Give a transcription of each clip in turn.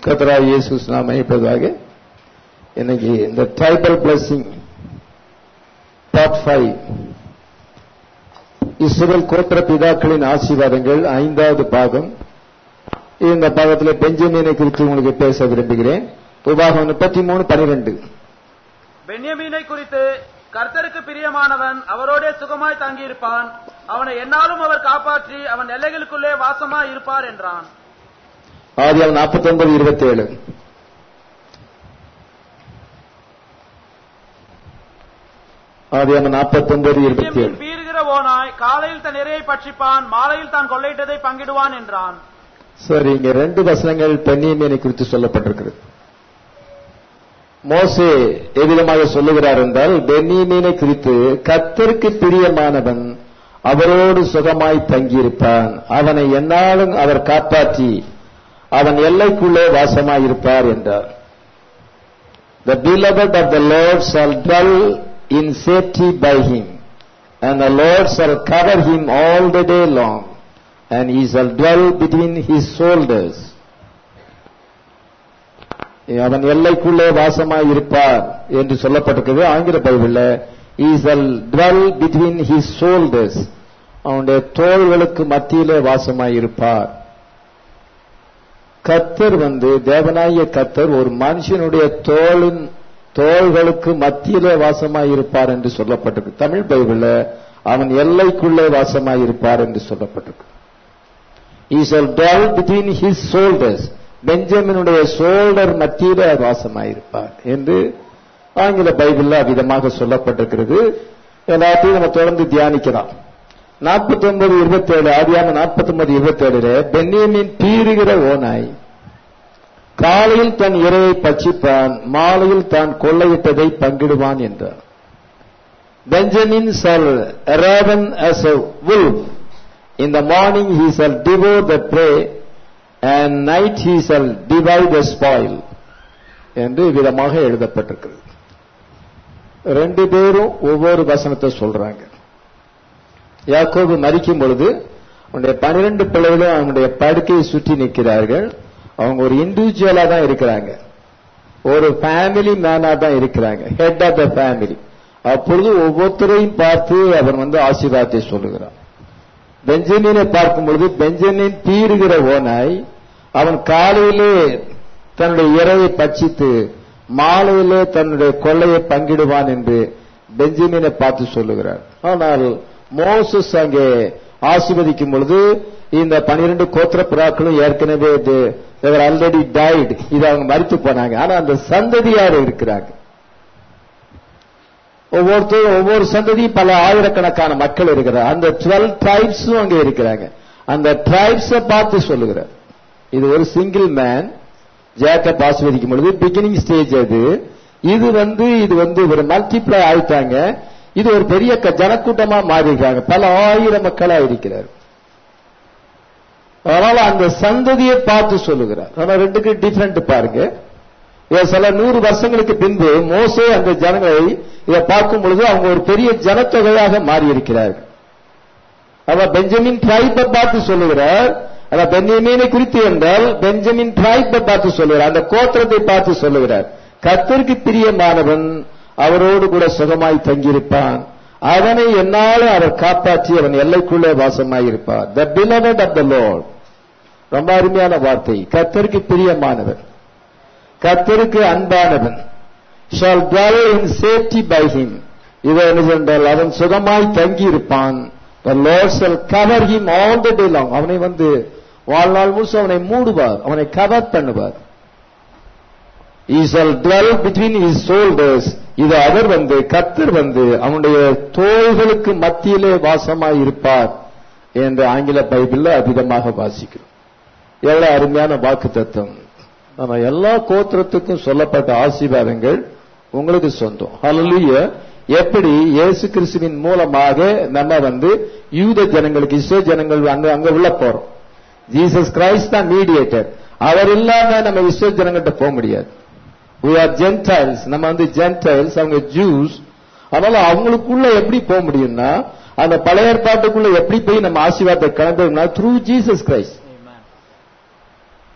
கத்தராய் இயேசு நாம் மையப்படுவதாக இன்னைக்கு இந்த tribal blessing part five Israel கோத்திர பிதாக்களின் ஆசீர்வாதங்கள் ஐந்தாவது பாகம் இந்த பாகத்தில் பெஞ்சமீனை குறித்து உங்களுக்கு பேச விரும்புகிறேன் உபாகம் முப்பத்தி மூணு பனிரெண்டு பென்யமீனை குறித்து கர்த்தருக்கு பிரியமானவன் அவரோடே சுகமாய் தங்கியிருப்பான் அவனை என்னாலும் அவர் காப்பாற்றி அவன் எல்லைகளுக்குள்ளே வாசமாய் இருப்பார் என்றான் ஆதியாம் நாற்பத்தி ஒன்பது இருபத்தி ஏழு ஆதியாம் நாற்பத்தி ஒன்பது இருபத்தி பென்யமீன் ஏழு பீறுகிற ஓனாய் காலையில் தன் இரையை பட்சிப்பான் மாலையில் தான் கொள்ளையிட்டதை பங்கிடுவான் என்றான் சரி இங்க ரெண்டு வசனங்கள் பெண்ணியமீனை குறித்து சொல்லப்பட்டிருக்கிறது மோசே எவ்விதமாக சொல்லுகிறார் என்றால் பென்னியமீனை குறித்து கத்தருக்கு பிரியமானவன் அவரோடு சுகமாய் தங்கியிருப்பான் அவனை என்னாலும் அவர் காப்பாற்றி அவன் எல்லைக்குள்ளே வாசமாய் இருப்பார் என்றார் The beloved of the Lord shall dwell in safety by him, and the Lord shall cover him all the day long, and he shall dwell between his shoulders. அவன் எல்லைக்குள்ளே வாசமாய் இருப்பார் என்று சொல்லப்பட்டிருக்கிறது ஆங்கில பைபிள்ல he shall dwell between his shoulders அவனுடைய தோள்களுக்கு மத்தியிலே வாசமாய் இருப்பார் கத்தர் வந்து தேவனாய கத்தர் ஒரு மனுஷனுடைய தோளின் தோள்களுக்கு மத்தியிலே வாசமாய் இருப்பார் என்று சொல்லப்பட்டிருக்கு தமிழ் பைபிள்ல அவன் எல்லைக்குள்ளே வாசமாய் இருப்பார் என்று சொல்லப்பட்டிருக்கு he shall dwell between his shoulders பெஞ்சமினுடைய சோல்டர் மத்தியிலே வாசமாயிருப்பார் என்று ஆங்கில பைபிள்ல விதமாக சொல்லப்பட்டிருக்கிறது எல்லாத்தையும் நம்ம தொடர்ந்து தியானிக்கலாம் நாற்பத்தி ஒன்பது இருபத்தி ஏழு ஆதியான நாற்பத்தி ஒன்பது இருபத்தி ஏழுல பென்னியமின் பீறுகிற ஓனாய் காலையில் தன் இரையை பட்சிப்பான் மாலையில் தான் கொள்ளையிட்டதை பங்கிடுவான் என்றார் Benjamin shall raven as a wolf in the morning he shall devour the prey and night he shall divide the spoil என்று விதமாக எழுதப்பட்டிருக்கிறது ரெண்டு பேரும் ஒவ்வொரு வசனத்தை சொல்றாங்க யாக்கோபு மறிக்கும் பொழுது அவனுடைய பனிரெண்டு பிள்ளைகளும் அவனுடைய படுக்கையை சுற்றி நிற்கிறார்கள் அவங்க ஒரு இண்டிவிஜுவலா தான் இருக்கிறாங்க ஒரு ஃபேமிலி மேனா தான் இருக்கிறாங்க ஹெட் ஆஃப் த ஃபேமிலி அப்பொழுது ஒவ்வொருத்தரையும் பார்த்து அவன் வந்து ஆசீர்வாதத்தை சொல்லுகிறான் பெஞ்சமினை பார்க்கும் பொழுது பெஞ்சமின் பீறுகிற ஓனாய் அவன் காலையிலே தன்னுடைய இரவை பட்சித்து மாலையிலே தன்னுடைய கொள்ளையை பங்கிடுவான் என்று பெஞ்சமினை பார்த்து சொல்லுகிறார் ஆனால் மோசஸ் அங்கே ஆசீர்வதிக்கும் பொழுது இந்த பனிரெண்டு கோத்திர புறாக்களும் ஏற்கனவே ஆல்ரெடி டைடு இது அவங்க மறித்து போனாங்க ஆனா அந்த சந்ததியார் இருக்கிறாங்க ஒவ்வொருத்தரும் ஒவ்வொரு சந்ததியும் பல ஆயிரக்கணக்கான மக்கள் இருக்கிறார் அந்த டுவெல் டிரைப்ஸும் அங்கே இருக்கிறாங்க அந்த டிரைப்ஸ பார்த்து சொல்லுகிறார் இது ஒரு சிங்கிள் மேன் ஜேக்கப் ஆஸ்வதிக்கும் பொழுது பிகினிங் ஸ்டேஜ் அது இது வந்து இது வந்து ஒரு மல்டிப்ளை ஆயிட்டாங்க இது ஒரு பெரிய க- ஜனக்கூட்டமா மாறி இருக்காங்க பல ஆயிரம் மக்களா இருக்கிறார் அதனால அந்த சந்ததியை பார்த்து சொல்லுகிறார் ஆனா ரெண்டுக்கு டிஃபரெண்ட் பாருங்க இதை சில நூறு வருஷங்களுக்கு பின்பு மோசே அந்த ஜனங்களை இதை பார்க்கும் பொழுது அவங்க ஒரு பெரிய ஜனத்தொகையாக மாறி இருக்கிறார்கள் அவ பெஞ்சமின் டிரைப்பை பார்த்து சொல்லுகிறார் அத பென்யமீனை குறித்து என்றால் பெஞ்சமின் டிரைப்பை பார்த்து சொல்லுகிறார் அந்த கோத்திரத்தை பார்த்து சொல்லுகிறார் கர்த்தருக்கு பிரியமானவன் அவரோடு கூட சுகமாய் தங்கியிருப்பான் அவனை என்னாலும் அவர் காப்பாற்றி அவன் எல்லைக்குள்ளே வாசமாய் இருப்பார் the beloved of the Lord ரொம்ப அருமையான வார்த்தை கர்த்தருக்கு பிரியமானவன் கர்த்தருக்கு அன்பானவன் shall dwell in safety by him இதை என்ன சென்றால் அவன் சுகமாய் தங்கி இருப்பான் the lord shall cover him all the day long அவனை வந்து வாழ்நாள் முழுசு அவனை மூடுவார் அவனை கவர் பண்ணுவார் he shall dwell between his shoulders இது அவர் வந்து கர்த்தர் வந்து அவனுடைய தோள்களுக்கு மத்தியிலே வாசமாய் இருப்பார் என்று ஆங்கில பைபிள்ல அதிகமாக வாசிக்கிறோம் எவ்வளவு அருமையான வாக்கு தத்துவம் ஆனா எல்லா கோத்திரத்துக்கும் சொல்லப்பட்ட ஆசீர்வாதங்கள் உங்களுக்கு சொந்தம் ஹalleluya எப்படி இயேசு கிறிஸ்துவின் மூலமாக நம்ம வந்து யூத ஜனங்களுக்கு இஸ்ரோ ஜனங்கள் அங்க அங்க உள்ள போறோம் ஜீசஸ் கிரைஸ்ட் தான் மீடியேட்டர் அவர் இல்லாம நம்ம இஸ்ரோ ஜனங்கள்ட்ட போக முடியாது we are gentiles நம்ம வந்து gentiles அவங்க ஜூஸ் அதனால அவங்களுக்குள்ள எப்படி போக முடியும்னா அந்த பழைய ஏற்பாட்டுக்குள்ள எப்படி போய் நம்ம ஆசீர்வாதத்தை கலந்துனா த்ரூ ஜீசஸ் கிரைஸ்ட்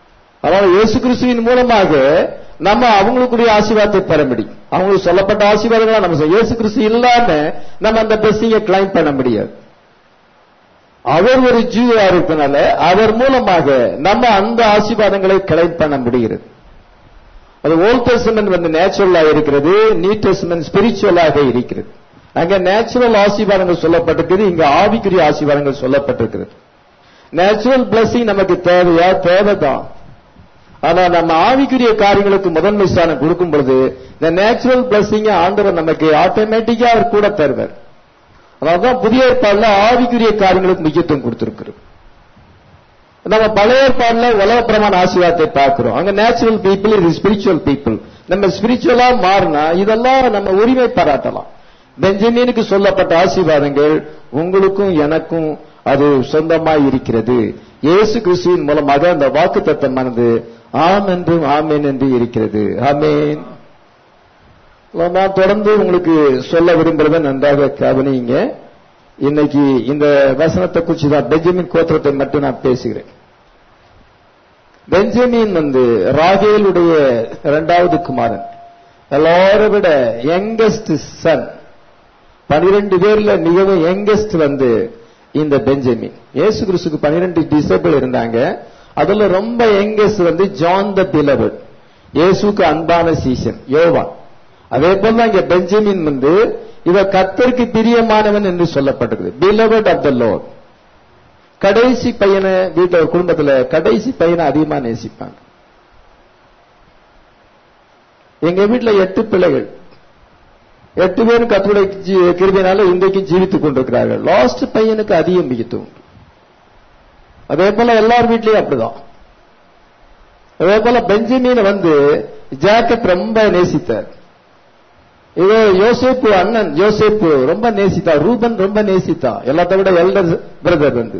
அதனால இயேசு கிறிஸ்துவின் மூலமாக நம்ம அவங்களுக்குரிய ஆசீர்வாதத்தை பெற முடியும் அவங்களுக்கு சொல்லப்பட்ட ஆசீர்வாதங்களா நம்ம செய்ய- இயேசு கிறிஸ்து இல்லாம நம்ம அந்த பிளஸிங்கை கிளைம் பண்ண முடியாது அவர் ஒரு ஜீவா இருப்பனால அவர் மூலமாக நம்ம அந்த ஆசீர்வாதங்களை கிளைம் பண்ண முடிகிறது அது ஓல்ட் டெஸ்டமென்ட் வந்து நேச்சுரலா இருக்கிறது நியூ டெஸ்டமென்ட் ஸ்பிரிச்சுவலாக இருக்கிறது அங்க நேச்சுரல் ஆசீர்வாதங்கள் சொல்லப்பட்டிருக்கிறது இங்க ஆவிக்குரிய ஆசீர்வாதங்கள் சொல்லப்பட்டிருக்கிறது நேச்சுரல் பிளஸிங் நமக்கு தேவையா தேவைதான் ஆனா நம்ம ஆவிக்குரிய காரியங்களுக்கு முதன்மை ஸ்தானம் கொடுக்கும் பொழுது இந்த நேச்சுரல் பிளஸிங் ஆண்டவர் நமக்கு ஆட்டோமேட்டிக்கா அவர் கூட தருவார் அதான் புதிய ஏற்பாடுல ஆவிக்குரிய காரியங்களுக்கு முக்கியத்துவம் கொடுத்திருக்கிறோம் நம்ம பழைய ஏற்பாடுல உலகப்பிரமான ஆசீர்வாதத்தை பார்க்கிறோம் அங்க நேச்சுரல் பீப்புள் இது ஸ்பிரிச்சுவல் பீப்புள் நம்ம ஸ்பிரிச்சுவலா மாறினா இதெல்லாம் நம்ம உரிமை பாராட்டலாம் பெஞ்சமினுக்கு சொல்லப்பட்ட ஆசீர்வாதங்கள் உங்களுக்கும் எனக்கும் அது சொந்தமாய் இருக்கிறது இயேசு கிறிஸ்துவின் மூலமாக அந்த வாக்கு தத்தமானது ஆம் என்றும் ஆமேன் என்று இருக்கிறது ஆமேன் நான் தொடர்ந்து உங்களுக்கு சொல்ல விரும்புறத நன்றாக கவனிங்க இன்னைக்கு இந்த வசனத்தை குறிச்சு தான் பெஞ்சமின் கோத்திரத்தை மட்டும் நான் பேசுகிறேன் பெஞ்சமின் வந்து ராகேலுடைய இரண்டாவது குமாரன் எல்லாரும் விட யங்கஸ்ட் சன் பனிரெண்டு பேர்ல மிகவும் யங்கஸ்ட் வந்து இந்த பெஞ்சமின் இயேசு கிறிஸ்துக்கு பனிரெண்டு டிசபிள் இருந்தாங்க அதுல ரொம்ப யங்கஸ்ட் வந்து ஜான் த பிலவட் இயேசுக்கு அன்பான சீசன் யோவான் அதே போல இங்க பெஞ்சமின் வந்து இவ கத்தருக்கு பிரியமானவன் என்று சொல்லப்பட்டிருக்கு பிலவட் ஆஃப் த லோட் கடைசி பையனை வீட்டுல ஒரு குடும்பத்துல கடைசி பையனை அதிகமா நேசிப்பாங்க எங்க வீட்டுல எட்டு பிள்ளைகள் எட்டு பேரும் கத்துடைய கிருபினால இன்றைக்கும் ஜீவித்துக் கொண்டிருக்கிறார்கள் லாஸ்ட் பையனுக்கு அதிக முக்கியத்துவம் உண்டு. அதே போல எல்லார் வீட்லயும் அப்படிதான் அதே போல பெஞ்சமின் வந்து ஜாக்கெட் ரொம்ப நேசித்தார் இதோ யோசேப்பு அண்ணன் யோசேப்பு ரொம்ப நேசித்தா ரூபன் ரொம்ப நேசித்தா எல்லாத்த விட எல்டர் பிரதர் வந்து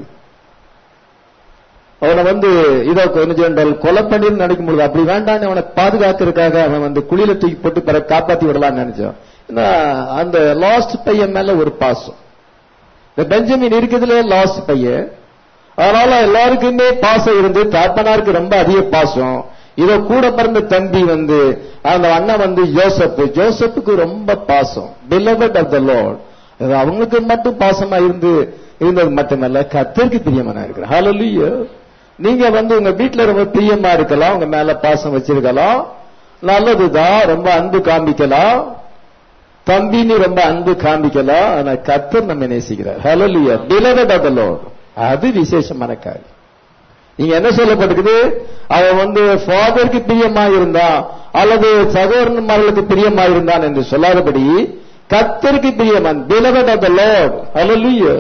அவனை வந்து இதோ கொஞ்சம் கொலை பண்ணி நினைக்கும் பொழுது அப்படி வேண்டான்னு அவனை பாதுகாக்கிறதுக்காக அவன் வந்து குளியில தூக்கி போட்டு பிற காப்பாத்தி விடலாம்னு நினைச்சான் ஏன்னா, அந்த லாஸ்ட் பையன் மேல ஒரு பாசம் இந்த பெஞ்சமின் இருக்கிறதுல லாஸ்ட் பையன் அதனால எல்லாருக்குமே பாசம் இருந்து தாப்பனாருக்கு ரொம்ப அதிக பாசம் இதோ கூட பிறந்த தம்பி வந்து அந்த அண்ணன் வந்து ஜோசப் ஜோசப்புக்கு ரொம்ப பாசம் பிலவட் ஆஃப் த லார்ட் அது அவங்களுக்கு மட்டும் பாசமா இருந்து இருந்தது மட்டுமல்ல கத்தருக்கு பிரியமான இருக்கிற ஹalleluya நீங்க வந்து உங்க வீட்டுல ரொம்ப பிரியமா இருக்கலாம் உங்க மேல பாசம் வச்சிருக்கலாம் நல்லதுதான் ரொம்ப அன்பு காமிக்கலாம் தம்பின்னு ரொம்ப அன்பு காமிக்கலாம் ஆனா கத்தர் நம்ம நேசிக்கிறார் ஹalleluya பிலவட் ஆஃப் த லார்ட் அது விசேஷமான காரியம் நீங்க என்ன சொல்லப்பட்டிருக்குது அவன் வந்து ஃபாதருக்கு பிரியமா இருந்தான் அல்லது சகோதரன்மார்களுக்கு பிரியமா இருந்தான் என்று சொல்லாதபடி கத்தருக்கு பிரியமான் பிலவட் ஆஃப் த லார்ட் ஹalleluya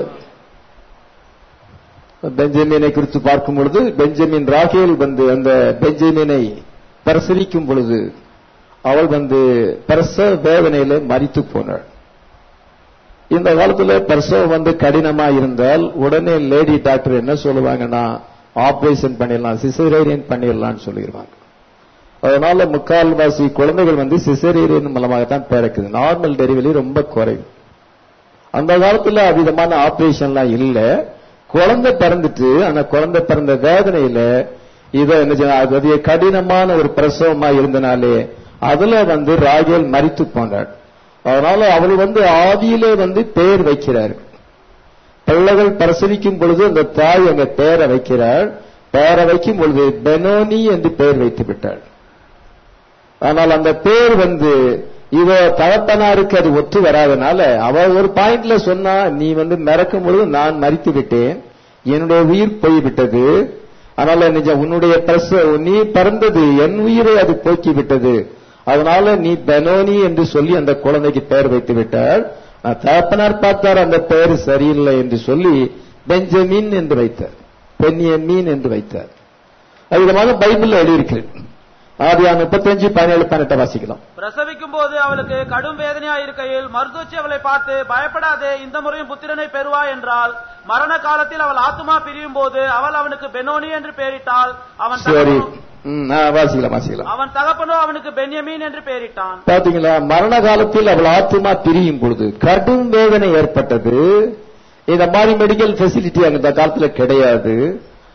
பெஞ்சமினை குறித்து பார்க்கும் பொழுது பெஞ்சமின் ராகேல் வந்து அந்த பெஞ்சமினை பிரசவிக்கும் பொழுது அவள் வந்து பிரசவ வேதனையில மரித்து போனாள் இந்த காலத்துல பிரசவம் வந்து கடினமா இருந்தால் உடனே லேடி டாக்டர் என்ன சொல்லுவாங்கன்னா ஆபரேஷன் பண்ணிடலாம் சிசேரியன் பண்ணிடலாம்னு சொல்லிடுவாங்க அதனால முக்கால்வாசி குழந்தைகள் வந்து சிசேரியன் மூலமாக தான் பிறக்குது நார்மல் டெலிவரி ரொம்ப குறைவு அந்த காலத்துல அவ்விதமான ஆபரேஷன்லாம் இல்ல குழந்தை பிறந்துட்டு அந்த குழந்தை பிறந்த வேதனையில இதை என்ன செய்ய- அது அதிக கடினமான ஒரு பிரசவமா இருந்தனாலே அதுல வந்து ராகேல் மரித்து போனாள் அதனால அவள் வந்து ஆதியிலே வந்து பெயர் வைக்கிறார் பிள்ளைகள் பிரசவிக்கும் பொழுது அந்த தாய் அங்க பெயரை வைக்கிறாள் பெயரை வைக்கும் பொழுது பெனோனி என்று பெயர் வைத்து விட்டாள் ஆனால் அந்த பேர் வந்து இவ தகப்பனாருக்கு அது ஒத்து வராதனால அவ ஒரு பாயிண்ட்ல சொன்னா நீ வந்து மறக்கும் பொழுது நான் மறித்து விட்டேன் என்னுடைய உயிர் போய்விட்டது அதனால நிஜம் உன்னுடைய பிரச நீ பிறந்தது என் உயிரை அது போக்கி விட்டது அதனால நீ பெனோனி என்று சொல்லி அந்த குழந்தைக்கு பெயர் வைத்து விட்டாள் ஆனா, தகப்பனார் பார்த்தார் அந்த பெயர் சரியில்லை என்று சொல்லி பெஞ்சமின் என்று வைத்தார் பென்யமீன் என்று வைத்தார் அது விதமாக பைபிள்ல எழுதியிருக்கிறது ஆதியா முப்பத்தஞ்சு பதினேழு பதினெட்டை வாசிக்கலாம் பிரசவிக்கும் போது அவளுக்கு கடும் வேதனையா இருக்கையில் மருத்துவச்சி அவளை பார்த்து பயப்படாதே இந்த முறையும் புத்திரனை பெறுவா என்றால் மரண காலத்தில் அவள் ஆத்துமா பிரியும் போது அவள் அவனுக்கு பெனோனி என்று பெயரிட்டாள் அவன் சரி தகப்பனோ- ம், ஆ, வாசிக்கலாம் வாசிக்கலாம் அவன் தகப்பனோ அவனுக்கு பென்யமீன் என்று பெயரிட்டான் பாத்தீங்களா மரண காலத்தில் அவள் ஆத்துமா பிரியும் பொழுது கடும் வேதனை ஏற்பட்டது இந்த மாதிரி மெடிக்கல் ஃபெசிலிட்டி அந்த காலத்துல கிடையாது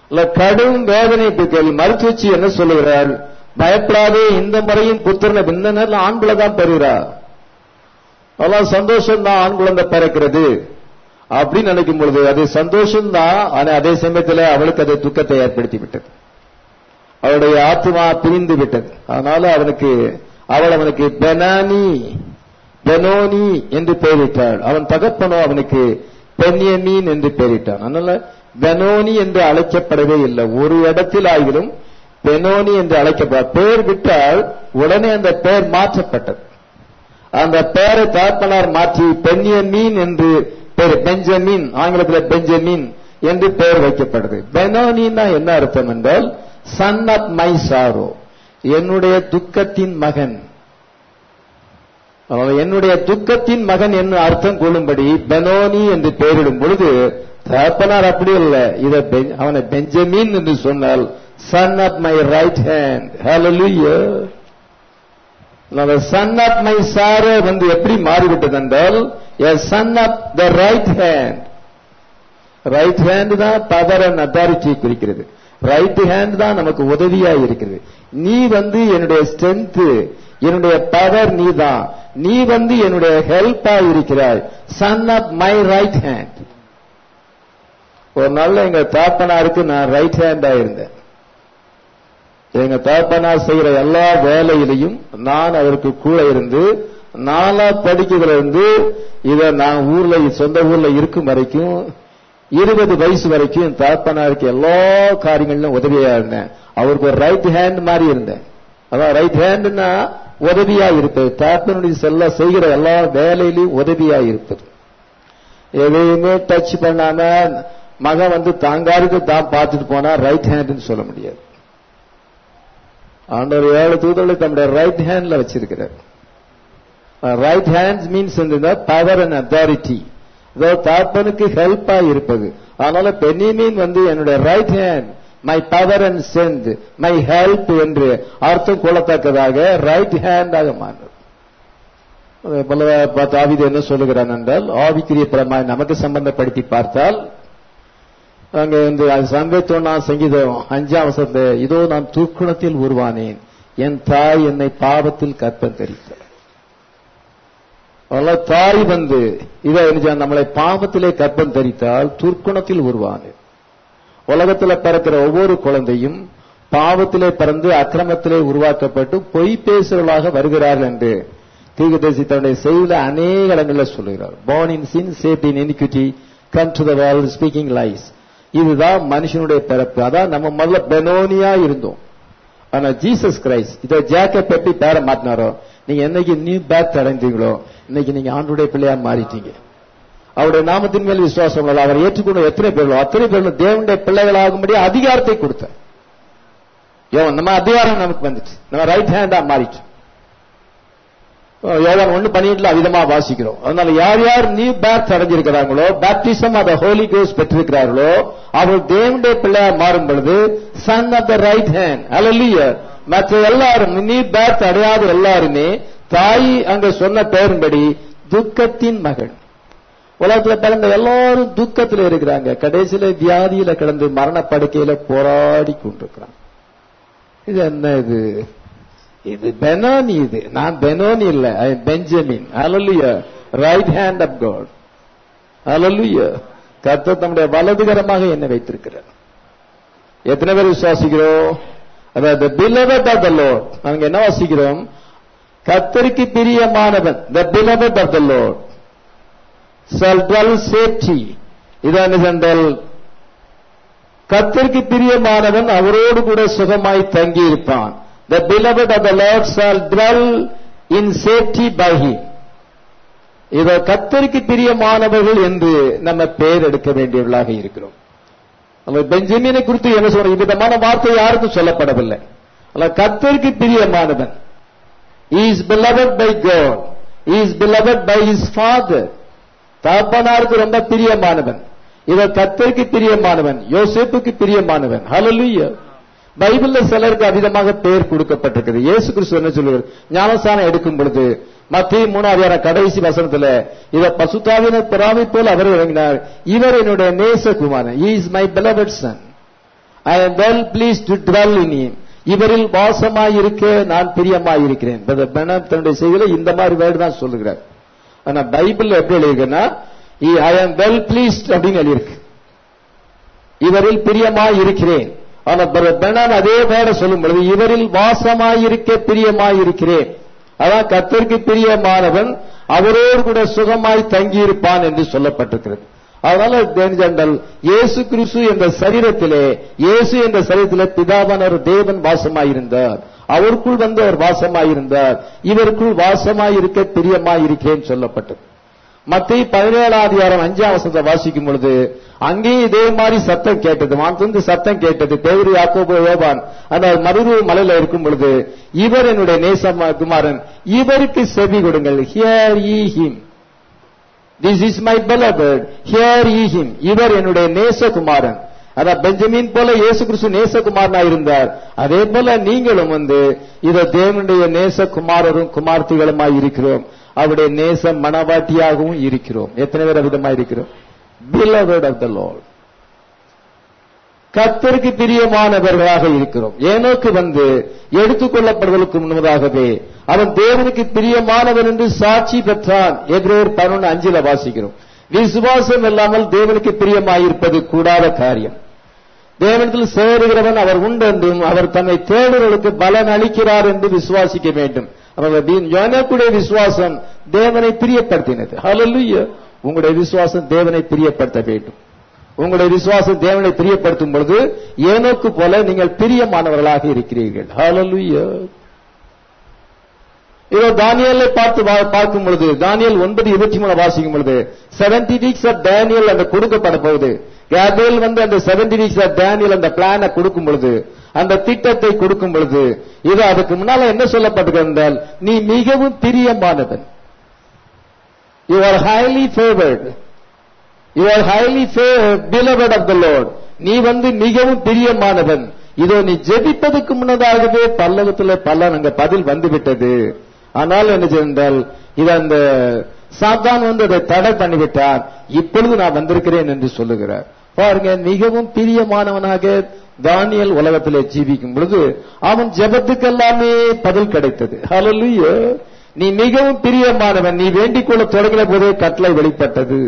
இல்ல கடும் வேதனை பிடிக்கல் மருத்துவச்சி என்ன சொல்லுகிறாள் பயப்படாதே இந்த முறையும் புத்திரனை இந்த நேரம் ஆண் பிள்ளை தான் பெறுகிறா அதெல்லாம் சந்தோஷம் தான் ஆண் குழந்தை பிறக்கிறது அப்படின்னு நினைக்கும் பொழுது அது சந்தோஷம் தான் ஆனா அதே சமயத்துல அவளுக்கு அது துக்கத்தை ஏற்படுத்தி விட்டது அவளுடைய ஆத்மா பிரிந்து விட்டது அதனால அவனுக்கு அவள் அவனுக்கு பெனானி பெனோனி என்று பெயரிட்டாள் அவன் தகப்பனோ அவனுக்கு பென்யமீன் என்று பெயரிட்டான் அதனால பெனோனி என்று அழைக்கப்படவே இல்லை ஒரு இடத்தில் ஆகிலும் பெனோனி என்று அழைக்கப்பட பெயர் விட்டால் உடனே அந்த பெயர் மாற்றப்பட்டது அந்த பெயரை தாப்பனார் மாற்றி பென்யமீன் என்று பெயர் பெஞ்சமின் ஆங்கிலத்தில் பெஞ்சமின் என்று பெயர் வைக்கப்படுது பெனோனின்னா என்ன அர்த்தம் என்றால் சன் ஆஃப் மை சாரோ என்னுடைய துக்கத்தின் மகன் அதனால என்னுடைய துக்கத்தின் மகன் என்று அர்த்தம் கொள்ளும்படி பெனோனி என்று பெயரிடும் பொழுது தகப்பனார் அப்படி இல்லை இதை பெ- அவனை பெஞ்சமின் என்று சொன்னால் son of my right hand ஹalleluya சன் ஆஃப் மை சாரோ வந்து எப்படி மாறிவிட்டது என்றால் a son of the right hand right hand தான் பவர் அண்ட் அத்தாரிட்டி குறிக்கிறது ரைட் ஹேண்ட் தான் நமக்கு உதவியா இருக்கிறது நீ வந்து என்னுடைய ஸ்ட்ரென்த் என்னுடைய பவர் நீ தான் நீ வந்து என்னுடைய ஹெல்ப்பா இருக்கிறாய் son of my right hand ஒரு நாள்ல எங்க தாப்பனாருக்கு நான் ரைட் ஹேண்டா இருந்தேன் எங்க தாப்பனார் செய்யற எல்லா வேலையிலையும் நான் அவருக்கு கூட இருந்து நாலா படிக்கிறதுல இருந்து இத நான் ஊர்ல சொந்த ஊர்ல இருக்கும் வரைக்கும் இருபது வயசு வரைக்கும் என் தாப்பனாருக்கு எல்லா காரியங்களிலும் உதவியா இருந்தேன் அவருக்கு ஒரு ரைட் ஹேண்ட் மாதிரி இருந்தேன் அதான் ரைட் ஹேண்ட்னா உதவியா இருப்பது தாப்பனுடைய செல்ல செய்கிற எல்லா வேலையிலையும் உதவியா இருப்பது எதையுமே டச் பண்ணாம மகன் வந்து தாங்காருக்கு தான் பார்த்துட்டு போனா ரைட் ஹேண்ட்னு சொல்ல முடியாது ஆண்டவர் ஏழு தூதர்களை தம்முடைய ரைட் ஹேண்ட்ல வச்சிருக்கிறார் right hand means power and authority அதாவது தாப்பனுக்கு ஹெல்ப்பா இருப்பது அதனால பெண்ணிமீன் வந்து என்னுடைய right hand my power and சென்ட் மை ஹெல்ப் என்று அர்த்தம் கொள்ளத்தக்கதாக ரைட் ஹேண்டாக மாறும் அதே போல தாவிது என்ன சொல்லுகிறான் என்றால் ஆவிக்குரிய பிரமாய் நமக்கு சம்பந்தப்படுத்தி பார்த்தால் அங்க வந்து சம்பத்தொன்னா சங்கீதம் அஞ்சாம் வசந்த இதோ நான் தூக்குணத்தில் உருவானேன் என் தாய் என்னை பாவத்தில் கற்பம் தெரித்தார் அதனால தாய் வந்து இதை என்ன நம்மளை பாவத்திலே கற்பம் தரித்தால் துர்க்குணத்தில் உருவானேன் உலகத்துல பிறக்கிற ஒவ்வொரு குழந்தையும் பாவத்திலே பிறந்து அக்கிரமத்திலே உருவாக்கப்பட்டு பொய் பேசுறவர்களாக வருகிறார்கள் என்று தீர்க்கதரிசி தன்னுடைய செய்தியில அநேக இடங்களில் சொல்லுகிறார் born in sin shaped in iniquity come to the world speaking lies இதுதான் மனுஷனுடைய பிறப்பு அதான் நம்ம முதல்ல பெனோனியா இருந்தோம் ஆனா ஜீசஸ் கிரைஸ்ட் இதை ஜாக்கப் எப்படி பேர மாட்டினாரோ நீங்க என்னைக்கு நியூ பேத் அடைந்தீங்களோ இன்னைக்கு நீங்க ஆண்டுடைய பிள்ளையா மாறிட்டீங்க அவருடைய நாமத்தின் மேல் விசுவாசம் உள்ள அவர் ஏற்றுக்கொண்ட எத்தனை பேர்களோ அத்தனை பேர்களும் தேவனுடைய பிள்ளைகளாகும்படி அதிகாரத்தை கொடுத்தார் யோவன் நம்ம அதிகாரம் நமக்கு வந்துச்சு நம்ம ரைட் ஹேண்டா மாறிச்சு யோவான் ஒண்ணு பண்ணிட்டுல விதமா வாசிக்கிறோம் அதனால யார் யார் நியூ பேர்த் அடைஞ்சிருக்கிறாங்களோ பேப்டிசம் ஆஃப் ஹோலி கோஸ் பெற்றிருக்கிறார்களோ அவர் தேவனுடைய பிள்ளையா மாறும் பொழுது son of the right hand அல்ல மற்ற எல்லாரும் நியூ பேர்த் அடையாத எல்லாருமே தாய் அங்க சொன்ன பெயரின்படி துக்கத்தின் மகள் உலகத்துல பிறந்த எல்லாரும் துக்கத்துல இருக்கிறாங்க கடைசியில வியாதியில கிடந்து மரண படுக்கையில போராடி கொண்டிருக்கிறாங்க இது என்ன இது இது பெனோனி இது நான் பெனோனி இல்ல ஐ பெஞ்சமின் அலலுயா ரைட் ஹேண்ட் ஆஃப் காட் அலலுயா கர்த்தர் தம்முடைய வலதுகரமாக என்ன வைத்திருக்கிறார் எத்தனை பேர் விசுவாசிக்கிறோம் அதாவது பிலவட் ஆஃப் த லோட் நாங்க என்ன வாசிக்கிறோம் கத்தருக்கு பிரியமானவன் the beloved of the Lord shall dwell safety இதான் என்றால் கத்திற்கு பிரியமானவன் அவரோடு கூட சுகமாய் தங்கி இருப்பான் the beloved of the Lord shall dwell in safety by him இத கத்தருக்கு பிரியமானவர்கள் என்று நம்ம பெயர் எடுக்க வேண்டியவர்களாக இருக்கிறோம் நம்ம பெஞ்சமினை குறித்து என்ன சொல்றோம் விதமான வார்த்தை யாருக்கும் சொல்லப்படவில்லை அல்ல கத்தருக்கு பிரியமானவன் is beloved by God is beloved by his father தகப்பனாருக்கு ரொம்ப பிரியமானவன் இவர் கத்தருக்கு பிரியமானவன் யோசேப்புக்கு பிரியமானவன் ஹalleluya பைபிள்ல சிலருக்கு அதிகமாக பெயர் கொடுக்கப்பட்டிருக்கிறது இயேசு கிறிஸ்து என்ன சொல்லுவார் ஞானஸ்தானம் எடுக்கும் பொழுது மத்திய மூணாவது கடைசி வசனத்துல இத பசுத்தாவினர் பிராவை போல் அவர் இறங்கினார் இவர் என்னுடைய நேசகுமாரன் is my beloved son I am well pleased to dwell in him இவரில் வாசமாயிருக்க நான் பிரியமாயிருக்கிறேன் பிரதர் பெனப் தன்னுடைய செய்தியில இந்த மாதிரி வேர்டு தான் சொல்லுகிறார் ஆனா பைபிள்ல எப்படி எழுதியிருக்குன்னா ஐ am well pleased அப்படின்னு எழுதியிருக்கு இவரில் பிரியமாயிருக்கிறேன் ஆனா பிரதர் பெனான் அதே வேர்டை சொல்லும் பொழுது இவரில் வாசமாயிருக்க பிரியமாயிருக்கிறேன் அதான் கர்த்தருக்கு பிரியமானவன் அவரோடு கூட சுகமாய் தங்கியிருப்பான் என்று சொல்லப்பட்டிருக்கிறது அதனால ஜெனரல் இயேசு கிறிஸ்து என்ற சரீரத்திலே இயேசு என்ற சரீரத்திலே பிதாவானவர் தேவன் வாசமாயிருந்தார் அவருக்குள் வந்து அவர் வாசமாயிருந்தார் இவருக்குள் வாசமாயிருக்க பிரியமாயிருக்கேன் சொல்லப்பட்டது மத்திய பதினேழாம் அதிகாரம் அஞ்சாம் வசனத்தை வாசிக்கும் பொழுது அங்கேயும் இதே மாதிரி சத்தம் கேட்டது வானத்திலிருந்து சத்தம் கேட்டது பேரு யாக்கோபு யோபான் அந்த மருரு மலையில இருக்கும் பொழுது இவர் என்னுடைய நேசம் குமாரன் இவருக்கு செவி கொடுங்கள் hear ye him this is my beloved hear ye him இவர் என்னுடைய நேசகுமாரன் அதான் பெஞ்சமின் போல இயேசு கிறிஸ்து நேசகுமாரனா இருந்தார் அதே போல நீங்களும் வந்து இத தேவனுடைய நேசகுமாரரும் குமார்த்திகளுமாய் இருக்கிறோம் அவருடைய நேச மனவாட்டியாகவும் இருக்கிறோம் எத்தனை பேர் விதமா இருக்கிறோம் beloved of the Lord கத்தருக்கு பிரியமானவர்களாக இருக்கிறோம் ஏனோக்கு வந்து எடுத்துக்கொள்ளப்படுவதற்கு முன்னதாகவே அவன் தேவனுக்கு பிரியமானவன் என்று சாட்சி பெற்றான் எதிரேர் பதினொன்று அஞ்சில வாசிக்கிறோம் விசுவாசம் இல்லாமல் தேவனுக்கு பிரியமாயிருப்பது கூடாத காரியம் தேவனத்தில் சேருகிறவன் அவர் உண்டென்றும் அவர் தன்னை தேடுகளுக்கு பலன் அளிக்கிறார் என்று விசுவாசிக்க வேண்டும் யோனக்குடைய விசுவாசம் தேவனை பிரியப்படுத்தினது ஹalleluya உங்களுடைய விசுவாசம் தேவனை பிரியப்படுத்த வேண்டும் உங்களுடைய விசுவாசம் தேவனை பிரியப்படுத்தும் பொழுது ஏனோக்கு போல நீங்கள் பிரியமானவர்களாக இருக்கிறீர்கள் ஹalleluya இதோ தானியலை பார்த்து வா- பார்க்கும் பொழுது தானியல் ஒன்பது இருபத்தி மூணு வாசிக்கும் பொழுது செவன்டி வீக்ஸ் ஆஃப் டேனியல் அந்த கொடுக்கப்பட போகுது கேபிரியல் வந்து அந்த செவன்டி வீக்ஸ் ஆஃப் டேனியல் அந்த பிளானை கொடுக்கும் பொழுது அந்த திட்டத்தை கொடுக்கும் பொழுது இது அதுக்கு முன்னால என்ன சொல்லப்பட்டிருக்கிறது என்றால் நீ மிகவும் பிரியமானவன் you are highly favoured you are highly beloved of the Lord நீ வந்து மிகவும் பிரியமானவன் இதோ நீ ஜெபிப்பதற்கு முன்னதாகவே பல்லவத்துல பலன் அங்க பதில் வந்து விட்டது ஆனால் என்ன செய்தால் இது அந்த சாத்தான் வந்து அதை தடை பண்ணிவிட்டார் இப்பொழுது நான் வந்திருக்கிறேன் என்று சொல்லுகிறார் பாருங்க மிகவும் பிரியமானவனாக தானியல் உலகத்திலே ஜீவிக்கும் பொழுது அவன் ஜெபத்துக்கெல்லாமே பதில் கிடைத்தது ஹalleluya நீ மிகவும் பிரியமானவன் நீ வேண்டிக் கொள்ள தொடங்கின போதே கட்டளை வெளிப்பட்டது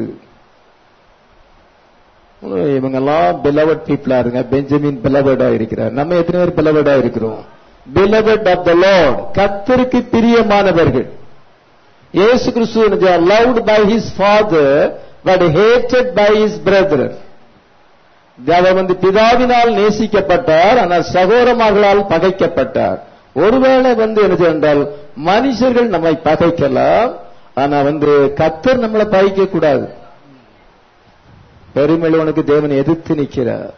இவங்கெல்லாம் பிலவட் பீப்புளா இருங்க பெஞ்சமின் பிலவடா இருக்கிறார் நம்ம எத்தனை பேர் பிலவடா இருக்கிறோம் பிலவட் ஆஃப் த லார்ட் கத்தருக்கு பிரியமானவர்கள் இயேசு கிறிஸ்து loved by his father but hated by his brother அவர் வந்து பிதாவினால் நேசிக்கப்பட்டார் ஆனால் சகோதரமார்களால் பகைக்கப்பட்டார் ஒருவேளை வந்து என்ன என்றால் மனுஷர்கள் நம்மை பகைக்கலாம் ஆனா வந்து கத்தர் நம்மளை பகைக்க கூடாது பெருமையுள்ளவனுக்கு தேவன் எதிர்த்து நிற்கிறார்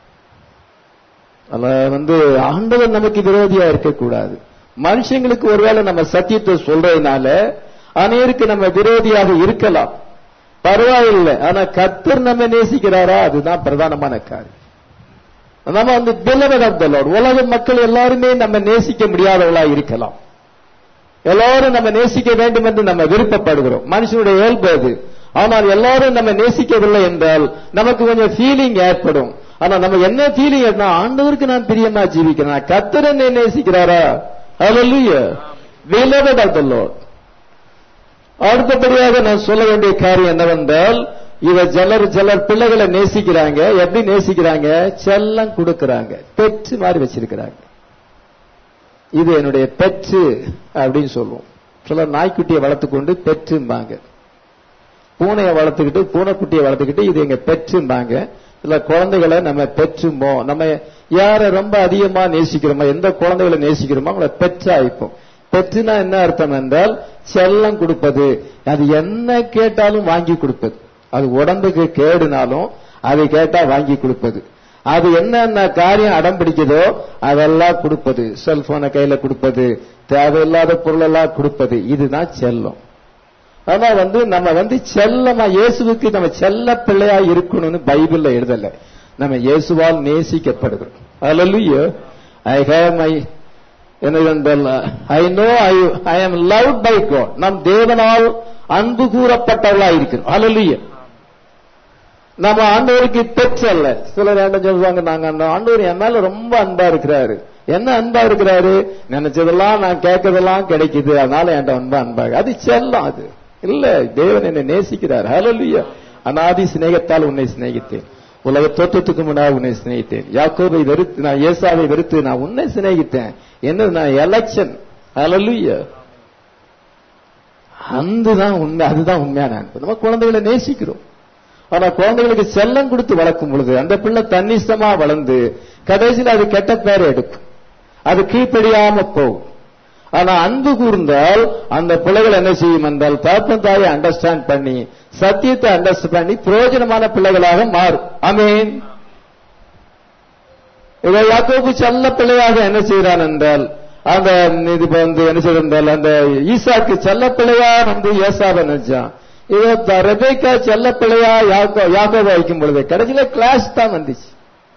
அல்ல வந்து ஆண்டவன் நமக்கு விரோதியா இருக்கக்கூடாது மனுஷங்களுக்கு ஒருவேளை நம்ம சத்தியத்தை சொல்றதுனால அநேருக்கு நம்ம விரோதியாக இருக்கலாம் பரவாயில்லை ஆனா கத்தர் நம்ம நேசிக்கிறாரா அதுதான் பிரதானமான காரியம் நம்ம வந்து beloved of the Lord உலக மக்கள் எல்லாருமே நம்ம நேசிக்க முடியாதவளா இருக்கலாம் எல்லாரும் நம்ம நேசிக்க வேண்டும் என்று நம்ம விருப்பப்படுகிறோம் மனுஷனுடைய இயல்பு அது ஆனால் எல்லாரும் நம்ம நேசிக்கவில்லை என்றால் நமக்கு கொஞ்சம் ஃபீலிங் ஏற்படும் ஆனா நம்ம என்ன ஃபீலிங் ஆண்டவருக்கு நான் பிரியமா ஜீவிக்கிறேன் கத்தர் என்னை நேசிக்கிறாரா Hallelujah. Beloved of the Lord. அடுத்தபடியாக நான் சொல்ல வேண்டிய காரியம் என்னவென்றால் இவ ஜலர் ஜலர் பிள்ளைகளை நேசிக்கிறாங்க எப்படி நேசிக்கிறாங்க செல்லம் கொடுக்கறாங்க பெற்று மாதிரி வச்சிருக்கிறாங்க இது என்னுடைய பெற்று அப்படின்னு சொல்லுவோம் சிலர் நாய்க்குட்டியை வளர்த்துக்கொண்டு பெற்றும்பாங்க பூனையை வளர்த்துக்கிட்டு பூனைக்குட்டியை வளர்த்துக்கிட்டு இது எங்க பெற்றும்பாங்க சில குழந்தைகளை நம்ம பெற்றுமோ நம்ம யாரை ரொம்ப அதிகமா நேசிக்கிறோமோ எந்த குழந்தைகளை நேசிக்கிறோமோ அவங்கள பெற்றாய்ப்போம் பெற்றுனா என்ன அர்த்தம் என்றால் செல்லம் கொடுப்பது அது என்ன கேட்டாலும் வாங்கி கொடுப்பது அது உடம்புக்கு கேடுனாலும் அதை கேட்டா வாங்கி கொடுப்பது அது என்னென்ன காரியம் அடம் பிடிக்குதோ அதெல்லாம் கொடுப்பது செல்போனை கையில கொடுப்பது தேவையில்லாத பொருள் எல்லாம் கொடுப்பது இதுதான் செல்லம் ஆனா வந்து நம்ம வந்து செல்லமா இயேசுவுக்கு நம்ம செல்ல பிள்ளையா இருக்கணும்னு பைபிள்ல எழுதல நம்ம இயேசுவால் நேசிக்கப்படுகிறோம் அல்ல I have my I know I I am love by God நம் தேவனால் அன்பு கூறப்பட்டவர்களா இருக்கிறோம் அல்ல நம்ம ஆண்டவருக்கு பெற்றல்ல சிலர் என்ன சொல்லுவாங்க நாங்க அந்த ஆண்டவர் என் மேல ரொம்ப அன்பா இருக்கிறாரு என்ன அன்பா இருக்கிறாரு நினைச்சதெல்லாம் நான் கேட்கறதெல்லாம் கிடைக்குது அதனால என்கிட்ட ரொம்ப அன்பா இருக்கு. அது செல்லம் அது இல்ல தேவன் என்னை நேசிக்கிறார் ஹalleluya அனாதி சிநேகத்தால் உன்னை சிநேகித்தேன் உலக தோற்றத்துக்கு முன்னால் உன்னை சிநேகித்தேன் யாக்கோபை வெறுத்து நான் ஏசாவை வெறுத்து நான் உன்னை சிநேகித்தேன் என்ன நான் எலெக்ஷன் ஹalleluya அன்புதான் உண்மை அதுதான் உண்மையான அன்பு நம்ம குழந்தைகளை நேசிக்கிறோம் ஆனா குழந்தைகளுக்கு செல்லம் கொடுத்து வளர்க்கும் பொழுது அந்த பிள்ளை தன்னிஷ்டமா வளர்ந்து கடைசியில் அது கெட்ட பேரை எடுக்கும் அது கீழ்ப்படியாம போகும் ஆனா அன்பு கூர்ந்தால் அந்த பிள்ளைகள் என்ன செய்யும் என்றால் தகப்பன் தாயை அண்டர்ஸ்டாண்ட் பண்ணி சத்தியத்தை அண்டர்ஸ்டாண்ட் பண்ணி பிரயோஜனமான பிள்ளைகளாக மாறும் அமீன் இதை யாக்கோபு செல்ல பிள்ளையாக என்ன செய்கிறான் என்றால் அந்த இது வந்து என்ன செய்தால் அந்த ஈசாக்கு செல்ல பிள்ளையா வந்து ஏசாவை நினைச்சான் இதோ த- ரெபேக்கா செல்ல பிள்ளையா யாக்கோ யாக்கோபை வைக்கும் பொழுது கடைசியில கிளாஸ் தான் வந்துச்சு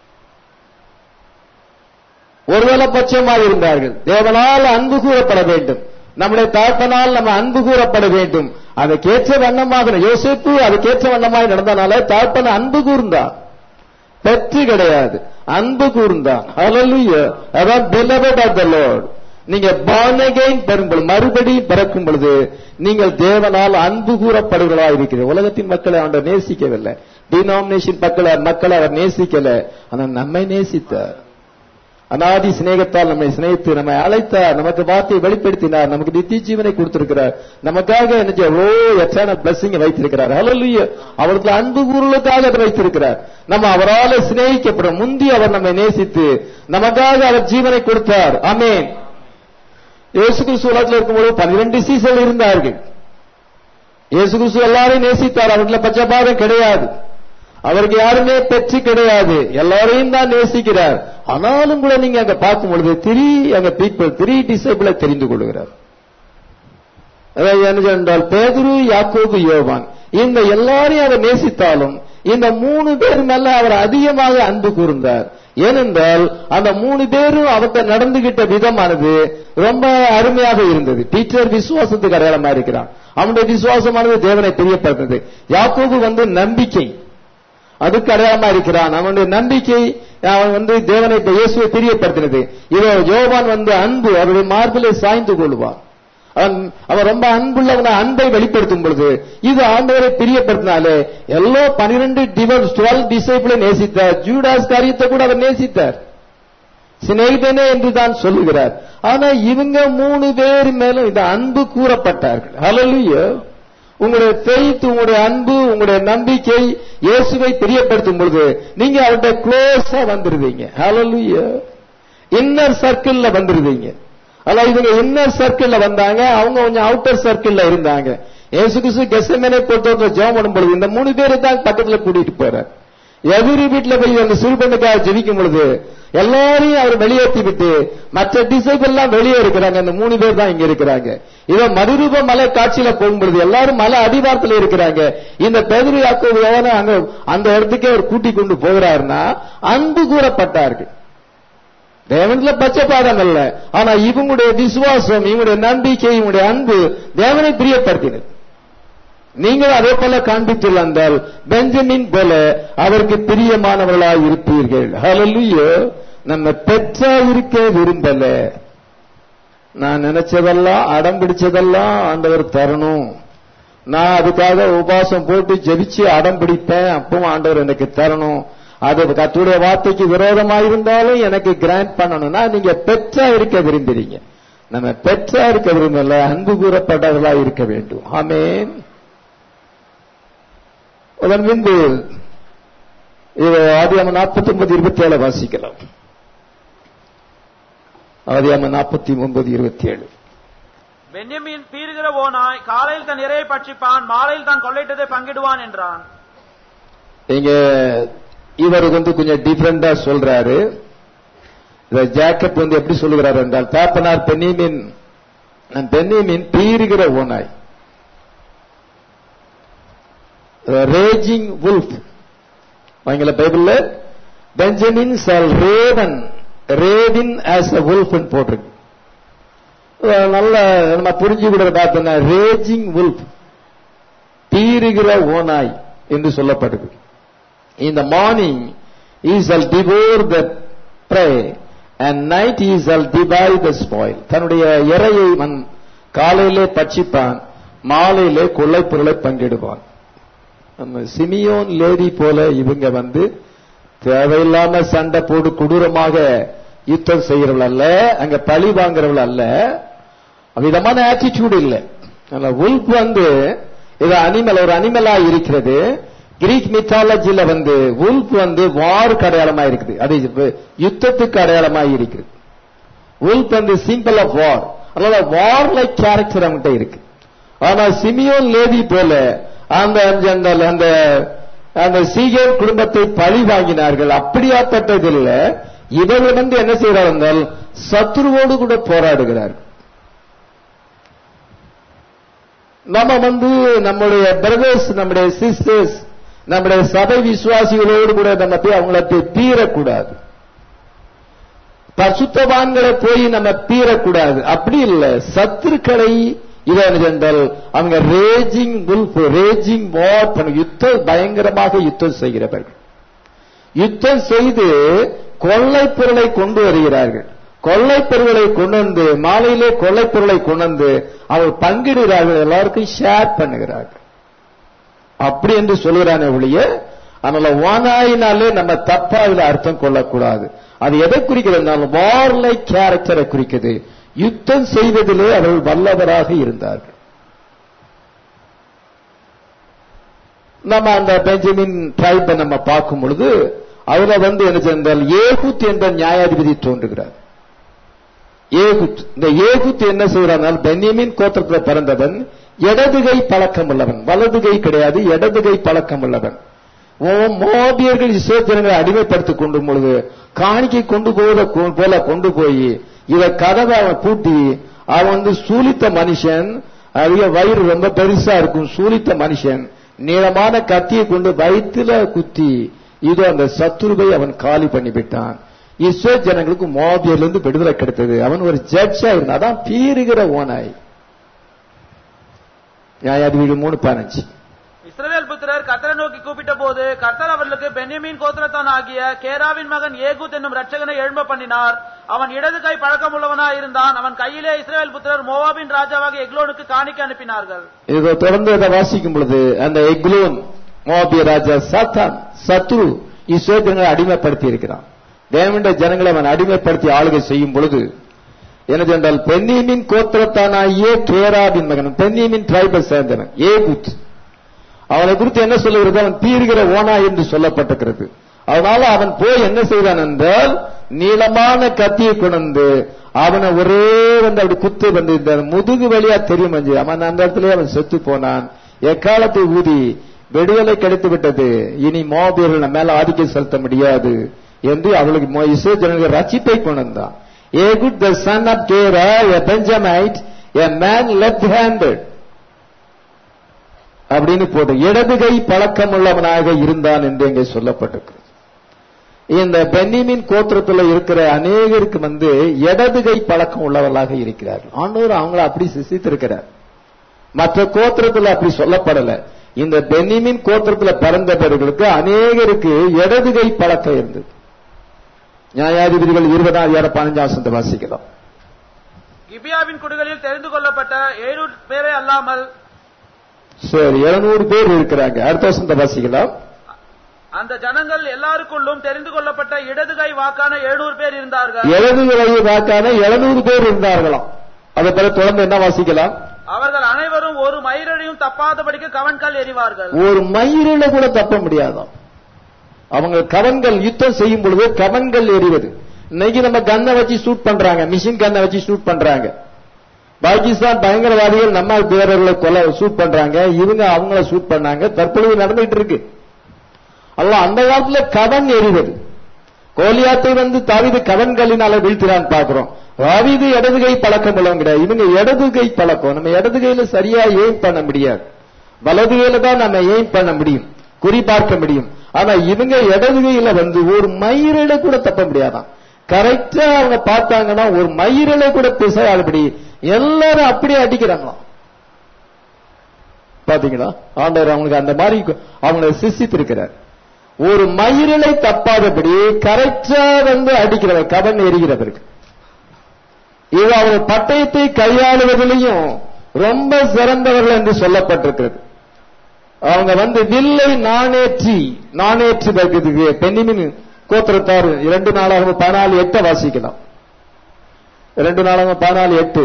ஒருவேளை பட்சமாக இருந்தார்கள் தேவனால் அன்பு கூறப்பட வேண்டும் நம்முடைய தாழ்த்தனால் நம்ம அன்பு கூறப்பட வேண்டும் அதுக்கேற்ற வண்ணமாக யோசிப்பு அதுக்கேற்ற வண்ணமாக நடந்தனால தாழ்த்தன அன்பு கூர்ந்தான் பெற்று கிடையாது அன்பு கூர்ந்தான் ஹalleluya அதான் beloved of the lord நீங்க born again பெறும் பொழுது மறுபடியும் பிறக்கும் பொழுது நீங்கள் தேவனால் அன்பு கூறப்படுகிறதா இருக்கிறது உலகத்தின் மக்களை அவன் நேசிக்கவில்லை டினாமினேஷன் மக்களை மக்களை அவர் நேசிக்கல ஆனால் நம்மை நேசித்தார் அனாதி சிநேகத்தால் நம்மை சிநேகித்து நம்மை அழைத்தார் நமக்கு வார்த்தையை வெளிப்படுத்தினார் நமக்கு நித்திய ஜீவனை கொடுத்திருக்கிறார் நமக்காக என்ன செய்ய எவ்வளோ எச்சான பிளஸிங் வைத்திருக்கிறார் ஹalleluya அவருக்கு அன்பு கூறுவதற்காக அதை வைத்திருக்கிறார் நம்ம அவரால் சிநேகிக்கப்படும் முந்தி அவர் நம்மை நேசித்து நமக்காக அவர் ஜீவனை கொடுத்தார் ஆமென் இயேசு கிறிஸ்து உலகத்தில் இருக்கும்போது பன்னிரண்டு சீசல் இருந்தார்கள் இயேசு கிறிஸ்து எல்லாரையும் நேசித்தார் அவர்களை பச்சபாதம் கிடையாது அவருக்கு யாருமே பெற்று கிடையாது எல்லாரையும் தான் நேசிக்கிறார் ஆனாலும் கூட நீங்க அங்க பார்க்கும் பொழுது த்ரீ அங்க பீப்புள் த்ரீ டிசைபிளை தெரிந்து கொள்கிறார் அதாவது என்ன சொன்னால் பேதுரு யாக்கோபு யோவான் இந்த எல்லாரையும் அவர் நேசித்தாலும் இந்த மூணு பேர் மேல அவர் அதிகமாக அன்பு கூர்ந்தார் ஏனென்றால் அந்த மூணு பேரும் அவர்கிட்ட நடந்துகிட்ட விதமானது ரொம்ப அருமையாக இருந்தது டீச்சர் விசுவாசத்துக்கு அடையாளமா இருக்கிறான் அவனுடைய விசுவாசமானது தேவனை தெரியப்படுத்தது யாக்கோபு வந்து நம்பிக்கை அதுக்கு அடையாளமா இருக்கிறான் அவனுடைய நம்பிக்கை அவன் வந்து தேவனை இப்ப இயேசுவை தெரியப்படுத்தினது இதோ யோவான் வந்து அன்பு அவருடைய மார்பிலை சாய்ந்து கொள்வான் அவன் அவன் ரொம்ப அன்புள்ளவன அன்பை வெளிப்படுத்தும் பொழுது இது ஆண்டவரை பிரியப்படுத்தினாலே எல்லா பனிரெண்டு டிவர்ஸ் டுவெல் டிசைபிளை நேசித்தார் ஜூடாஸ் காரியத்தை கூட அவர் நேசித்தார் சிநேகிதனே என்று தான் சொல்லுகிறார் ஆனா இவங்க மூணு பேர் மேலும் இந்த அன்பு கூறப்பட்டார்கள் ஹalleluya உங்களுடைய ஃபெய்த் உங்களுடைய அன்பு உங்களுடைய நம்பிக்கை இயேசுவை தெரியப்படுத்தும் பொழுது நீங்க அவர்கிட்ட க்ளோஸா வந்துருவீங்க ஹalleluya இன்னர் சர்க்கிள்ல வந்துருவீங்க ஆனா இவங்க இன்னர் சர்க்கிள்ல வந்தாங்க அவங்க கொஞ்சம் அவுட்டர் சர்க்கிள்ல இருந்தாங்க இயேசு கிறிஸ்து கெசமேனை பொறுத்தவரை ஜெபம் பண்ணும் பொழுது இந்த மூணு பேரை தான் பக்கத்துல கூட்டிட்டு போறார் எதிரி வீட்டுல போய் அந்த சிறுபெண்ணுக்காக ஜெபிக்கும் பொழுது எல்லாரையும் அவர் வெளியேற்றி விட்டு மற்ற டிசைபிள் எல்லாம் வெளியே இருக்கிறாங்க அந்த மூணு பேர் தான் இங்க இருக்கிறாங்க இதோ மறுரூப மலை காட்சியில போகும் பொழுது எல்லாரும் மலை அடிவாரத்துல இருக்கிறாங்க இந்த பெதிரி யாக்கோபு எவனோ அங்க அந்த இடத்துக்கே அவர் கூட்டி கொண்டு போகிறாருன்னா அன்பு கூறப்பட்டார்கள் தேவன்ல பச்சைப்பாதம் அல்ல ஆனா இவங்களுடைய விசுவாசம் இவங்களுடைய நம்பிக்கை இவங்களுடைய அன்பு தேவனை பிரியப்படுத்தினது நீங்கள் அதே போல காண்பித்துள்ள என்றால் பெஞ்சமின் போல அவருக்கு பிரியமானவர்களாய் இருப்பீர்கள் ஹalleluya நம்ம பெற்றா இருக்க விரும்பல நான் நினைச்சதெல்லாம் அடம் பிடிச்சதெல்லாம் ஆண்டவர் தரணும் நான் அதுக்காக உபாசம் போட்டு ஜெபிச்சு அடம் பிடிப்பேன் அப்பவும் ஆண்டவர் எனக்கு தரணும் அது கத்துடைய வார்த்தைக்கு விரோதமா இருந்தாலும் எனக்கு கிராண்ட் பண்ணணும்னா நீங்க பெற்றா இருக்க விரும்புறீங்க நம்ம பெற்றா இருக்க விரும்பல அன்பு கூறப்பட்டவர்களா இருக்க வேண்டும் ஆமேன் அதன் பின்பு இது ஆதியாம நாற்பத்தி ஒன்பது இருபத்தி ஏழு வாசிக்கலாம் ஆதியாம நாற்பத்தி ஒன்பது இருபத்தி ஏழு பென்யமீன் பீறுகிற ஓனாய் காலையில் தன் இரையை பட்சிப்பான் மாலையில் தான் கொள்ளையிட்டதை பங்கிடுவான் என்றான் இங்க இவர் வந்து கொஞ்சம் டிஃபரெண்டா சொல்றாரு இத ஜாக்கப் வந்து எப்படி சொல்லுகிறார் என்றால் தாப்பனார் பெண்ணியமின் பெண்ணியமின் பீறுகிற ஓனாய் ரேஜிங் வுல்ஃப் ஆங்கில பைபிள்ல Benjamin shall raven ravin as a wolf போட்டிருக்கு அஹ் நல்ல நம்ம புரிஞ்சுக்கிட்ட பார்த்தோம்னா ரேஜிங் வுல்ஃப் பீறுகிற ஓனாய் என்று சொல்லப்படுது In the morning he shall devour the prey and night he shall divide the spoil. தன்னுடைய இரையை அவன் காலையிலே பட்சிப்பான் மாலையிலே கொள்ளை பொருளை பங்கிடுவான் நம்ம சிமியோன் லேடி போல இவங்க வந்து தேவையில்லாம சண்டை போட்டு கொடூரமாக யுத்தம் செய்யறவள் அல்ல அங்க பழி வாங்குறவள் அல்ல விதமான ஆட்டிடியூட் இல்ல உல்ப் வந்து இது அனிமல் ஒரு அனிமலா இருக்கிறது கிரீக் மித்தாலஜில வந்து உல்ப் வந்து வாருக்கு அடையாளமா இருக்குது அது யுத்தத்துக்கு அடையாளமா இருக்குது உல்ப் வந்து சிம்பிள் ஆஃப் வார் அதனால வார் லைக் கேரக்டர் அவங்ககிட்ட இருக்கு ஆனா சிமியோன் லேவி போல அந்த அந்த அந்த அந்த சீகேன் குடும்பத்தை பழி வாங்கினார்கள் அப்படியாப்பட்டது இல்ல இவர்கள் வந்து என்ன செய்கிறார் என்றால் சத்ருவோடு கூட போராடுகிறார்கள் நம்ம வந்து நம்முடைய பிரதர்ஸ் நம்முடைய சிஸ்டர்ஸ் நம்முடைய சபை விசுவாசிகளோடு கூட நம்ம போய் அவங்கள போய் பீறக்கூடாது பசுத்தவான்களை போய் நம்ம பீறக்கூடாது அப்படி இல்ல சத்துருக்களை இதை என்றால் அவங்க ரேஜிங் உல்ஃப் ரேஜிங் வார் பண்ண யுத்தம் பயங்கரமாக யுத்தம் செய்கிறவர்கள் யுத்தம் செய்து கொள்ளை பொருளை கொண்டு வருகிறார்கள் கொள்ளை பொருளை கொண்டு வந்து மாலையிலே கொள்ளை பொருளை கொண்டு வந்து அவர் பங்கிடுகிறார்கள் எல்லாருக்கும் ஷேர் பண்ணுகிறார்கள் அப்படி என்று சொல்கிறானே ஒழிய அதனால வானாயினாலே நம்ம தப்பா இதுல அர்த்தம் கொள்ளக்கூடாது அது எதை குறிக்கிறது வார்லை கேரக்டரை குறிக்குது யுத்தம் செய்வதிலே அவர்கள் வல்லவராக இருந்தார்கள் நம்ம அந்த பெஞ்சமின் ட்ரைபை நம்ம பார்க்கும் பொழுது அதுல வந்து என்ன சென்றால் ஏகுத் என்ற நியாயாதிபதி தோன்றுகிறார் ஏகுத் இந்த ஏகுத் என்ன செய்யறானால் பென்யமின் கோத்திரத்தில் பிறந்தவன் இடதுகை பழக்கம் உள்ளவன் வலதுகை கிடையாது இடதுகை பழக்கம் உள்ளவன் மோபியர்கள் இஸ்ரேஜனங்களை அடிமைப்படுத்திக் கொண்டும் பொழுது காணிக்கை கொண்டு போவத போல கொண்டு போய் இத கதவை அவன் பூட்டி அவன் வந்து சூலித்த மனுஷன் அதிக வயிறு ரொம்ப பெருசா இருக்கும் சூலித்த மனுஷன் நீளமான கத்தியை கொண்டு வயிற்றுல குத்தி இதோ அந்த சத்துருவை அவன் காலி பண்ணிவிட்டான் இஸ்ரோ ஜனங்களுக்கு மோபியிலிருந்து விடுதலை கிடைத்தது அவன் ஒரு ஜட்ஜா இருந்தான் அதான் பீறுகிற ஓனாய் நியாயாதிபதி மூணு பதினஞ்சு இஸ்ரவேல் புத்திரர் கர்த்தரை நோக்கி கூப்பிட்ட போது கர்த்தர் அவர்களுக்கு பென்யமீன் கோத்திரத்தான் ஆகிய கேராவின் மகன் ஏகூத் என்னும் ரட்சகனை எழும்ப பண்ணினார் அவன் இடது கை பழக்கம் உள்ளவனாய் இருந்தான் அவன் கையிலே இஸ்ரவேல் புத்திரர் மோவாபின் ராஜாவாக எக்லோனுக்கு காணிக்க அனுப்பினார்கள் இதை தொடர்ந்து இதை வாசிக்கும் பொழுது அந்த எக்லோன் மோபிய ராஜா சாத்தான் சத்ரு இஸ்ரோஜனங்களை அடிமைப்படுத்தி இருக்கிறான் தேவனுடைய ஜனங்களை அவன் அடிமைப்படுத்தி ஆளுகை செய்யும் பொழுது எனது என்றால் பென்னியமின் கோத்திரத்தானாகிய கேராபின் மகன் பென்னியமின் டிரைபை சேர்ந்தவன் ஏகுத் அவனை குறித்து என்ன சொல்லுகிறது அவன் தீர்கிற ஓனா என்று சொல்லப்பட்டிருக்கிறது அதனால அவன் போய் என்ன செய்தான் என்றால் நீளமான கத்தியை கொண்டு அவனை ஒரே வந்து அப்படி குத்து வந்து இந்த முதுகு வழியா தெரியும் வந்து அவன் அந்த இடத்துல அவன் செத்து போனான் எக்காலத்தை ஊதி விடுதலை கிடைத்து விட்டது இனி மோபியர்கள் நம்ம மேல ஆதிக்கம் செலுத்த முடியாது என்று அவளுக்கு இஸ்ரோ ஜனங்களுக்கு ரச்சிப்பை கொண்டு வந்தான் Ehud the son of Gera a Benjamite a man left handed அப்படின்னு போட்டு இடதுகை பழக்கம் உள்ளவனாக இருந்தான் என்று இங்கே சொல்லப்பட்டிருக்கு இந்த பென்னிமின் கோத்திரத்தில் இருக்கிற அநேகருக்கு வந்து இடதுகை பழக்கம் உள்ளவர்களாக இருக்கிறார்கள் ஆண்டவர் அவங்கள அப்படி சிசித்திருக்கிறார் மற்ற கோத்திரத்தில் அப்படி சொல்லப்படல இந்த பென்னிமின் கோத்திரத்தில் பிறந்தவர்களுக்கு அநேகருக்கு இடதுகை பழக்கம் இருந்தது நியாயாதிபதிகள் இருபதாம் அதிகாரம் பதினஞ்சாம் சந்த வாசிக்கலாம் கிபியாவின் குடிகளில் தெரிந்து கொள்ளப்பட்ட ஏழு பேரை அல்லாமல் சரி எழுநூறு பேர் இருக்கிறாங்க அடுத்த வருஷத்தை வாசிக்கலாம் அந்த ஜனங்கள் எல்லாருக்குள்ளும் தெரிந்து கொள்ளப்பட்ட இடது கை வாக்கான எழுநூறு பேர் இருந்தார்கள் எழுநூறு வாக்கான எழுநூறு பேர் இருந்தார்களாம் அதை பிறகு தொடர்ந்து என்ன வாசிக்கலாம் அவர்கள் அனைவரும் ஒரு மயிரையும் தப்பாதபடிக்கு கவன்கால் எறிவார்கள் ஒரு மயிரில கூட தப்ப முடியாதாம் அவங்க கவன்கள் யுத்தம் செய்யும் பொழுது கவன்கள் எறிவது இன்னைக்கு நம்ம கண்ணை வச்சு ஷூட் பண்றாங்க மிஷின் கண்ணை வச்சு ஷூட் பண்றாங்க பாகிஸ்தான் பயங்கரவாதிகள் நம்ம வீரர்களை கொலை ஷூட் பண்றாங்க இவங்க அவங்கள ஷூட் பண்ணாங்க தற்பொழுது நடந்துகிட்டு இருக்கு அல்ல அந்த காலத்துல கவன் எறிவது கோலியாத்தை வந்து தாவிது கவன்களினால வீழ்த்தினான் பாக்குறோம் தாவிது இடதுகை பழக்கம் உள்ளவங்க கிடையாது இவங்க இடதுகை பழக்கம் நம்ம இடதுகையில சரியா எய்ம் பண்ண முடியாது வலதுகையில தான் நம்ம எய்ம் பண்ண முடியும் குறி பார்க்க முடியும் ஆனா இவங்க இடதுகையில வந்து ஒரு மயிரில கூட தப்ப முடியாதான் கரெக்டா அவங்க பார்த்தாங்கன்னா ஒரு மயிரில கூட பிசையாதபடி எல்லாரும் அப்படியே அடிக்கிறாங்களாம் பாத்தீங்களா ஆண்டவர் அவங்களுக்கு அந்த மாதிரி அவங்களை சிசித்திருக்கிறார் ஒரு மயிரிலை தப்பாதபடி கரெக்டா வந்து அடிக்கிறவர் கவன் எரிகிறவருக்கு இது அவர் பட்டயத்தை கையாளுவதிலையும் ரொம்ப சிறந்தவர்கள் என்று சொல்லப்பட்டிருக்கிறது அவங்க வந்து வில்லை நாணேற்றி நாணேற்றி வைக்கிறதுக்கு பெண்ணிமின் கோத்திரத்தார் இரண்டு நாளாக பதினாலு எட்டை வாசிக்கலாம் இரண்டு நாளாக பதினாலு எட்டு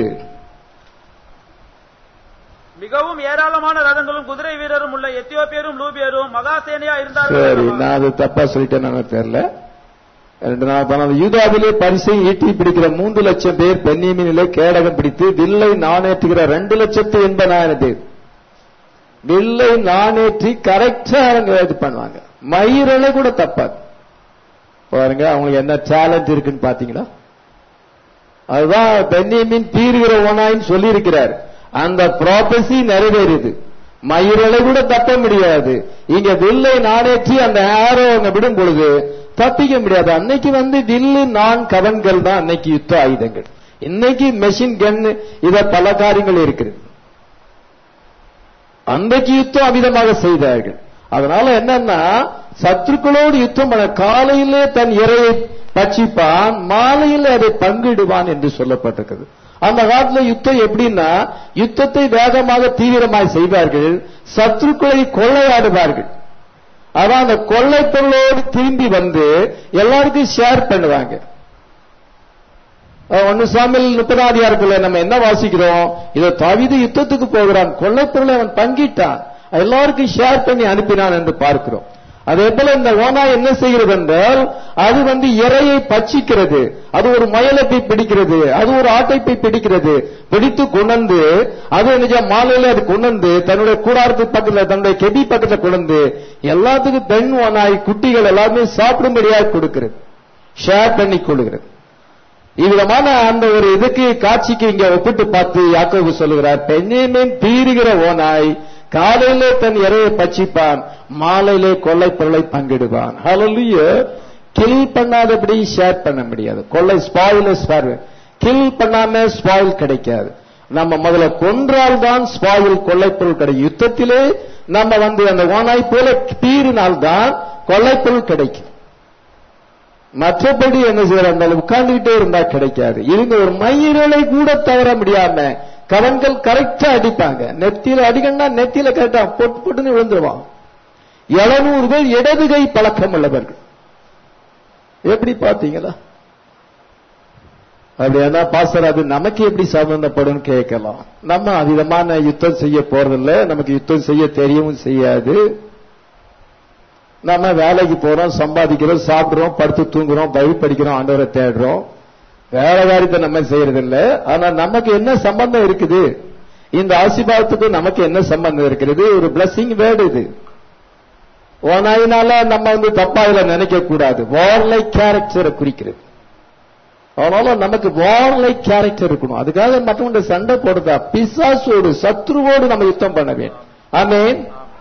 மிகவும் ஏராளமான ரதங்களும் குதிரை வீரரும் உள்ள எத்தியோப்பியரும் லூபியரும் மகாசேனையா சரி இருந்தார்கள் நான் அது தப்பா சொல்லிட்டேன்னு தெரியல ரெண்டு நாள் பதினாலு யூதாவிலே பரிசை ஈட்டி பிடிக்கிற மூன்று லட்சம் பேர் பெண்ணியமினிலே கேடகம் பிடித்து வில்லை நாணேற்றுகிற ரெண்டு லட்சத்து எண்பதாயிரம் பேர் வில்லை நாணேற்றி கரெக்டா அவங்க இது பண்ணுவாங்க மயிரலை கூட தப்பாது பாருங்க அவங்களுக்கு என்ன டேலண்ட் இருக்குன்னு பாத்தீங்களா அதுதான் பெண்ணியமின் தீர்கிற ஒனாயின்னு சொல்லி இருக்கிறார் அந்த ப்ராபசி நிறைவேறுது மயிரலை கூட தப்ப முடியாது இங்க வில்லை நாணேற்றி அந்த ஆரோ அங்க விடும் பொழுது தப்பிக்க முடியாது அன்னைக்கு வந்து வில்லு நான் கவன்கள் தான் அன்னைக்கு யுத்த ஆயுதங்கள் இன்னைக்கு மெஷின் கன் இத பல காரியங்கள் இருக்குது அன்றைக்கு யுத்தம் அமிதமாக செய்தார்கள் அதனால என்னன்னா சத்துருக்களோடு யுத்தம் பண்ண காலையிலே தன் இறையை பட்சிப்பான் மாலையில் அதை பங்கிடுவான் என்று சொல்லப்பட்டிருக்கிறது அந்த காலத்துல யுத்தம் எப்படின்னா யுத்தத்தை வேகமாக தீவிரமாக செய்வார்கள் சத்துருக்களை கொள்ளையாடுவார்கள் அதான் அந்த கொள்ளை பொருளோடு திரும்பி வந்து எல்லாருக்கும் ஷேர் பண்ணுவாங்க ஒன்னு சாமியில் முப்பதாதிகாரத்துல நம்ம என்ன வாசிக்கிறோம் இதை தவிது யுத்தத்துக்கு போகிறான் கொள்ளைப்பொருளை அவன் பங்கிட்டான் எல்லாருக்கும் ஷேர் பண்ணி அனுப்பினான் என்று பார்க்கிறோம் அதே போல இந்த ஓனா என்ன செய்கிறது என்றால் அது வந்து இறையை பட்சிக்கிறது அது ஒரு முயலை போய் பிடிக்கிறது அது ஒரு ஆட்டை போய் பிடிக்கிறது பிடித்து கொண்டு அது நிஜ மாலையில அது கொண்டு தன்னுடைய கூடாரத்து பக்கத்துல தன்னுடைய கெபி பக்கத்துல கொண்டு எல்லாத்துக்கும் பெண் ஓனாய் குட்டிகள் எல்லாமே சாப்பிடும்படியாக கொடுக்கிறது ஷேர் பண்ணி கொள்கிறது இவ்விதமான அந்த ஒரு இதுக்கு காட்சிக்கு இங்க ஒப்பிட்டு பார்த்து யாக்கோபு சொல்லுகிறார் பெண்ணேமேன் தீருகிற ஓனாய் காலையிலே தன் இறையை பட்சிப்பான் மாலையிலே கொள்ளை பொருளை பங்கிடுவான் ஹalleluya கில் பண்ணாதபடி ஷேர் பண்ண முடியாது கொள்ளை ஸ்பாயில் கில் பண்ணாம ஸ்பாயில் கிடைக்காது நம்ம முதல்ல கொன்றால் தான் ஸ்பாயில் கொள்ளைப்பொருள் கிடைக்கும் யுத்தத்திலே நம்ம வந்து அந்த ஓனாய் போல தீரினால் தான் கொள்ளைப்பொருள் கிடைக்கும் மற்றபடி என்ன செய்யறாங்க உட்கார்ந்துகிட்டே இருந்தா கிடைக்காது இவங்க ஒரு மயிரலை கூட தவற முடியாம கவன்கள் கரெக்டா அடிப்பாங்க நெத்தியில அடிக்கணும்னா நெத்தியில கரெக்டா பொட்டு பொட்டுன்னு விழுந்துருவான் எழுநூறு பேர் இடது கை பழக்கம் உள்ளவர்கள் எப்படி பாத்தீங்களா அப்படின்னா பாஸ்டர் அது நமக்கு எப்படி சம்பந்தப்படும் கேட்கலாம் நம்ம அவிதமான யுத்தம் செய்ய போறதில்ல நமக்கு யுத்தம் செய்ய தெரியவும் செய்யாது நம்ம வேலைக்கு போறோம் சம்பாதிக்கிறோம் சாப்பிடுறோம் படுத்து தூங்குறோம் பைபிள் படிக்கிறோம் ஆண்டவரை தேடுறோம் வேற காரியத்தை நம்ம செய்யறது இல்ல ஆனா நமக்கு என்ன சம்பந்தம் இருக்குது இந்த ஆசீர்வாதத்துக்கும் நமக்கு என்ன சம்பந்தம் இருக்கிறது ஒரு பிளஸிங் வேர்டு இது ஓனாயினால நம்ம வந்து தப்பா இதுல நினைக்க கூடாது வார்லைக் கேரக்டரை குறிக்கிறது அதனால நமக்கு வார்லைக் கேரக்டர் இருக்கணும் அதுக்காக மற்றவங்க சண்டை போடுதா பிசாசோடு சத்ருவோடு நம்ம யுத்தம் பண்ண வேண்டும் ஆமேன்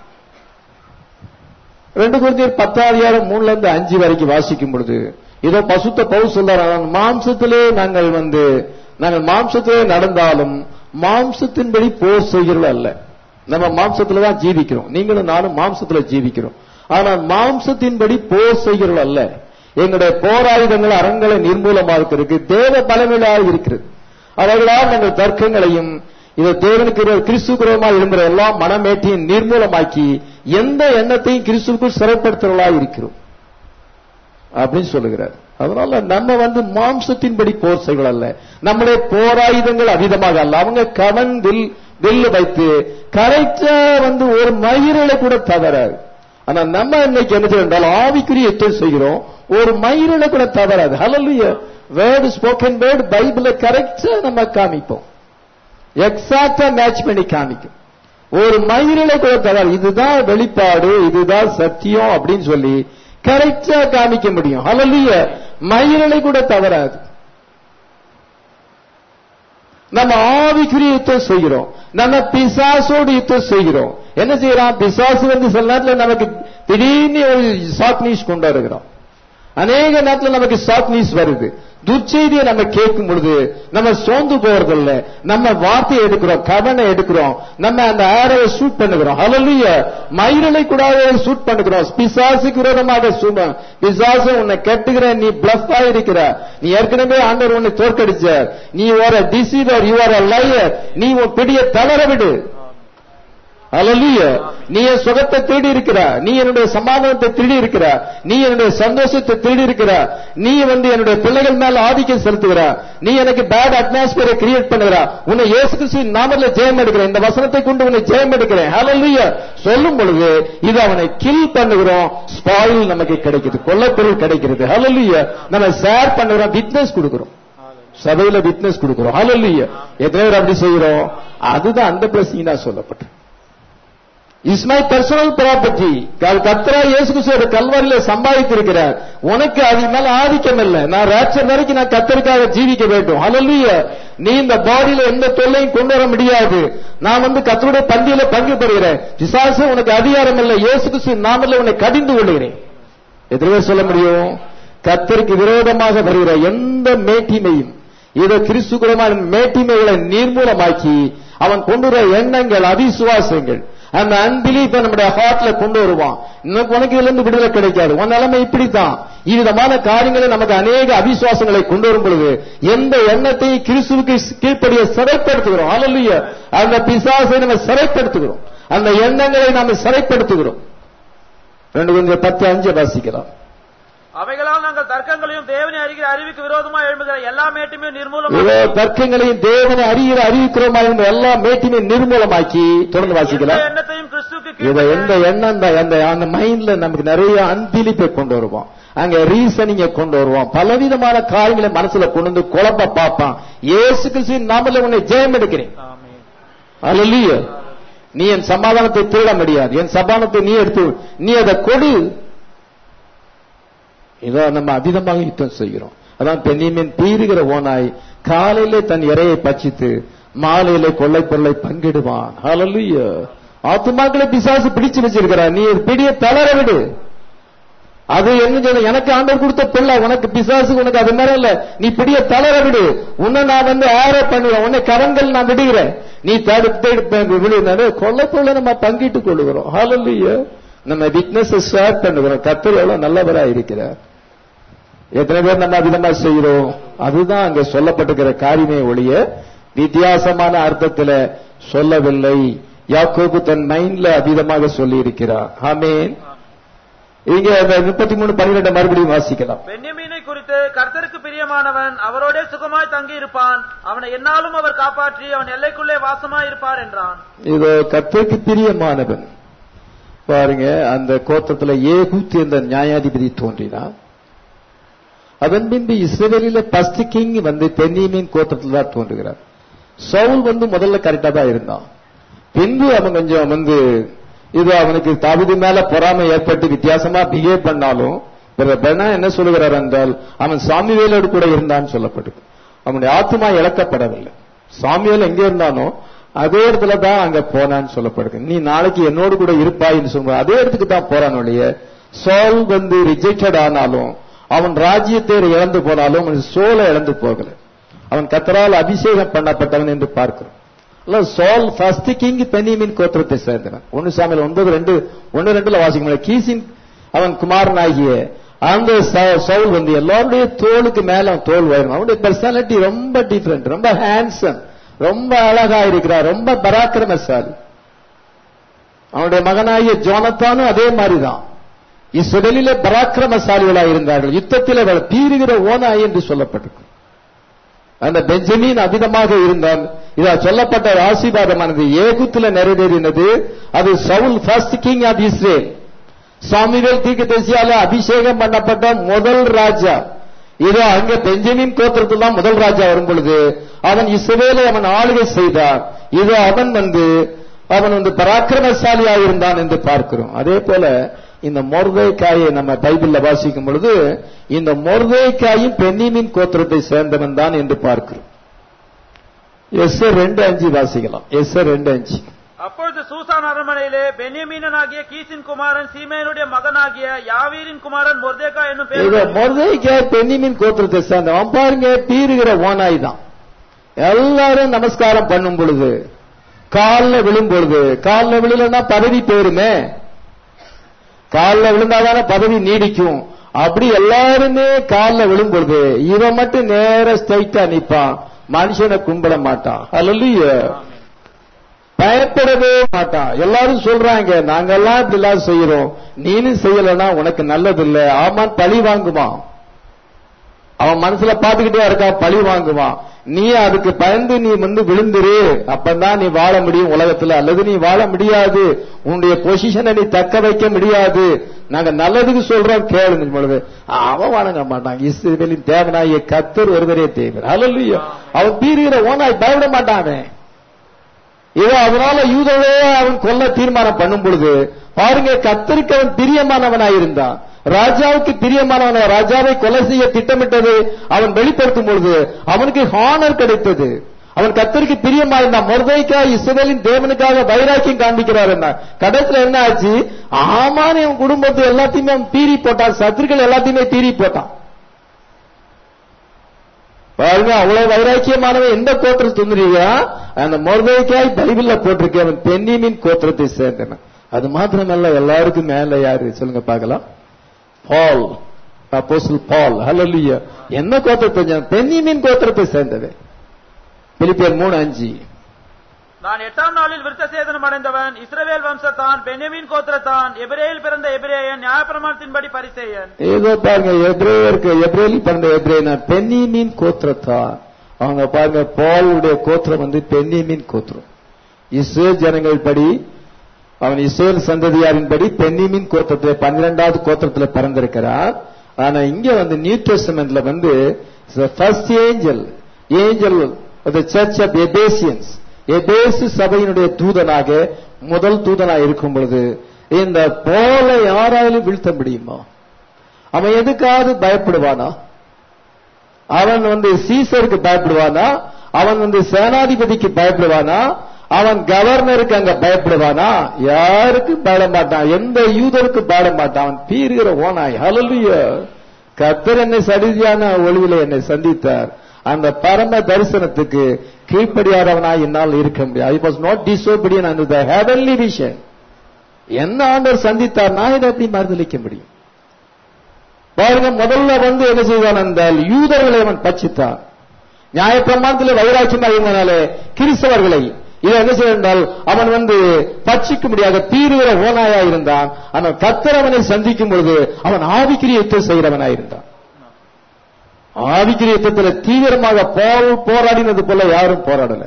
ரெண்டு குருந்தியர் பத்தாதிகாரம் மூணுல இருந்து அஞ்சு வரைக்கும் வாசிக்கும் பொழுது இதோ பசுத்த பவு சொல்றாங்க மாம்சத்திலே நாங்கள் வந்து நாங்கள் மாம்சத்திலே நடந்தாலும் மாம்சத்தின்படி போர் செய்கிறோம் அல்ல நம்ம மாம்சத்துல தான் ஜீவிக்கிறோம் நீங்களும் நானும் மாம்சத்துல ஜீவிக்கிறோம் ஆனால் மாம்சத்தின்படி போர் செய்கிறோம் அல்ல எங்களுடைய போராயுதங்கள் அரண்களை நிர்மூலமாக்கிறதுக்கு தேவ பலமில்லாக இருக்கிறது அவர்களால் நாங்கள் தர்க்கங்களையும் இது தேவனுக்கு கிறிஸ்துக்குறமா இருந்த எல்லா மனமேட்டியும் நிர்மூலமாக்கி எந்த எண்ணத்தையும் கிறிஸ்துவுக்குள் சிறைப்படுத்துறவர்களா இருக்கிறோம் அப்படின்னு சொல்லுகிறார் அதனால நம்ம வந்து மாம்சத்தின்படி போர் செய்கள் அல்ல நம்முடைய போராயுதங்கள் அதிகமாக அல்ல அவங்க கவன் வில் வில்லு வைத்து கரெக்டா வந்து ஒரு மயிரலை கூட தவறாது ஆனா நம்ம இன்னைக்கு என்ன செய்யறோம் ஆவிக்குரிய யுத்தம் செய்கிறோம் ஒரு மயிரலை கூட தவறாது ஹலல்லுய வேர்டு ஸ்போக்கன் வேர்டு பைபிள கரெக்டா நம்ம காமிப்போம் எக்ஸாக்டா மேட்ச் பண்ணி காமிக்கும் ஒரு மயிரிலை கூட தவறு இதுதான் வெளிப்பாடு இதுதான் சத்தியம் அப்படின்னு சொல்லி கரெக்டா காமிக்க முடியும் அலலிய மயிரிலை கூட தவறாது நம்ம ஆவிக்குரிய யுத்தம் செய்கிறோம் நம்ம பிசாசோடு யுத்தம் செய்கிறோம் என்ன செய்யறோம் பிசாசு வந்து சில நேரத்தில் நமக்கு திடீர்னு ஒரு ஷாக் நியூஸ் கொண்டு வருகிறோம் அநேக நேரத்துல நமக்கு ஷாக் நியூஸ் வருது துர்ச்செய்தியை நம்ம கேட்கும் பொழுது நம்ம சோர்ந்து போறதில்ல நம்ம வார்த்தையை எடுக்கிறோம் கவனை எடுக்கிறோம் நம்ம அந்த ஆரோவை ஷூட் பண்ணுகிறோம் ஹalleluya மயிரலை கூட ஷூட் பண்ணுகிறோம் பிசாசுக்கு விரோதமாக சூட பிசாசு உன்னை கட்டுகிற நீ பிளஃப் இருக்கிற நீ ஏற்கனவே ஆண்டவர் உன்னை தோற்கடிச்ச நீ ஒரு deceiver you are a liar நீ உன் பிடிய தளர விடு Hallelujah. நீ என் சுகத்தை தேடி இருக்கிற நீ என்னுடைய சமாதானத்தை தேடி இருக்கிற நீ என்னுடைய சந்தோஷத்தை தேடி இருக்கிற நீ வந்து என்னுடைய பிள்ளைகள் மேல ஆதிக்கம் செலுத்துகிற நீ எனக்கு பேட் அட்மாஸ்பியரை கிரியேட் பண்ணுகிற உன்னை இயேசு கிறிஸ்துவின் நாமத்துல ஜெயம் எடுக்கிறேன் இந்த வசனத்தை கொண்டு உன்னை ஜெயம் எடுக்கிறேன் Hallelujah. சொல்லும் பொழுது இது அவனை கில் பண்ணுகிறோம் ஸ்பாயில் நமக்கு கிடைக்குது கொல்லப்பொருள் கிடைக்கிறது Hallelujah. நம்ம ஷேர் பண்ணுகிறோம் விட்னஸ் கொடுக்கிறோம் சபையில விட்னஸ் கொடுக்கிறோம் Hallelujah. எத்தனை பேர் அப்படி செய்கிறோம் அதுதான் அந்த பிரச்சனை தான் சொல்லப்பட்டு இஸ் மை பர்சனல் ப்ராப்பர்ட்டி கத்ரா இயேசு கிறிஸ்துவோட கல்வாரியில சம்பாதித்திருக்கிறார் உனக்கு அது மேல ஆதிக்கம் இல்லை நான் ரேப்சர் வரைக்கும் நான் கத்தருக்காக ஜீவிக்க வேண்டும் ஹalleluya நீ இந்த பாடியில எந்த தொல்லையும் கொண்டு வர முடியாது நான் வந்து கத்தருடைய பந்தியில பங்கு பெறுகிறேன் பிசாசு உனக்கு அதிகாரம் இல்லை இயேசு கிறிஸ்து நாமல்ல உன்னை கடிந்து கொள்கிறேன் எதிரே சொல்ல முடியும் கத்தருக்கு விரோதமாக வருகிற எந்த மேட்டிமையும் இதை கிறிஸ்துகுரமான மேட்டிமைகளை நீர்மூலமாக்கி அவன் கொண்டு வர எண்ணங்கள் அவிசுவாசங்கள் அந்த அன்பிலீஃப் நம்முடைய ஹார்ட்ல கொண்டு வருவான் இன்னும் உனக்கு இதுல இருந்து விடுதலை கிடைக்காது உன் நிலைமை இப்படித்தான் இவ்விதமான காரியங்களை நமக்கு அநேக அவிசுவாசங்களை கொண்டு வரும் பொழுது எந்த எண்ணத்தையும் கிறிஸ்துவுக்கு கீழ்ப்படிய சிறைப்படுத்துகிறோம் அல்ல அந்த பிசாசை நம்ம சிறைப்படுத்துகிறோம் அந்த எண்ணங்களை நாம சிறைப்படுத்துகிறோம் ரெண்டு கொஞ்சம் பத்து அஞ்சு வாசிக்கலாம் அவைகளால் நாங்கள் தர்க்கங்களையும் தேவனை அறிகிற அறிவுக்கு விரோதமா எழும்புகிற எல்லா மேட்டுமே இதோ நிர்மூலமாக தர்க்கங்களையும் தேவனை அறிகிற அறிவிக்கிறோமா என்ற எல்லா மேட்டினை நிர்மூலமாக்கி தொடர்ந்து எந்த வாசிக்கலாம் எண்ணத்தையும் கிறிஸ்துவுக்கு இத கீழ்ப்படிய எந்த எண்ணம் தான் அந்த அந்த மைண்ட்ல நமக்கு நிறைய அன்பிலிப்பை கொண்டு வருவோம் அங்க ரீசனிங்க கொண்டு வருவோம் பலவிதமான காரியங்களை மனசுல கொண்டு வந்து குழப்ப பார்ப்பான் ஏசு கிறிஸ்துவின் நாமல உன்னை ஜெயம் எடுக்கிறேன் ஆமென். அல்ல நீ என் சமாதானத்தை திருட முடியாது என் சமாதானத்தை நீ எடுத்து நீ அதை கொடு இதோ நம்ம அதிகமாக யுத்தம் செய்கிறோம் அதான் பெண்ணியமின் பீறுகிற ஓனாய் காலையிலே தன் இரையை பச்சித்து மாலையிலே கொள்ளை பொருளை பங்கிடுவான் ஹalleluya ஆத்துமாக்களை பிசாசு பிடிச்சு வச்சிருக்கிறார் நீ பிடிய தளர விடு அது என்ன சொல்ல எனக்கு ஆண்டவர் கொடுத்த பிள்ளை உனக்கு பிசாசு உனக்கு அது மாதிரி இல்ல நீ பிடிய தளர விடு உன்னை நான் வந்து ஆரோ பண்ணுவேன் உன்னை கரங்கள் நான் விடுகிறேன் நீ தடுத்து விழுந்தாரு கொள்ளை பொருளை நம்ம பங்கிட்டுக் கொள்கிறோம் ஹalleluya நம்ம விட்னஸ் ஷேர் பண்ணுகிறோம் கத்தர் எவ்வளவு நல்லவரா இருக்கிறார் எத்தனை பேர் நம்ம விதமா செய்கிறோம் அதுதான் அங்க சொல்லப்பட்டிருக்கிற காரியமே ஒழிய வித்தியாசமான அர்த்தத்துல சொல்லவில்லை யாக்கோபு தன் மைண்ட்ல அதீதமாக சொல்லி இருக்கிறார் ஆமேன் இங்க முப்பத்தி மூணு பன்னிரெண்டு மறுபடியும் வாசிக்கலாம் பென்யமீனை குறித்து கர்த்தருக்கு பிரியமானவன் அவரோடே சுகமாய் தங்கி இருப்பான் அவனை என்னாலும் அவர் காப்பாற்றி அவன் எல்லைக்குள்ளே வாசமாய் இருப்பார் என்றான் இது கர்த்தருக்கு பிரியமானவன் பாருங்க அந்த கோத்திரத்துல ஏகூத் என்ற நியாயாதிபதி தோன்றினார் அதன் பின்பு இஸ்ரேலில பஸ்ட் கிங் வந்து பென்னியமின் கோத்திரத்தில் தான் தோன்றுகிறார் சவுல் வந்து முதல்ல கரெக்டா தான் இருந்தான் பின்பு அவன் கொஞ்சம் வந்து இது அவனுக்கு தாவிது மேல பொறாமை ஏற்பட்டு வித்தியாசமா பிஹேவ் பண்ணாலும் பிறகு பெனா என்ன சொல்லுகிறார் என்றால் அவன் சாமிவேலோடு கூட இருந்தான்னு சொல்லப்படுது அவனுடைய ஆத்மா இழக்கப்படவில்லை சாமிவேல் எங்க இருந்தானோ அதே இடத்துல தான் அங்க போனான்னு சொல்லப்படுது நீ நாளைக்கு என்னோடு கூட இருப்பாயின்னு சொல்லுவாங்க அதே இடத்துக்கு தான் போறான் ஒழிய சோல் வந்து ரிஜெக்டட் ஆனாலும் அவன் ராஜ்யத்தை இழந்து போனாலும் அவன் சோலை இழந்து போகல அவன் கத்தரால் அபிஷேகம் பண்ணப்பட்டவன் என்று பார்க்கிறோம் அல்ல சோல் ஃபர்ஸ்ட் கிங் பெனியமின் கோத்திரத்தை சேர்ந்தவன் ஒன்னு சாமியில் ஒன்பது ரெண்டு ஒன்னு ரெண்டுல வாசிக்க முடியல கீசின் அவன் குமாரன் ஆகிய அந்த ச- சவுல் வந்து எல்லாருடைய தோளுக்கு மேல அவன் தோல் வரும் அவனுடைய பர்சனாலிட்டி ரொம்ப டிஃபரெண்ட் ரொம்ப ஹேண்ட்ஸம் ரொம்ப அழகா இருக்கிறார் ரொம்ப பராக்கிரமசாலி அவனுடைய மகனாகிய ஜோனத்தானும் அதே மாதிரிதான் இஸ்ரேலிலே பராக்கிரமசாலிகளாக இருந்தார்கள் யுத்தத்தில் அவர் பீறுகிற ஓனாய் என்று சொல்லப்பட்டிருக்கு அந்த பெஞ்சமின் அபிதமாக இருந்தால் இதா சொல்லப்பட்ட ஆசீர்வாதமானது ஏகுத்துல நிறைவேறினது அது சவுல் ஃபர்ஸ்ட் கிங் ஆஃப் இஸ்ரேல் சாமிவேல் தீர்க்கதரிசியால அபிஷேகம் பண்ணப்பட்ட முதல் ராஜா இதோ அங்க பெஞ்சமின் கோத்திரத்தில் தான் முதல் ராஜா வரும் பொழுது அவன் இஸ்ரவேலை அவன் ஆளுகை செய்தான் இது அவன் வந்து அவன் வந்து பராக்கிரமசாலியாக இருந்தான் என்று பார்க்கிறோம் அதே போல இந்த மொர்தேக்காயை நம்ம பைபிள்ல வாசிக்கும் பொழுது இந்த மொர்தேக்காயும் பெண்ணிமின் கோத்திரத்தை சேர்ந்தவன் தான் என்று பார்க்கிறோம் எஸ் ரெண்டு அஞ்சு வாசிக்கலாம் எஸ் ரெண்டு அஞ்சு அப்பொழுது சூசான் அரண்மனையிலே பென்யமீனனாகிய கீசின் குமாரன் சீமேனுடைய மகனாகிய யாவீரின் குமாரன் மொர்தேகா என்னும் இத பேர் மொர்தேக்கா பெண்ணிமின் கோத்திரத்தை சேர்ந்தவன் பாருங்க பீறுகிற ஓனாய் தான் எல்லாரும் நமஸ்காரம் பண்ணும் பொழுது கால்ல விழும் பொழுது கால்ல விழுலன்னா பதவி போயிருமே கால்ல விழுந்தாதானே பதவி நீடிக்கும் அப்படி எல்லாருமே கால்ல விழும் பொழுது இவன் மட்டும் நேர ஸ்ட்ரைட்டா நிப்பான் மனுஷனை கும்பிட மாட்டான் அல்ல பயப்படவே மாட்டான் எல்லாரும் சொல்றாங்க நாங்கெல்லாம் இப்படி எல்லாம் செய்யறோம் நீனும் செய்யலன்னா உனக்கு நல்லது இல்ல ஆமான் பழி வாங்குவான் அவன் மனசுல பாத்துக்கிட்டே இருக்கா பழி வாங்குவான் நீ அதுக்கு பயந்து நீ வந்து விழுந்துரு அப்பதான் நீ வாழ முடியும் உலகத்துல அல்லது நீ வாழ முடியாது உன்னுடைய பொசிஷனை நீ தக்க வைக்க முடியாது நாங்க நல்லதுக்கு சொல்றோம் கேளுங்க பொழுது அவன் வணங்க மாட்டான் இஸ்ரேலின் தேவனாய கத்தர் ஒருவரே தேவர் அல்ல அவன் பீறுகிற ஓனாய் பயப்பட மாட்டான் அவன் இதோ அதனால யூதவே அவன் கொல்ல தீர்மானம் பண்ணும் பொழுது பாருங்க கத்தருக்கு அவன் பிரியமானவனாயிருந்தான் ராஜாவுக்கு பிரியமானவன ராஜாவை கொலை செய்ய திட்டமிட்டது அவன் வெளிப்படுத்தும் பொழுது அவனுக்கு ஹானர் கிடைத்தது அவன் கத்தருக்கு பிரியமாயிருந்தான் மொர்தைக்கா இஸ்ரேலின் தேவனுக்காக வைராக்கியம் காண்பிக்கிறார் என்ன கடைசியில என்ன ஆச்சு ஆமான் அவன் குடும்பத்தை எல்லாத்தையுமே அவன் தீரி போட்டான் சத்துருக்கள் எல்லாத்தையுமே தீரி போட்டான் பாருங்க அவ்வளவு வைராக்கியமானவன் எந்த கோத்திரத்தை தந்துருக்கா அந்த மொர்தைக்காய் பைபிள்ல போட்டிருக்கேன் அவன் பெண்ணிமின் கோத்திரத்தை சேர்ந்தவன் அது மாத்திரமல்ல எல்லாருக்கும் மேல யாரு சொல்லுங்க பார்க்கலாம் பால் அப்போஸ்தல் பால் ஹalleluya என்ன கோத்திரத்தை பெண்ணிமின் கோத்திரத்தை சேர்ந்தவன் பிலிப்பியர் மூணு அஞ்சு நான் எட்டாம் நாளில் விருத்த சேதனம் அடைந்தவன் இஸ்ரவேல் வம்சத்தான் பென்யமீன் கோத்திரத்தான் எபிரேயில் பிறந்த எபிரேயன் நியாயப்பிரமாணத்தின்படி பரிசேயன் ஏதோ பாருங்க எப்ரேயருக்கு எப்ரேலி பிறந்த எப்ரேனா பென்னிமீன் கோத்திரத்தா அவங்க பாருங்க பாலுடைய கோத்திரம் வந்து பென்னிமீன் கோத்திரம் இஸ்ரேல் ஜனங்கள் படி அவன் இஸ்ரேல் சந்ததியாரின் படி பென்னிமீன் கோத்திரத்துல பன்னிரெண்டாவது கோத்திரத்துல பிறந்திருக்கிறார் ஆனா இங்க வந்து நியூ டெஸ்டமெண்ட்ல வந்து first angel angel church of Ephesians எபேசு சபையினுடைய தூதனாக முதல் தூதனாக இருக்கும் பொழுது இந்த போலை யாராலும் வீழ்த்த முடியுமா அவன் எதுக்காவது பயப்படுவானா அவன் வந்து சீசருக்கு பயப்படுவானா அவன் வந்து சேனாதிபதிக்கு பயப்படுவானா அவன் கவர்னருக்கு அங்க பயப்படுவானா யாருக்கு பயப்பட மாட்டான் எந்த யூதருக்கு பயப்பட மாட்டான் அவன் பீறுகிற ஓனாய் ஹalleluya கர்த்தர் என்னை சடிதியான ஒளிவில என்னை சந்தித்தார் அந்த பரம தரிசனத்துக்கு கீழ்ப்படியாதவனாய் என்னால் இருக்க முடியாது ஐ வாஸ் நாட் டிசோபடியன் அந்த த ஹெவன்லி விஷன் என்ன ஆண்டவர் சந்தித்தார் நான் இதை எப்படி மறுதளிக்க முடியும் பாருங்க முதல்ல வந்து என்ன செய்தான் என்றால் யூதர்களை அவன் பச்சித்தான் நியாயப்பிரமாணத்தில் வைராக்கியமாக இருந்தனாலே கிறிஸ்தவர்களை இதை என்ன செய்ய என்றால் அவன் வந்து பட்சிக்க முடியாத தீருகிற ஓனாயா இருந்தான் ஆனால் கத்தர் அவனை சந்திக்கும் பொழுது அவன் ஆவிக்கிரிய யுத்தம் செய்கிறவனாய் இருந்தான் ஆவிக்கிரிய யுத்தத்தில் தீவிரமாக போல் போராடினது போல யாரும் போராடல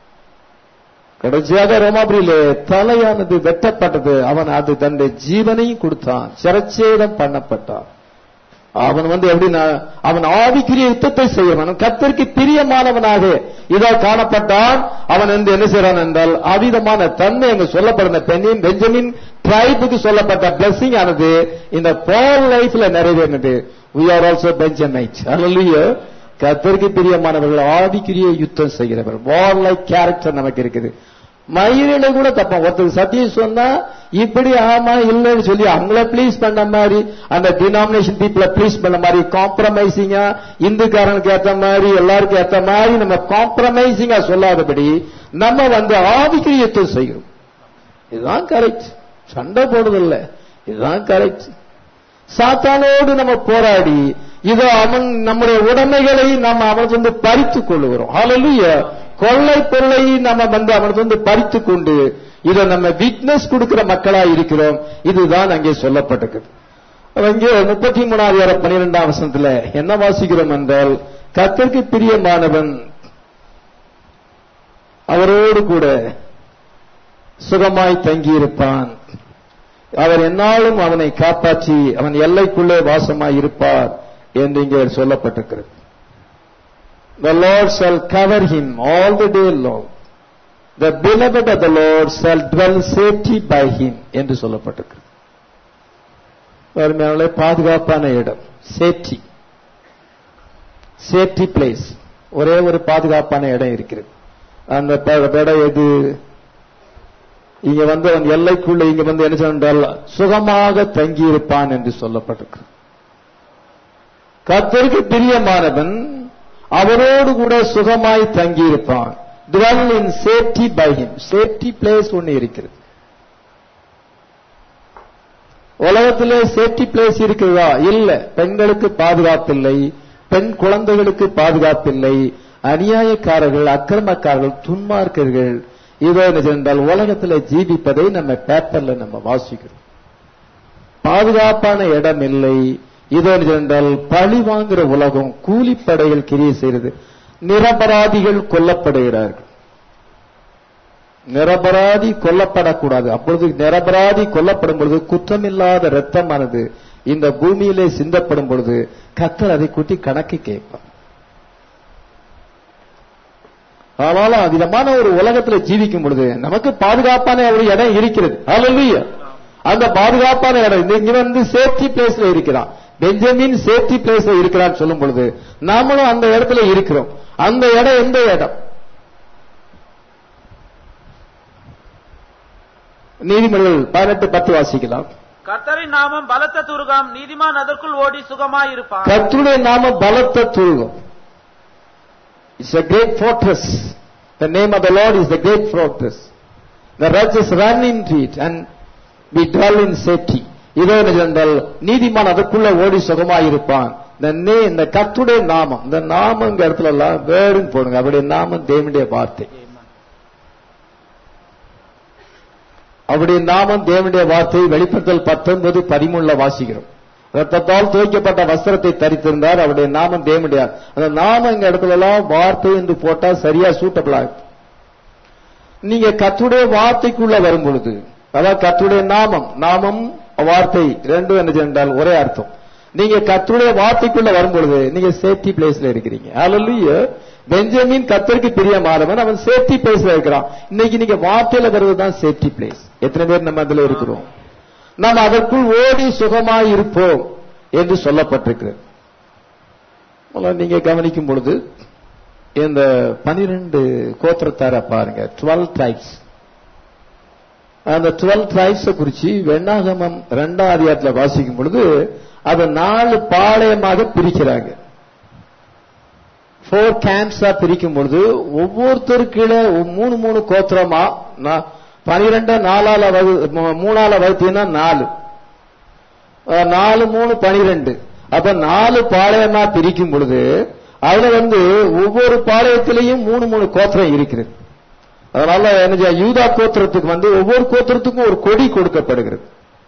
கடைசியாக ரோமாபுரியிலே தலையானது வெட்டப்பட்டது அவன் அது தன்னுடைய ஜீவனையும் கொடுத்தான் சிரச்சேதம் பண்ணப்பட்டான் அவன் வந்து எப்படின்னா அவன் ஆவிக்குரிய யுத்தத்தை செய்யவன் கத்தருக்கு பிரியமானவனாக இதோ காணப்பட்டான் அவன் வந்து என்ன செய்யறான் என்றால் அவிதமான தன்மை அங்கு சொல்லப்படுற பெண்ணின் பெஞ்சமின் ட்ரைபுக்கு சொல்லப்பட்ட பிளஸிங் ஆனது இந்த போல் லைஃப்ல நிறைவேறினது we are also benjamites hallelujah கத்தருக்கு பிரியமானவர்கள் ஆவிக்குரிய யுத்தம் செய்கிறவர் வார் லைக் கேரக்டர் நமக்கு இருக்குது மயிரில கூட தப்பான் ஒருத்தர் சத்தியம் சொன்னா இப்படி ஆமா இல்லைன்னு சொல்லி அவங்கள ப்ளீஸ் பண்ண மாதிரி அந்த டினாமினேஷன் பீப்புள ப்ளீஸ் பண்ண மாதிரி காம்ப்ரமைசிங்கா இந்துக்காரனுக்கு ஏத்த மாதிரி எல்லாருக்கும் ஏத்த மாதிரி நம்ம காம்ப்ரமைசிங்கா சொல்லாதபடி நம்ம வந்து ஆவிக்குரிய யுத்தம் செய்கிறோம் இதுதான் கரெக்ட் சண்டை போடுதில்ல இதுதான் கரெக்ட் சாத்தானோடு நம்ம போராடி இதோ அவன் நம்முடைய உடைமைகளை நாம் அவனுக்கு வந்து பறித்துக் கொள்ளுகிறோம் ஹalleluya கொள்ளை பொருளை நம்ம வந்து அவனுக்கு வந்து பறித்துக் கொண்டு இதை நம்ம விட்னஸ் கொடுக்கிற மக்களா இருக்கிறோம் இதுதான் அங்கே சொல்லப்பட்டிருக்குது அங்கே முப்பத்தி மூணாவது பன்னிரெண்டாம் வசனத்துல என்ன வாசிக்கிறோம் என்றால் கத்தருக்கு பிரியமானவன் அவரோடு கூட சுகமாய் தங்கியிருப்பான் அவர் என்னாலும் அவனை காப்பாற்றி அவன் எல்லைக்குள்ளே வாசமாய் இருப்பார் என்று இங்கே சொல்லப்பட்டிருக்கிறது The Lord shall cover him all the day long. The beloved of the Lord shall dwell safety by him என்று சொல்லப்பட்டிருக்கிறது அருமையானவர்களே, பாதுகாப்பான இடம் சேஃப்டி சேஃப்டி பிளேஸ் ஒரே ஒரு பாதுகாப்பான இடம் இருக்கிறது அந்த ப- இடம் எது இங்க வந்து அவன் எல்லைக்குள்ள இங்க வந்து என்ன சொன்னால் சுகமாக தங்கியிருப்பான் என்று சொல்லப்பட்டிருக்கு கர்த்தருக்கு பிரியமானவன் அவரோடு கூட சுகமாய் தங்கியிருப்பான் dwell in safety by him safety place ஒண்ணு இருக்கிறது உலகத்திலே சேஃப்டி பிளேஸ் இருக்கிறதா இல்ல பெண்களுக்கு பாதுகாப்பில்லை பெண் குழந்தைகளுக்கு பாதுகாப்பில்லை அநியாயக்காரர்கள் அக்கிரமக்காரர்கள் துன்மார்க்கர்கள் இதோ என்ன சென்றால் உலகத்துல ஜீவிப்பதை நம்ம பேப்பர்ல நம்ம வாசிக்கிறோம் பாதுகாப்பான இடம் இல்லை இதோ என்ன சென்றால் பழி வாங்குற உலகம் கூலிப்படைகள் கிரியை செய்கிறது நிரபராதிகள் கொல்லப்படுகிறார்கள் நிரபராதி கொல்லப்படக்கூடாது அப்பொழுது நிரபராதி கொல்லப்படும் பொழுது குற்றமில்லாத இரத்தமானது இந்த பூமியிலே சிந்தப்படும் பொழுது கத்தர் அதை கூட்டி கணக்கு கேட்பார் ஆனாலும் விதமான ஒரு உலகத்துல ஜீவிக்கும் பொழுது நமக்கு பாதுகாப்பான ஒரு இடம் இருக்கிறது Hallelujah. அந்த பாதுகாப்பான இடம் இந்த- இங்க வந்து சேஃப்டி பிளேஸ்ல இருக்கிறான் பெஞ்சமின் சேஃப்டி பிளேஸ்ல இருக்கிறான்னு சொல்லும் பொழுது நாமளும் அந்த இடத்துல இருக்கிறோம் அந்த இடம் எந்த இடம் நீதிமொழிகள் பதினெட்டு பத்து வாசிக்கலாம் கர்த்தரின் நாமம் பலத்த துருகம் நீதிமான் அதற்குள் ஓடி சுகமாயிருப்பான் கர்த்தருடைய நாம பலத்த துருகம் it's a great fortress the name of the lord is the great fortress the righteous run into it and we dwell in safety இதோ என்ன சொன்னால் நீதிமான் அதற்குள்ள ஓடி சுகமாயிருப்பான் இந்த நே இந்த கர்த்தருடைய நாமம் இந்த நாமம் இடத்துல எல்லாம் வேறுன்னு போடுங்க அவருடைய நாமம் தேவனுடைய வார்த்தை அவருடைய நாமம் தேவனுடைய வார்த்தை வெளிப்படுத்தல் பத்தொன்பது பதிமூணுல வாசிக்கிறோம் ரத்தத்தால் துவைக்கப்பட்ட வஸ்திரத்தை தரித்திருந்தார் அவருடைய நாமம் தேவனுடைய அந்த நாமம் இந்த இடத்துல எல்லாம் வார்த்தை என்று போட்டா சரியா சூட்டபிள் ஆகும் நீங்க கத்துடைய வார்த்தைக்குள்ள வரும் பொழுது அதாவது கத்துடைய நாமம் நாமம் வார்த்தை ரெண்டும் என்ன சென்றால் ஒரே அர்த்தம் நீங்க கத்துடைய வார்த்தைக்குள்ள வரும் பொழுது நீங்க சேஃப்டி பிளேஸ்ல இருக்கிறீங்க அல்ல பெஞ்சமின் கத்தருக்கு பிரியமானவன் அவன் சேஃப்டி பிளேஸ்ல இருக்கிறான் இன்னைக்கு நீங்க வார்த்தையில வருவதுதான் சேஃப்டி பிளேஸ் எத்தனை பேர் நம்ம அதுல இருக்கிறோம் நாம் அதற்குள் ஓடி சுகமாய் இருப்போம் என்று சொல்லப்பட்டிருக்கிறது முதல்ல நீங்க கவனிக்கும் பொழுது இந்த பனிரெண்டு கோத்திரத்தார பாருங்க டுவெல் ட்ரைப்ஸ் அந்த டுவெல் ட்ரைப்ஸ குறிச்சு வெண்ணாகமம் ரெண்டாம் அதிகாரத்துல வாசிக்கும் பொழுது அதை நாலு பாளையமாக பிரிக்கிறாங்க ஃபோர் கேம்ப்ஸா பிரிக்கும் பொழுது ஒவ்வொருத்தரு கீழே மூணு மூணு கோத்திரமா நா- பனிரெண்டு நாலால வகு மூ- மூணால வகுத்தீங்கன்னா நாலு அஹ் நாலு மூணு பனிரெண்டு அப்ப நாலு பாளையமா பிரிக்கும் பொழுது அதுல வந்து ஒவ்வொரு பாளையத்திலையும் மூணு மூணு கோத்திரம் இருக்கிறது அதனால என்ன செய்ய, யூதா கோத்திரத்துக்கு வந்து ஒவ்வொரு கோத்திரத்துக்கும் ஒரு கொடி கொடுக்கப்படுகிறது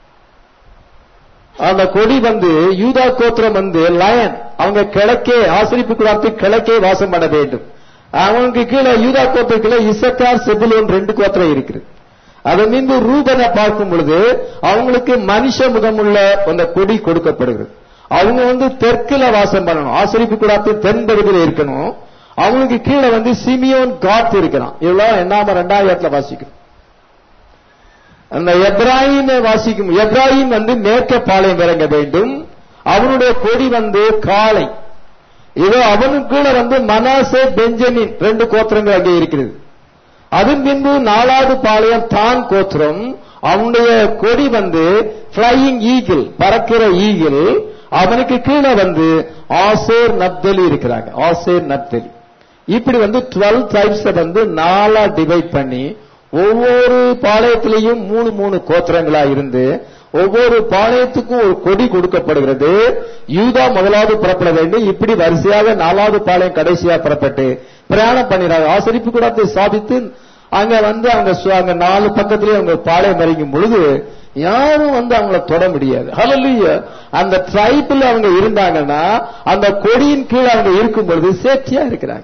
அந்த கொடி வந்து யூதா கோத்திரம் வந்து லயன் அவங்க கிழக்கே ஆசிரிப்பு குடாத்துக்கு கிழக்கே வாசம் பண்ண வேண்டும் அவங்களுக்கு கீழே யூதா கோத்திரத்துல இசக்கார் செபுலோன் ரெண்டு கோத்திரம் இருக்குது அதன் மீது ரூபனை பார்க்கும் பொழுது அவங்களுக்கு மனுஷ முகமுள்ள அந்த கொடி கொடுக்கப்படுகிறது அவங்க வந்து தெற்குல வாசம் பண்ணணும் ஆசிரிப்பு குடாத்து தென் பகுதியில் இருக்கணும் அவங்களுக்கு கீழே வந்து சிமியோன் காட் இருக்கிறான் இவ்வளவு என்னாம ரெண்டாயிரத்துல வாசிக்கணும் அந்த எப்ராஹிமை வாசிக்கும் எப்ராஹிம் வந்து மேற்க பாளையம் இறங்க வேண்டும் அவனுடைய கொடி வந்து காளை இதோ அவனுக்குள்ள வந்து மனாசே பெஞ்சமின் ரெண்டு கோத்திரங்கள் அங்கே இருக்கிறது அதன் பின்பு நாலாவது பாளையம் தான் கோத்திரம் அவனுடைய கொடி வந்து பிளையிங் ஈகிள் பறக்கிற ஈகிள் அவனுக்கு கீழே வந்து ஆசேர் நப்தலி இருக்கிறாங்க ஆசேர் நப்தலி இப்படி வந்து டுவெல் ட்ரைப்ஸ் வந்து நாலா டிவைட் பண்ணி ஒவ்வொரு பாளையத்திலையும் மூணு மூணு கோத்திரங்களா இருந்து ஒவ்வொரு பாளையத்துக்கும் ஒரு கொடி கொடுக்கப்படுகிறது யூதா முதலாவது புறப்பட வேண்டும் இப்படி வரிசையாக நாலாவது பாளையம் கடைசியா புறப்பட்டு பிரயாணம் பண்ணிடுறாங்க ஆசரிப்பு கூடத்தை சாதித்து அங்க வந்து அவங்க சு- அங்க நாலு பக்கத்திலேயே அவங்க பாளையம் இறங்கும் பொழுது யாரும் வந்து அவங்கள தொட முடியாது ஹalleluya அந்த ட்ரைபிள் அவங்க இருந்தாங்கன்னா அந்த கொடியின் கீழே அவங்க இருக்கும் பொழுது சேஃப்டியா இருக்கிறாங்க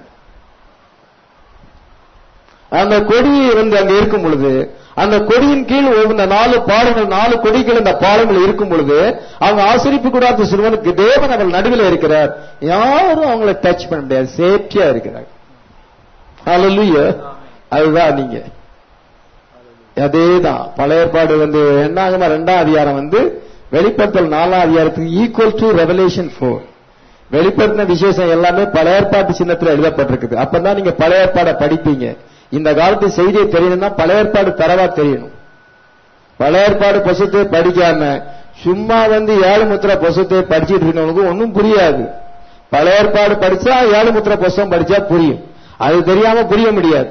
அந்த கொடி வந்து அங்க இருக்கும் பொழுது அந்த கொடியின் கீழ் இந்த நாலு பாலங்கள் நாலு கொடிகள் இந்த பாலங்கள் இருக்கும் பொழுது அவங்க ஆசிரிப்பு கூடாத சிறுவனுக்கு தேவன் அவள் நடுவில் இருக்கிறார் யாரும் அவங்கள டச் பண்ண முடியாது சேஃப்டியா இருக்கிறாங்க ஹalleluya அதுதான் நீங்க அதேதான் பழைய ஏற்பாடு வந்து என்னாகுமா ரெண்டாம் அதிகாரம் வந்து வெளிப்படுத்தல் நாலாம் அதிகாரத்துக்கு ஈக்குவல் டு ரெவலேஷன் ஃபோர் வெளிப்படுத்தின விசேஷம் எல்லாமே பழைய ஏற்பாட்டு சின்னத்துல எழுதப்பட்டிருக்குது அப்பதான் நீங்க பழைய ஏற்பாடை படிப்பீங்க இந்த காலத்து செய்தியை தெரியணும்னா பழைய ஏற்பாடு தரவா தெரியணும் பழைய ஏற்பாடு புசத்தை படிக்காம சும்மா வந்து ஏழு முத்திர புசத்தை படிச்சிட்டு இருக்கவனுக்கு ஒன்றும் புரியாது பழைய ஏற்பாடு படிச்சா ஏழு முத்திர புஸ்தகம் படிச்சா புரியும் அது தெரியாம புரிய முடியாது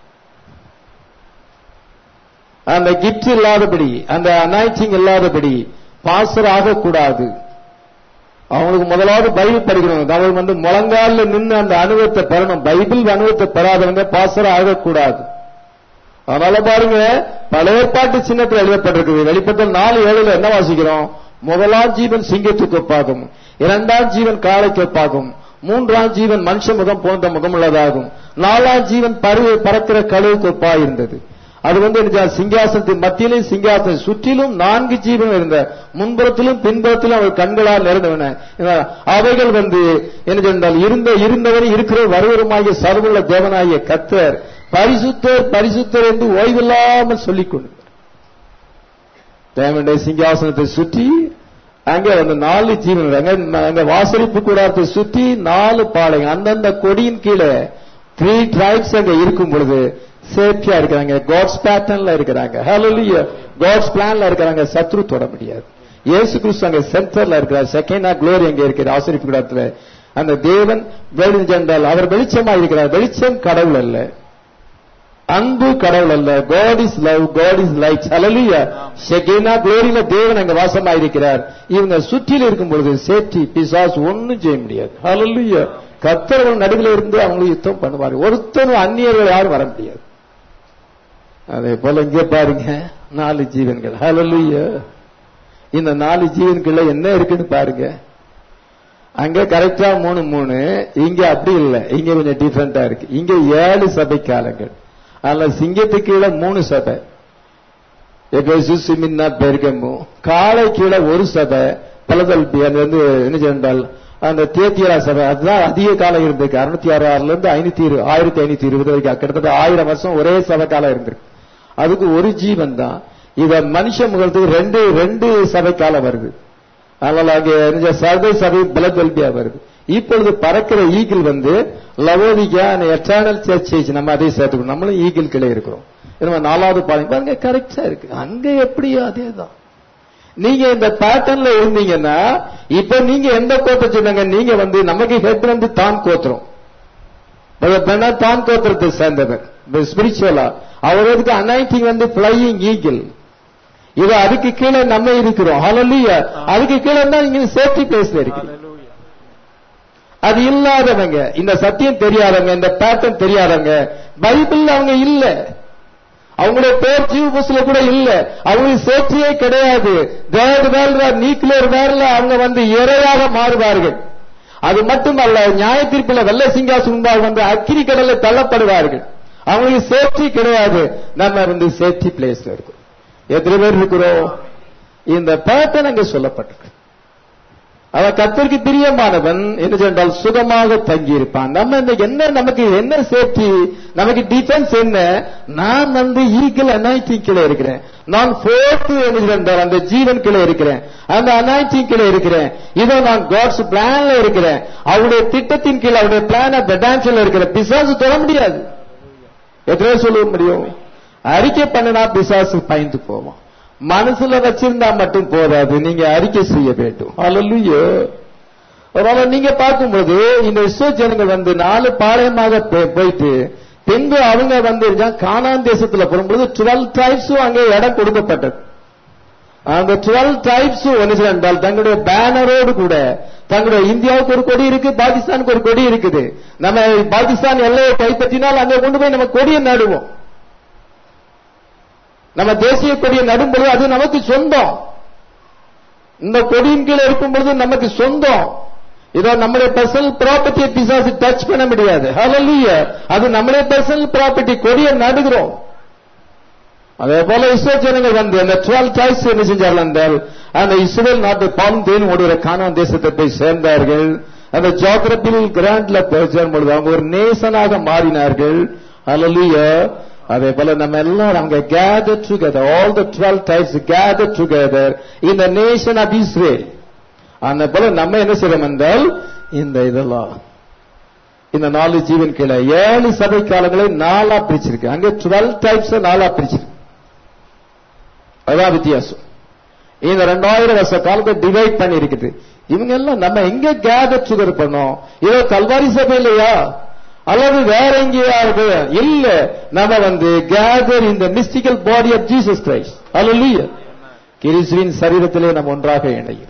அந்த கிஃப்ட் இல்லாதபடி அந்த அனாய்ச்சிங் இல்லாதபடி பாசர் ஆகக்கூடாது அவங்களுக்கு முதலாவது பைபிள் படிக்கணும் அவன் வந்து முழங்காலில் நின்று அந்த அனுபவத்தை பெறணும் பைபிள் அனுபவத்தை பெறாதவங்க பாசர ஆகக்கூடாது அதனால பாருங்க பழைய ஏற்பாட்டு சின்னத்தில் எழுதப்பட்டிருக்குது வெளிப்பட்டல் நாலு ஏழுல என்ன வாசிக்கிறோம் முதலாம் ஜீவன் சிங்கத்துக்கு ஒப்பாகும் இரண்டாம் ஜீவன் காளைக்கு ஒப்பாகும் மூன்றாம் ஜீவன் மனுஷ முகம் போன்ற முகமுள்ளதாகும் நாலாம் ஜீவன் பரு பறக்கிற கழுவுக்கு ஒப்பாயிருந்தது அது வந்து என்ன சிங்காசனத்தின் மத்தியிலும் சிங்காசனம் சுற்றிலும் நான்கு ஜீவன் இருந்த முன்புறத்திலும் பின்புறத்திலும் அவர் கண்களால் நிறந்தவன அவைகள் வந்து என்ன சொன்னால் இருந்த இருந்தவரை இருக்கிற வருவருமாகிய சர்வமுள்ள தேவனாகிய கத்தர் பரிசுத்தர் பரிசுத்தர் என்று ஓய்வில்லாமல் சொல்லிக் கொண்டு தேவனுடைய சிங்காசனத்தை சுற்றி அங்க வந்து நாலு ஜீவன் அங்க அங்க வாசலிப்பு கூடாரத்தை சுற்றி நாலு பாளையம் அந்தந்த கொடியின் கீழே த்ரீ ட்ரைப்ஸ் அங்க இருக்கும் பொழுது சேஃப்டியா இருக்கிறாங்க காட்ஸ் பேட்டர்ன்ல இருக்கிறாங்க ஹalleluya காட்ஸ் பிளான்ல இருக்கிறாங்க சத்ரு தொட முடியாது இயேசு கிறிஸ்து அங்க சென்டர்ல இருக்கிறார் செகண்ட் க்ளோரி அங்க இருக்கிற ஆசிரியப்பு கூடத்துல அந்த தேவன் வெளிச்சென்றால் அவர் வெளிச்சமா இருக்கிறார் வெளிச்சம் கடவுள் அல்ல அன்பு கடவுள் அல்ல God is love God is light hallelujah shekinah க்ளோரியில தேவன் அங்க வாசமா இருக்கிறார் இவங்க சுற்றில இருக்கும் பொழுது சேஃப்டி பிசாஸ் ஒண்ணும் செய்ய முடியாது ஹalleluya கத்தர்கள் நடுவில் இருந்து அவங்களுக்கு யுத்தம் பண்ணுவாரு ஒருத்தரும் அந்நியர்கள் யாரும் வர முடியாது அதே போல இங்க பாருங்க நாலு ஜீவன்கள் ஹalleluya இந்த நாலு ஜீவன்கள்ல என்ன இருக்குன்னு பாருங்க அங்க கரெக்டா மூணு மூணு இங்க அப்படி இல்ல இங்க கொஞ்சம் டிஃபரெண்டா இருக்கு இங்க ஏழு சபை காலங்கள் அதுல சிங்கத்துக்கு கீழே மூணு சபை எபேசு சிமின்னா பெருகமு காலை கீழே ஒரு சபை பலதல்பி அது வந்து என்ன சென்றால் அந்த தேத்தியரா சபை அதுதான் அதிக காலம் இருந்திருக்கு அறுநூத்தி ஆறுல இருந்து ஐநூத்தி இரு ஆயிரத்தி ஐநூத்தி இருபது வரைக்கும் கிட்டத்தட்ட ஆயிரம் வருஷம் ஒரே சபை காலம் இருந்திருக்கு அதுக்கு ஒரு ஜீவன் தான் இத மனுஷ முகத்துக்கு ரெண்டு ரெண்டு சபை காலம் வருது அதனால அங்கே சர்வை சபை பலதல்பியா வருது இப்பொழுது பறக்கிற ஈகிள் வந்து லவோதிகா எட்டர்னல் சர்ச் நம்ம அதே சேர்த்துக்கணும் நம்மளும் ஈகிள் கிளை இருக்கிறோம் நம்ம நாலாவது பாருங்க பாருங்க கரெக்டா இருக்கு அங்க எப்படியோ அதே தான் நீங்க இந்த பேட்டர்ன்ல இருந்தீங்கன்னா இப்ப நீங்க எந்த கோத்தை சொன்னாங்க நீங்க வந்து நமக்கு ஹெட் வந்து தான் கோத்திரம் தான் கோத்திரத்தை சேர்ந்தவர் ஸ்பிரிச்சுவலா அவருக்கு அனைட்டிங் வந்து பிளையிங் ஈகிள் இது அதுக்கு கீழே நம்ம இருக்கிறோம் ஹalleluya அதுக்கு கீழே தான் நீங்க சேஃப்டி பிளேஸ்ல இருக்கு அது இல்லாதவங்க இந்த சத்தியம் தெரியாதவங்க இந்த பேட்டர்ன் தெரியாதவங்க பைபிள் அவங்க இல்ல அவங்களுடைய பேர் ஜீவ புஸ்ல கூட இல்ல அவங்களுக்கு சேஃப்டியே கிடையாது தேர்ட் வேர்ல்ட் நியூக்ளியர் வேர்ல அவங்க வந்து இரையாக மாறுவார்கள் அது மட்டுமல்ல நியாய தீர்ப்பில் வெள்ள சிங்காசனம் வந்து அக்கிரி கடல்ல தள்ளப்படுவார்கள் அவங்களுக்கு சேஃப்டி கிடையாது நம்ம வந்து சேஃப்டி பிளேஸ்ல இருக்கோம் எத்தனை பேர் இருக்கிறோம் இந்த பேட்டர்ன் அங்கே சொல்லப்பட்டிருக்கு அவன் கத்திற்கு பிரியமானவன் என்ன சொன்னால் சுகமாக தங்கி இருப்பான் நம்ம இந்த என்ன நமக்கு என்ன சேஃப்டி நமக்கு டிஃபென்ஸ் என்ன நான் வந்து ஈகிள் அனாய்டிங் கீழே இருக்கிறேன் நான் போர்த்து என்றால் அந்த ஜீவன் கீழே இருக்கிறேன் அந்த அனாய்டிங் கீழே இருக்கிறேன் இதோ நான் காட்ஸ் பிளான்ல இருக்கிறேன் அவருடைய திட்டத்தின் கீழே அவருடைய பிளான் பெடான்சியல் இருக்கிற பிசாசு தொட முடியாது எத்தனை சொல்ல முடியும் அறிக்கை பண்ணினா பிசாசு பயந்து போவான் மனசுல வச்சிருந்தா மட்டும் போதாது நீங்க அறிக்கை செய்ய வேண்டும் அல்லல்லையோ அதனால நீங்க பார்க்கும்போது இந்த இஸ்ரோ ஜனங்கள் வந்து நாலு பாளையமாக போயிட்டு பின்பு அவங்க வந்து கானான் தேசத்துல போகும்போது டுவெல் டைப்ஸும் அங்கே இடம் கொடுக்கப்பட்டது அந்த டுவெல் டைப்ஸும் என்ன என்றால் தங்களுடைய பேனரோடு கூட தங்களுடைய இந்தியாவுக்கு ஒரு கொடி இருக்கு பாகிஸ்தானுக்கு ஒரு கொடி இருக்குது நம்ம பாகிஸ்தான் எல்லையை கைப்பற்றினால் அங்கே கொண்டு போய் நம்ம கொடியை நடுவோம் நம்ம தேசிய கொடியை நடும் பொழுது அது நமக்கு சொந்தம் இந்த கொடியின் கீழே இருக்கும் பொழுது நமக்கு சொந்தம் இதோ நம்முடைய பர்சனல் ப்ராப்பர்ட்டியை பிசாசு டச் பண்ண முடியாது ஹalleluya அது நம்முடைய பர்சனல் ப்ராப்பர்ட்டி கொடியை நடுகிறோம் அதே போல இஸ்ரோ ஜனங்கள் வந்து அந்த டுவெல் டைஸ் என்ன செஞ்சார்கள் என்றால் அந்த இஸ்ரேல் நாட்டு பாலும் தேன் ஓடுகிற கானான் தேசத்தை போய் சேர்ந்தார்கள் அந்த ஜாகிரபில் கிராண்ட்ல போய் சேரும் பொழுது அவங்க ஒரு நேசனாக மாறினார்கள் ஹalleluya அதே போல நம்ம எல்லாரும் அங்க gather together all the twelve tribes gather together in the nation of Israel அந்த போல நம்ம என்ன செய்யறோம் என்றால் இந்த இதெல்லாம் இந்த நாலு ஜீவன் கீழே ஏழு சபை காலங்களை நாலா பிரிச்சிருக்கு அங்க டுவெல் டைப்ஸ் நாலா பிரிச்சிருக்கு அதான் வித்தியாசம் இந்த ரெண்டாயிரம் வருஷ காலத்தை டிவைட் பண்ணி இருக்குது இவங்க எல்லாம் நம்ம எங்க கேதர் சுகர் பண்ணோம் இதோ கல்வாரி சபையிலையா அல்லது வேற எங்கேயாவது இல்ல நம்ம வந்து கேதர் இந்த mystical body of Jesus Christ அல்ல கிறிஸ்துவின் சரீரத்திலே நம்ம ஒன்றாக இணைகிறோம்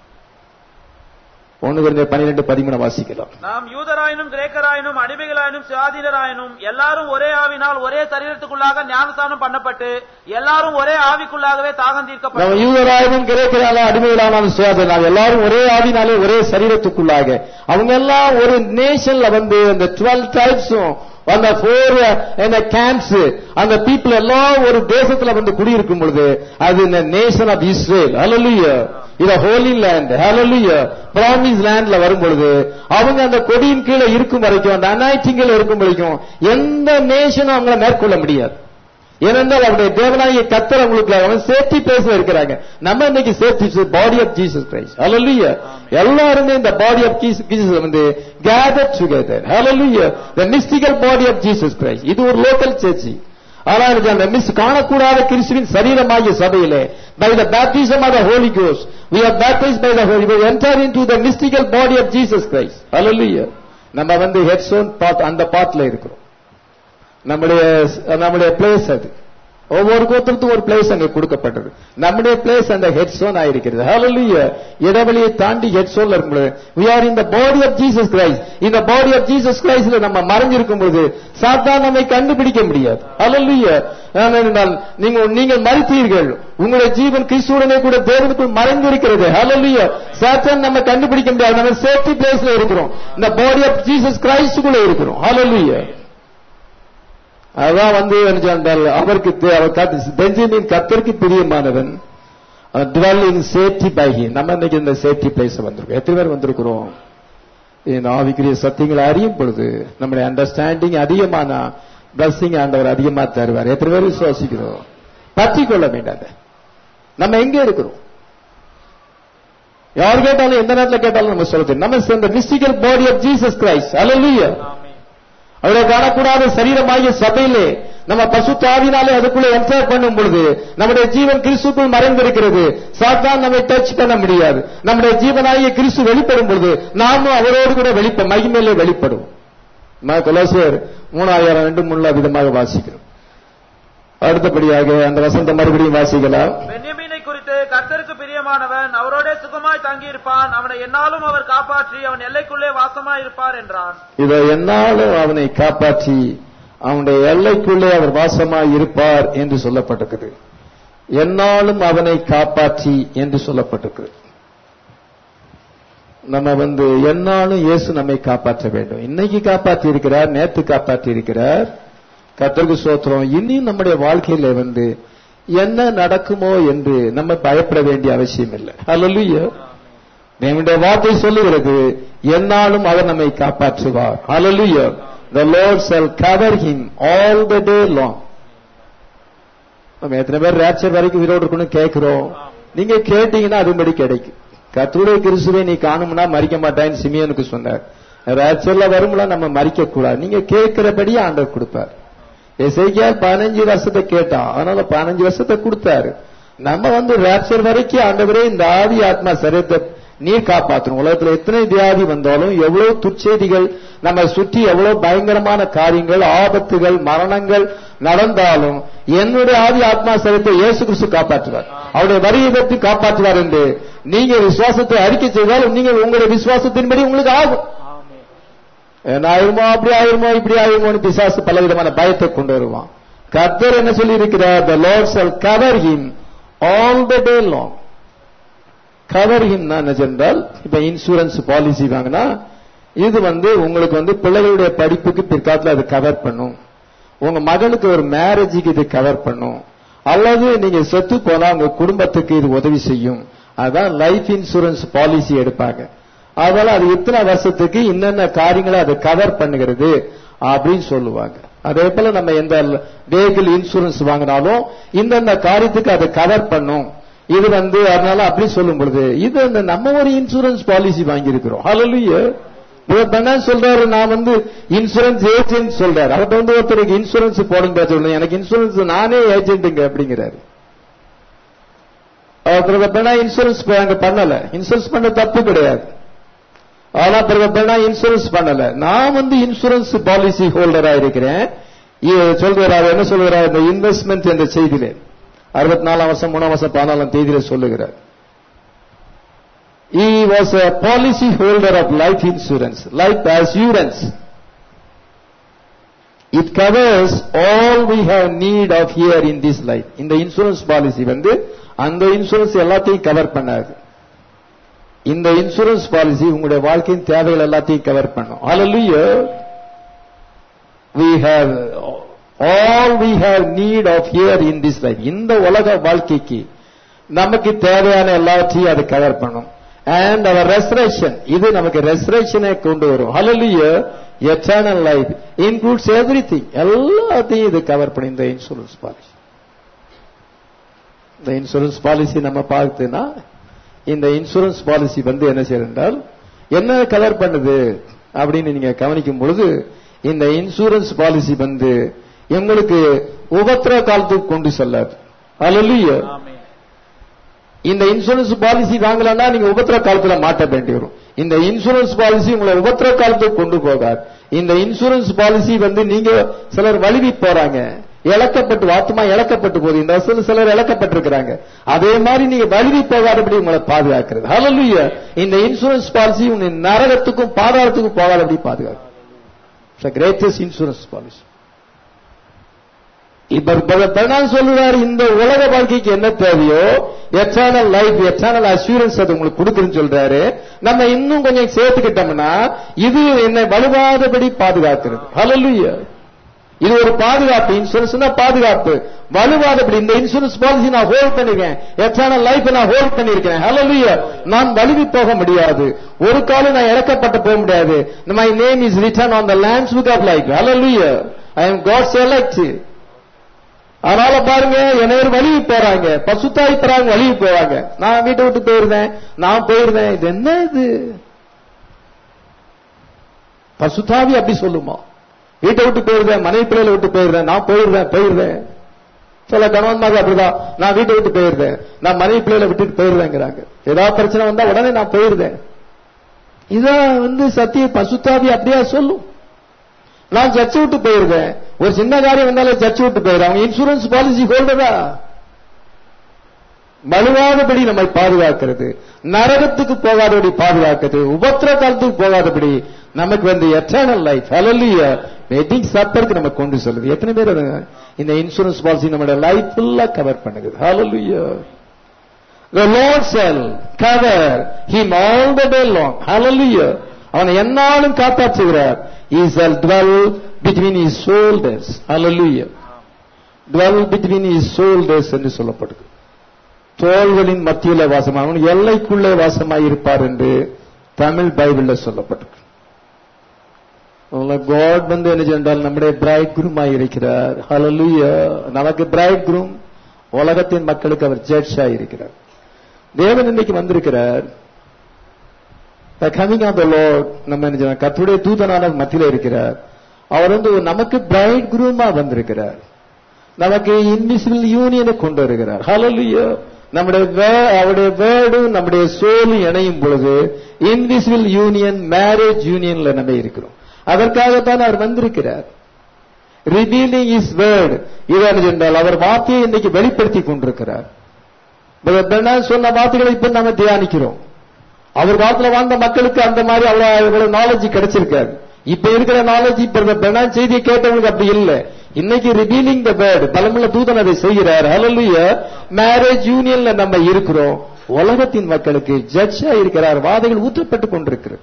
ஒன்னு கொஞ்ச பன்னிரெண்டு பதிமூணு வாசிக்கலாம் நாம் யூதராயினும் கிரேக்கராயினும் அடிமைகளாயினும் சுயாதீனராயினும் எல்லாரும் ஒரே ஆவினால் ஒரே சரீரத்துக்குள்ளாக ஞானஸ்தானம் பண்ணப்பட்டு எல்லாரும் ஒரே ஆவிக்குள்ளாகவே தாகம் நம்ம தீர்க்கப்பட்டோம் யூதராயும் கிரேக்கரால அடிமைகளானாலும் சுயாதீனம் எல்லாரும் ஒரே ஆவினாலே ஒரே சரீரத்துக்குள்ளாக அவங்க எல்லாம் ஒரு நேஷன்ல வந்து அந்த டுவெல் டைப்ஸும் அந்த போர் அந்த கேம்ப்ஸ் அந்த பீப்புள் எல்லாம் ஒரு தேசத்துல வந்து குடியிருக்கும் பொழுது அது இந்த நேஷன் ஆஃப் இஸ்ரேல் ஹalleluya இத ஹோலி லேண்ட் ஹalleluya ப்ராமிஸ் லேண்ட்ல வரும் பொழுது அவங்க அந்த கொடியின் கீழே இருக்கும் வரைக்கும் அந்த அனாய்டிங்கில் இருக்கும் வரைக்கும் எந்த நேஷனும் அவங்கள மேற்கொள்ள முடியாது ஏனென்றால் அவருடைய தேவனாகிய கத்தர் அவங்களுக்கு அவன் சேஃப்டி பிளேஸ்ல இருக்கிறாங்க நம்ம இன்னைக்கு safety body of Jesus Christ hallelujah எல்லாருமே இந்த பாடி ஆஃப் ஜீசஸ் வந்து gather together hallelujah the mystical body of Jesus Christ இது ஒரு லோக்கல் சர்ச் ஆனால் இது அந்த மிஸ் காணக்கூடாத கிறிஸ்துவின் சரீரமாகிய சபையிலே by the baptism of the Holy Ghost we are baptized by the Holy we enter into the mystical body of Jesus Christ hallelujah நம்ம வந்து ஹெட்ஸோன் பார்ட் அந்த பார்ட்ல இருக்கிறோம் நம்முடைய நம்முடைய பிளேஸ் அது ஒவ்வொரு கோத்திரத்துக்கும் ஒரு பிளேஸ் அங்க கொடுக்கப்பட்டது நம்முடைய பிளேஸ் அந்த ஹெட் சோன் ஆயிருக்கிறது ஹalleluya இடைவெளியை தாண்டி ஹெட் சோன்ல இருக்கும்போது we are in the body of Jesus Christ இந்த body of Jesus Christல நம்ம மறைஞ்சிருக்கும் போது சாத்தான் நம்மை கண்டுபிடிக்க முடியாது ஹalleluya ஏனென்றால் நீங்க நீங்கள் மறித்தீர்கள் உங்களுடைய ஜீவன் கிறிஸ்துவுடனே கூட தேவனுக்குள் மறைந்திருக்கிறது ஹalleluya சாத்தான் நம்ம கண்டுபிடிக்க முடியாது நம்ம சேஃப்டி பிளேஸ்ல இருக்கிறோம் இந்த பாடி ஆஃப் ஜீசஸ் கிரைஸ்டுக்குள்ள இருக்கிறோம் ஹalleluya அதான் வந்து என்ன சொன்னால் அவருக்கு தே- அவர் கத்து- பெஞ்சமின் கத்தருக்கு பிரியமானவன் dwell in safety by him நம்ம இன்னைக்கு இந்த சேஃப்டி பிளேஸ் வந்திருக்கோம் எத்தனை பேர் வந்திருக்கிறோம் இந்த ஆவிக்குரிய சத்தியங்களை அறியும் பொழுது நம்முடைய அண்டர்ஸ்டாண்டிங் அதிகமானா பிளஸிங் ஆண்டவர் அதிகமா தருவார் எத்தனை பேர் விசுவாசிக்கிறோம் பற்றி கொள்ள வேண்டாம் நம்ம எங்க இருக்கிறோம் யார் கேட்டாலும் எந்த நேரத்தில் கேட்டாலும் நம்ம சொல்றது நம்ம இந்த mystical body of Jesus Christ அல்லேலூயா அவரை காணக்கூடாத சரீரமாகிய சபையிலே நம்ம பசு தாவினாலே அதுக்குள்ள என்டர் பண்ணும் பொழுது நம்முடைய ஜீவன் கிறிஸ்துக்குள் மறைந்திருக்கிறது சாத்தான் நம்மை டச் பண்ண முடியாது நம்முடைய ஜீவனாகிய கிறிஸ்து வெளிப்படும் பொழுது நாமும் அவரோடு கூட வெளிப்ப மகிமையிலே வெளிப்படும் ம- கொலோசியர் மூணாயிரம் ரெண்டு மூணுல விதமாக வாசிக்கிறோம் அடுத்தபடியாக அந்த வசந்த மறுபடியும் வாசிக்கலாம் பென்யமீனை குறித்து கர்த்தருக்கு பிரியமானவன் அவரோடே சுகமாய் தங்கியிருப்பான் அவனை என்னாலும் அவர் காப்பாற்றி அவன் எல்லைக்குள்ளே வாசமாய் இருப்பார் என்றான் இதை என்னாலும் அவனை காப்பாற்றி அவனுடைய எல்லைக்குள்ளே அவர் வாசமாய் இருப்பார் என்று சொல்லப்பட்டிருக்குது என்னாலும் அவனை காப்பாற்றி என்று சொல்லப்பட்டிருக்குது நம்ம வந்து என்னாலும் இயேசு நம்மை காப்பாற்ற வேண்டும் இன்னைக்கு காப்பாற்றி இருக்கிறார் நேத்து காப்பாற்றி இருக்கிறார் கத்தருக்கு சோத்திரம் இனியும் நம்முடைய வாழ்க்கையில வந்து என்ன நடக்குமோ என்று நம்ம பயப்பட வேண்டிய அவசியம் இல்லை அல்ல தேவனுடைய வார்த்தை சொல்லுகிறது என்னாலும் அவர் நம்மை காப்பாற்றுவார் Hallelujah. The Lord shall cover him all the day long. நம்ம எத்தனை பேர் ரேப்சர் வரைக்கும் உயிரோடு இருக்கணும் கேட்கிறோம் நீங்க கேட்டீங்கன்னா அதுபடி கிடைக்கும் கர்த்தருடைய கிறிஸ்துவை நீ காணும்னா மறிக்க மாட்டான்னு சிமியனுக்கு சொன்னார் ரேப்சர்ல வரும்ல நம்ம மறிக்க கூடாது நீங்க கேட்கிறபடியே ஆண்டவர் கொடுப்பார் எசைக்கியால் பதினஞ்சு வருஷத்தை கேட்டான் அதனால பதினஞ்சு வருஷத்தை கொடுத்தாரு நம்ம வந்து ரேப்சர் வரைக்கும் ஆண்டவரே இந்த ஆவி ஆத்மா சரீரத்தை நீர் காப்பாற்றணும் உலகத்துல எத்தனை வியாதி வந்தாலும் எவ்வளவு துச்செய்திகள் நம்ம சுற்றி எவ்வளவு பயங்கரமான காரியங்கள் ஆபத்துகள் மரணங்கள் நடந்தாலும் என்னுடைய ஆவி ஆத்மா சரீரத்தை இயேசு கிறிஸ்து காப்பாற்றுவார் அவருடைய வரியை பற்றி காப்பாற்றுவார் என்று நீங்க விசுவாசத்தை அறிக்கை செய்தால் நீங்கள் உங்களுடைய விசுவாசத்தின்படி உங்களுக்கு ஆகும் என்ன ஆயிருமோ அப்படி ஆயிருமோ இப்படி ஆயிருமோன்னு பிசாசு பலவிதமான பயத்தை கொண்டு வருவான் கர்த்தர் என்ன சொல்லி இருக்கிறார் the lord shall cover him all the day long cover ஹிம்னா என்ன சென்றால் இப்ப இன்சூரன்ஸ் பாலிசி வாங்கினா இது வந்து உங்களுக்கு வந்து பிள்ளைகளுடைய படிப்புக்கு பிற்காலத்துல அது கவர் பண்ணும் உங்க மகனுக்கு ஒரு மேரேஜுக்கு இது கவர் பண்ணும் அல்லது நீங்க செத்து போனா உங்க குடும்பத்துக்கு இது உதவி செய்யும் அதான் லைஃப் இன்சூரன்ஸ் பாலிசி எடுப்பாங்க அதனால அது இத்தனை வருஷத்துக்கு என்னென்ன காரியங்களை அது கவர் பண்ணுகிறது அப்படின்னு சொல்லுவாங்க அதே போல நம்ம எந்த வெஹிக்கிள் இன்சூரன்ஸ் வாங்கினாலும் இந்தந்த காரியத்துக்கு அது கவர் பண்ணும் இது வந்து அதனால அப்படி சொல்லும் பொழுது இது இந்த நம்ம ஒரு இன்சூரன்ஸ் பாலிசி வாங்கியிருக்கிறோம் ஹalleluya இவர் பண்ண சொல்றாரு நான் வந்து இன்சூரன்ஸ் ஏஜென்ட் சொல்றாரு அவர்கிட்ட வந்து ஒருத்தருக்கு இன்சூரன்ஸ் போடுங்க சொல்லுங்க எனக்கு இன்சூரன்ஸ் நானே ஏஜென்ட்டுங்க அப்படிங்கிறாரு பிரதப்பனா இன்சூரன்ஸ் அங்க பண்ணல இன்சூரன்ஸ் பண்ண தப்பு கிடையாது ஆனா பிரதப்பனா இன்சூரன்ஸ் பண்ணல நான் வந்து இன்சூரன்ஸ் பாலிசி ஹோல்டரா இருக்கிறேன் இ- சொல்கிறார் என்ன சொல்கிறார் இந்த இன்வெஸ்ட்மெண்ட் என்ற செய்தியிலே அறுபத்தி நாலாம் வருஷம் மூணாம் வருஷம் பதினாலாம் தேதியில சொல்லுகிறார் He was a policy holder of life insurance, life assurance. It covers all we have need of here in this life. இந்த இன்சூரன்ஸ் பாலிசி வந்து அந்த இன்சூரன்ஸ் எல்லாத்தையும் கவர் பண்ணாது இந்த இன்சூரன்ஸ் பாலிசி உங்களுடைய வாழ்க்கையின் தேவைகள் எல்லாத்தையும் கவர் பண்ணும் Hallelujah. we have all we have need of here in this life இந்த உலக வாழ்க்கைக்கு நமக்கு தேவையான எல்லாத்தையும் அது கவர் பண்ணும் and our resurrection இது நமக்கு ரெசரேஷனை கொண்டு வரும் hallelujah eternal life includes everything எல்லாத்தையும் இது கவர் பண்ணும் இந்த இன்சூரன்ஸ் பாலிசி இந்த இன்சூரன்ஸ் பாலிசி நம்ம பார்த்தோம்னா இந்த இன்சூரன்ஸ் பாலிசி வந்து என்ன செய்யறால் என்ன கவர் பண்ணுது அப்படின்னு நீங்க கவனிக்கும் பொழுது இந்த இன்சூரன்ஸ் பாலிசி வந்து எங்களுக்கு உபத்திர காலத்துக்கு கொண்டு செல்லாது அல்ல ஆமென் இந்த இன்சூரன்ஸ் பாலிசி வாங்கலன்னா நீங்க உபத்திர காலத்துல மாட்ட வேண்டி வரும் இந்த இன்சூரன்ஸ் பாலிசி உங்களை உபத்திர காலத்துக்கு கொண்டு போகாது இந்த இன்சூரன்ஸ் பாலிசி வந்து நீங்க சிலர் வழுவி போறாங்க இழக்கப்பட்டு ஆத்மா இழக்கப்பட்டு போகுது இந்த வருஷத்துல சிலர் இழக்கப்பட்டிருக்கிறாங்க அதே மாதிரி நீங்க வழுவி போகாதபடி உங்களை பாதுகாக்கிறது ஹalleluya இந்த இன்சூரன்ஸ் பாலிசி உங்க நரகத்துக்கும் பாதாளத்துக்கும் போகாதபடி பாதுகாக்கும் கிரேட்டஸ்ட் இன்சூரன்ஸ் பாலிசி இப்ப பிறநாள் சொல்லுவார் இந்த உலக வாழ்க்கைக்கு என்ன தேவையோ எட்டர்னல் லைஃப் எட்டர்னல் அஷூரன்ஸ் அது உங்களுக்கு கொடுக்குறேன்னு சொல்றாரு நம்ம இன்னும் கொஞ்சம் சேர்த்துக்கிட்டோம்னா இது என்னை வலுவாதபடி பாதுகாக்கிறது ஹalleluya இது ஒரு பாதுகாப்பு இன்சூரன்ஸ் பாதுகாப்பு வலுவாதபடி இந்த இன்சூரன்ஸ் பாலிசி நான் ஹோல்ட் பண்ணிருக்கேன் எட்டர்னல் லைஃப் நான் ஹோல்ட் பண்ணிருக்கேன் ஹalleluya நான் வலுவி போக முடியாது ஒரு காலம் நான் இறக்கப்பட்டு போக முடியாது my name is written on the lamb's book of life hallelujah I am God select அதனால பாருங்க என்ன வழிவு போறாங்க பசுத்தாய் போறாங்க வழிவு போவாங்க நான் வீட்டை விட்டு போயிருந்தேன் நான் போயிருந்தேன் இது என்ன இது பசுத்தாவி அப்படி சொல்லுமா வீட்டை விட்டு போயிருந்தேன் மனைவி பிள்ளைகளை விட்டு போயிருந்தேன் நான் போயிருந்தேன் போயிருந்தேன் சில கணவன்மார்கள் அப்படிதான் நான் வீட்டை விட்டு போயிருந்தேன் நான் மனைவி பிள்ளைகளை விட்டுட்டு போயிருந்தேங்கிறாங்க ஏதாவது பிரச்சனை வந்தா உடனே நான் போயிருந்தேன் இதான் வந்து சத்திய பசுத்தாவி அப்படியா சொல்லும் நான் சர்ச்சை விட்டு போயிருந்தேன் ஒரு சின்ன காரியம் வந்தாலும் சர்ச்சை விட்டு போயிருந்தேன் அவங்க இன்சூரன்ஸ் பாலிசி ஹோல்டரா வலுவாதபடி நம்மை பாதுகாக்கிறது நரகத்துக்கு போகாதபடி பாதுகாக்கிறது உபத்திர காலத்துக்கு போகாதபடி நமக்கு வந்து எட்டர்னல் லைஃப் அலல்லிய வெட்டிங் சப்பருக்கு நம்ம கொண்டு சொல்லுது எத்தனை பேர் அது இந்த இன்சூரன்ஸ் பாலிசி நம்மளோட லைஃப் ஃபுல்லா கவர் பண்ணுது hallelujah The Lord shall cover him all the day long. Hallelujah. அவனை என்னாலும் காப்பாற்றுகிறார் He shall dwell between his shoulders. Hallelujah. Dwell between his shoulders என்று சொல்லப்படுது தோள்களின் மத்தியில வாசம் அவன் எல்லைக்குள்ளே வாசமாய் இருப்பார் என்று தமிழ் பைபிள்ல சொல்லப்பட்டிருக்கு காட் வந்து என்ன சென்றால் நம்முடைய பிரைட் குரூமாய் இருக்கிறார் ஹalleluya நமக்கு பிரைட் குரூம் உலகத்தின் மக்களுக்கு அவர் ஜட்ஜா இருக்கிறார் தேவன் இன்னைக்கு வந்திருக்கிறார் கமிங் ஆஃப் த லார்ட் நம்ம என்ன செய்யணும்? கர்த்தருடைய தூதனான மத்தியில இருக்கிறார் அவர் வந்து நமக்கு பிரைட் குரூமா வந்திருக்கிறார் நமக்கு இன்விசிபிள் யூனியனை கொண்டு வருகிறார் ஹalleluya நம்முடைய வே- அவருடைய வேர்டும் நம்முடைய சோலும் இணையும் பொழுது இன்விசிபிள் யூனியன் மேரேஜ் யூனியன்ல நம்ம இருக்கிறோம் அதற்காகத்தான் அவர் வந்திருக்கிறார் ரிவீலிங் இஸ் வேர்ட் இதான் என்றால் அவர் வார்த்தையை இன்னைக்கு வெளிப்படுத்தி கொண்டிருக்கிறார் பிரதர் பெர்னார்ட் சொன்ன வார்த்தைகளை இப்ப நாம தியானிக்கிறோம் அவர் காலத்துல வாழ்ந்த மக்களுக்கு அந்த மாதிரி அவ்வளவு இவ்வளவு நாலேஜ் கிடைச்சிருக்காது இப்ப இருக்கிற நாலேஜ் இப்ப இந்த பெர்னார்ட் செய்தியை கேட்டவங்களுக்கு அப்படி இல்ல இன்னைக்கு ரிவீலிங் த வேர்ட் பலமுள்ள தூதன் அதை செய்கிறார் ஹalleluya மேரேஜ் யூனியன்ல நம்ம இருக்கிறோம் உலகத்தின் மக்களுக்கு ஜட்ஜா இருக்கிறார் வாதைகள் ஊற்றப்பட்டு கொண்டிருக்கிறது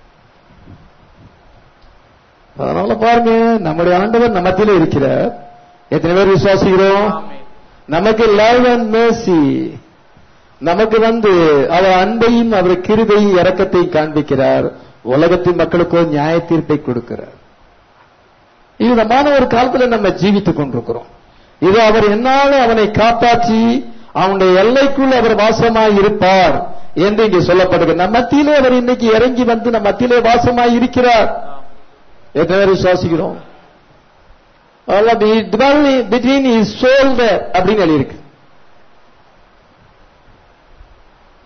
அதனால பாருங்க நம்முடைய ஆண்டவர் நம்ம மத்தியில இருக்கிறார் எத்தனை பேர் விசுவாசிக்கிறோம் ஆமென் நமக்கு லவ் அண்ட் mercy நமக்கு வந்து அவர் அன்பையும் அவர் கிருபையும் இரக்கத்தையும் காண்பிக்கிறார் உலகத்தின் மக்களுக்கோ நியாய தீர்ப்பை கொடுக்கிறார் விதமான ஒரு காலத்துல நம்ம ஜீவித்துக் கொண்டிருக்கிறோம் இது அவர் என்னாலும் அவனை காப்பாற்றி அவனுடைய எல்லைக்குள் அவர் வாசமாய் இருப்பார் என்று இங்கே சொல்லப்படுகிறது நம் மத்தியிலே அவர் இன்னைக்கு இறங்கி வந்து நம் மத்தியிலே வாசமாய் இருக்கிறார் எத்தனை பேர் விசுவாசிக்கிறோம் பிட்வீன் இஸ் ஷோல்டர் அப்படின்னு எழுதியிருக்கு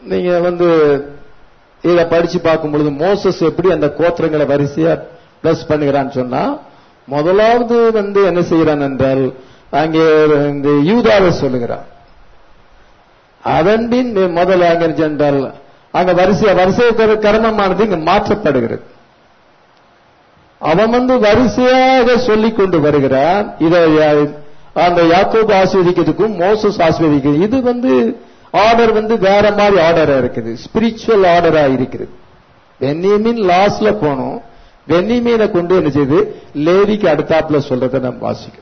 நீங்க வந்து இத படிச்சு பார்க்கும் பொழுது மோசஸ் எப்படி அந்த கோத்திரங்களை வரிசையா பிளஸ் பண்ணுகிறான்னு சொன்னா முதலாவது வந்து என்ன செய்கிறான் என்றால் அங்கே இந்த யூதாவை சொல்லுகிறான் அதன் பின் முதல்ல அங்க சென்றால் அங்க வரிசை வரிசை கர்மமானது இங்க மாற்றப்படுகிறது அவன் வந்து வரிசையாக சொல்லிக் கொண்டு வருகிறான் இதை அந்த யாக்கோபு ஆஸ்வதிக்கிறதுக்கும் மோசஸ் ஆஸ்வதிக்கிறது இது வந்து ஆர்டர் வந்து வேற மாதிரி ஆர்டரா இருக்குது ஸ்பிரிச்சுவல் ஆர்டரா இருக்குது பென்னியமின் லாஸ்ட்ல போனோம் பென்னிமீனை கொண்டு என்ன செய்து லேவிக்கு அடுத்தாப்புல சொல்றதை நம்ம வாசிக்கிறோம்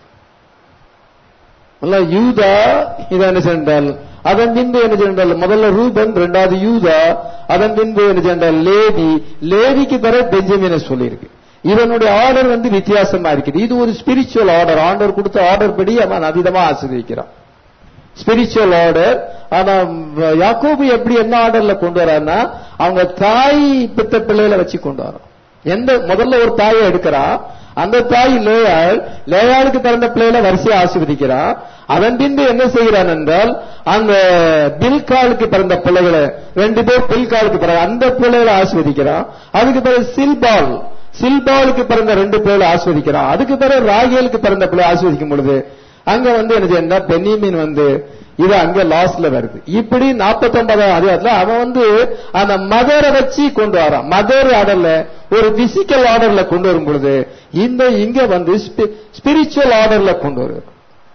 யூதா இதை என்ன சென்றால் அதன் பின்பு என்ன சென்றால் முதல்ல ரூபன் ரெண்டாவது யூதா அதன் பின்பு என்ன சென்றால் லேவி லேவிக்கு பிறகு பெஞ்சமினை சொல்லியிருக்கு இதனுடைய ஆர்டர் வந்து வித்தியாசமா இருக்குது இது ஒரு ஸ்பிரிச்சுவல் ஆர்டர் ஆர்டர் கொடுத்த ஆர்டர் படி அவன் அதிகமா ஆசிரியக்கிறான் ஸ்பிரிச்சுவல் ஆர்டர் ஆனா யாக்கோபு எப்படி என்ன ஆர்டர்ல கொண்டு வரான்னா அவங்க தாய் பித்த பிள்ளைகளை வச்சு கொண்டு வரோம் எந்த முதல்ல ஒரு தாயை எடுக்கிறான் அந்த தாய் லேயாள் லேயாளுக்கு பிறந்த பிள்ளைகளை வரிசையை ஆசிர்வதிக்கிறான் அதன் பின்பு என்ன செய்கிறான் என்றால் அந்த பில்காலுக்கு பிறந்த பிள்ளைகளை ரெண்டு பேர் பில்காலுக்கு பிறகு அந்த பிள்ளைகளை ஆசிர்வதிக்கிறான் அதுக்கு பிறகு சில்பால் சில்பாலுக்கு பிறந்த ரெண்டு பிள்ளைகளை ஆஸ்வதிக்கிறான் அதுக்கு பிறகு ராகேலுக்கு பிறந்த பிள்ளை ஆஸ்வதிக்கும் பொழுது அங்க வந்து என்ன செய்யணும்னா பென்னிமீன் வந்து இது அங்க லாஸ்ட்ல வருது இப்படி நாற்பத்தி ஒன்பதாம் அதிகாரத்துல அவன் வந்து அந்த மதரை வச்சு கொண்டு வரான் மதர் ஆர்டர்ல ஒரு பிசிக்கல் ஆர்டர்ல கொண்டு வரும் பொழுது இந்த இங்க வந்து ஸ்பிரிச்சுவல் ஆர்டர்ல கொண்டு வரும்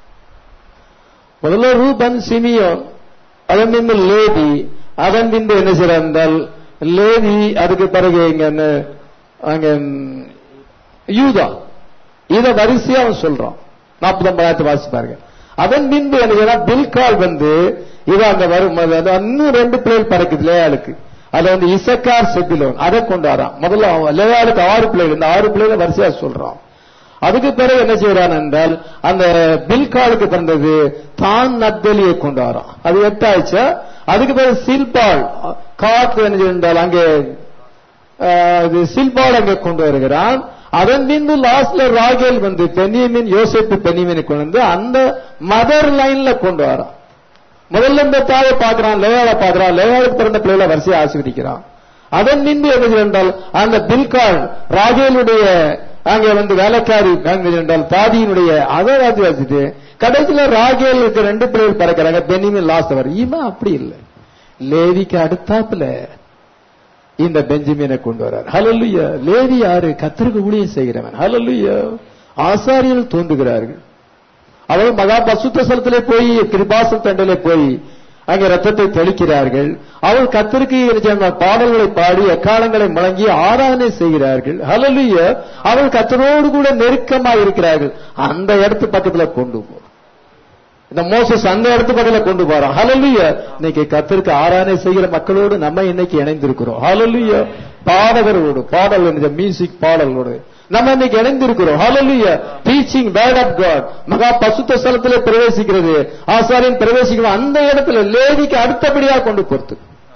முதல்ல ரூபன் சிமியோன் அதன் பின்பு லேவி அதன் பின்பு என்ன செய்யறால் லேவி அதுக்கு பிறகு இங்க என்ன அங்க யூதா இத வரிசையா அவன் சொல்றான் நாற்பது ஒன்பதாயிரத்து வாசி பாருங்க அதன் பின்பு என்ன பில்கால் வந்து இது அங்க வரும் இன்னும் ரெண்டு பிள்ளைகள் பறக்குது லேயாளுக்கு அதுல வந்து இசக்கார் செபிலோன் அதை கொண்டு வரான் முதல்ல அவன் லேயாளுக்கு ஆறு பிள்ளைகள் இந்த ஆறு பிள்ளைகளை வரிசையா சொல்றான் அதுக்கு பிறகு என்ன செய்யறான் என்றால் அந்த பில்காலுக்கு பிறந்தது தான் நத்தலியை கொண்டு வரான் அது எட்டாயிடுச்சா அதுக்கு பிறகு சில்பால் காத்து என்ன செய்தால் அங்கே சில்பால் அங்கே கொண்டு வருகிறான் அதன் பின்பு லாஸ்ட்ல ராகேல் வந்து பென்னியமின் யோசிப்பு பென்னியமினை கொண்டு வந்து அந்த மதர் லைன்ல கொண்டு வரான் முதல்ல இந்த தாயை பார்க்கிறான் லேயாவை பார்க்கிறான் லேயாவுக்கு பிறந்த பிள்ளைகளை வரிசையை ஆசீர்வதிக்கிறான் அதன் பின்பு என்ன என்றால் அந்த பில்கால் ராகேலுடைய அங்கே வந்து வேலைக்காரி என்றால் தாதியினுடைய அதை வாசி வாசிட்டு கடைசியில ராகேலுக்கு ரெண்டு பிள்ளைகள் பறக்கிறாங்க பென்னிமின் லாஸ்ட் வர இவன் அப்படி இல்லை லேவிக்கு அடுத்தாப்புல இந்த பெஞ்சமினை கொண்டு வரார் ஹலல்லுயா லேவி யாரு கத்திற்கு ஊழியம் செய்கிறவன் ஹலல்லுயா ஆசாரியர்கள் தோன்றுகிறார்கள் அவர் மகா பசுத்த ஸ்தலத்திலே போய் கிருபாசம் தண்டிலே போய் அங்கே ரத்தத்தை தெளிக்கிறார்கள் அவள் கத்திற்கு பாடல்களை பாடி எக்காலங்களை முழங்கி ஆராதனை செய்கிறார்கள் ஹலலுய அவள் கத்தரோடு கூட நெருக்கமா இருக்கிறார்கள் அந்த இடத்து பக்கத்துல கொண்டு போ இந்த மோசஸ் அந்த இடத்து பக்கத்துல கொண்டு போறோம் ஹலலுய இன்னைக்கு கத்திற்கு ஆராதனை செய்கிற மக்களோடு நம்ம இன்னைக்கு இணைந்திருக்கிறோம் ஹலலுய பாடகரோடு பாடல் மியூசிக் பாடலோடு நம்ம இன்னைக்கு இணைந்திருக்கிறோம் hallelujah teaching word of God மகா பசுத்த ஸ்தலத்திலே பிரவேசிக்கிறது ஆசாரியன் பிரவேசிக்கிற அந்த இடத்துல லேவிக்கு அடுத்தபடியா கொண்டு பொறுத்து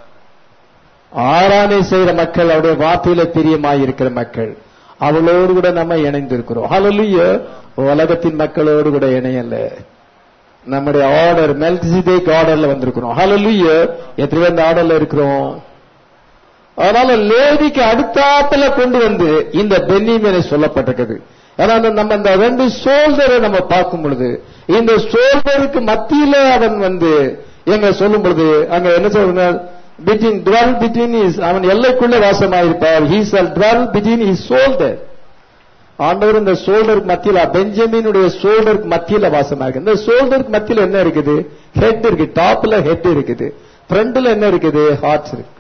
ஆராதனை செய்கிற மக்கள் அவருடைய வார்த்தையில பிரியமாய் இருக்கிற மக்கள் அவளோடு கூட நம்ம இணைந்திருக்கிறோம் ஹalleluya உலகத்தின் மக்களோடு கூட இணையல நம்முடைய ஆர்டர் மெல்கிசிதேக் ஆர்டர்ல வந்திருக்கிறோம் ஹalleluya எத்தனை பேர் இந்த ஆர்டர்ல இருக்கிறோம் அதனால லேவிக்கு அடுத்தாப்புல கொண்டு வந்து இந்த பென்னிமேனை சொல்லப்பட்டிருக்குது ஏன்னா நம்ம இந்த ரெண்டு சோல்டரை நம்ம பார்க்கும் பொழுது இந்த சோல்டருக்கு மத்தியில அவன் வந்து எங்க சொல்லும் பொழுது அங்க என்ன சொல்ற பிட்வீன் டுவெல் பிட்வீன் இஸ் அவன் எல்லைக்குள்ள வாசமாயிருப்பார் he shall dwell between his shoulder ஆண்டவர் இந்த சோல்டருக்கு மத்தியில பெஞ்சமினுடைய சோல்டருக்கு மத்தியில வாசமா இருக்கு இந்த சோல்டருக்கு மத்தியில என்ன இருக்குது ஹெட் இருக்கு டாப்ல ஹெட் இருக்குது ஃப்ரண்ட்ல என்ன இருக்குது ஹார்ட்ஸ் இருக்கு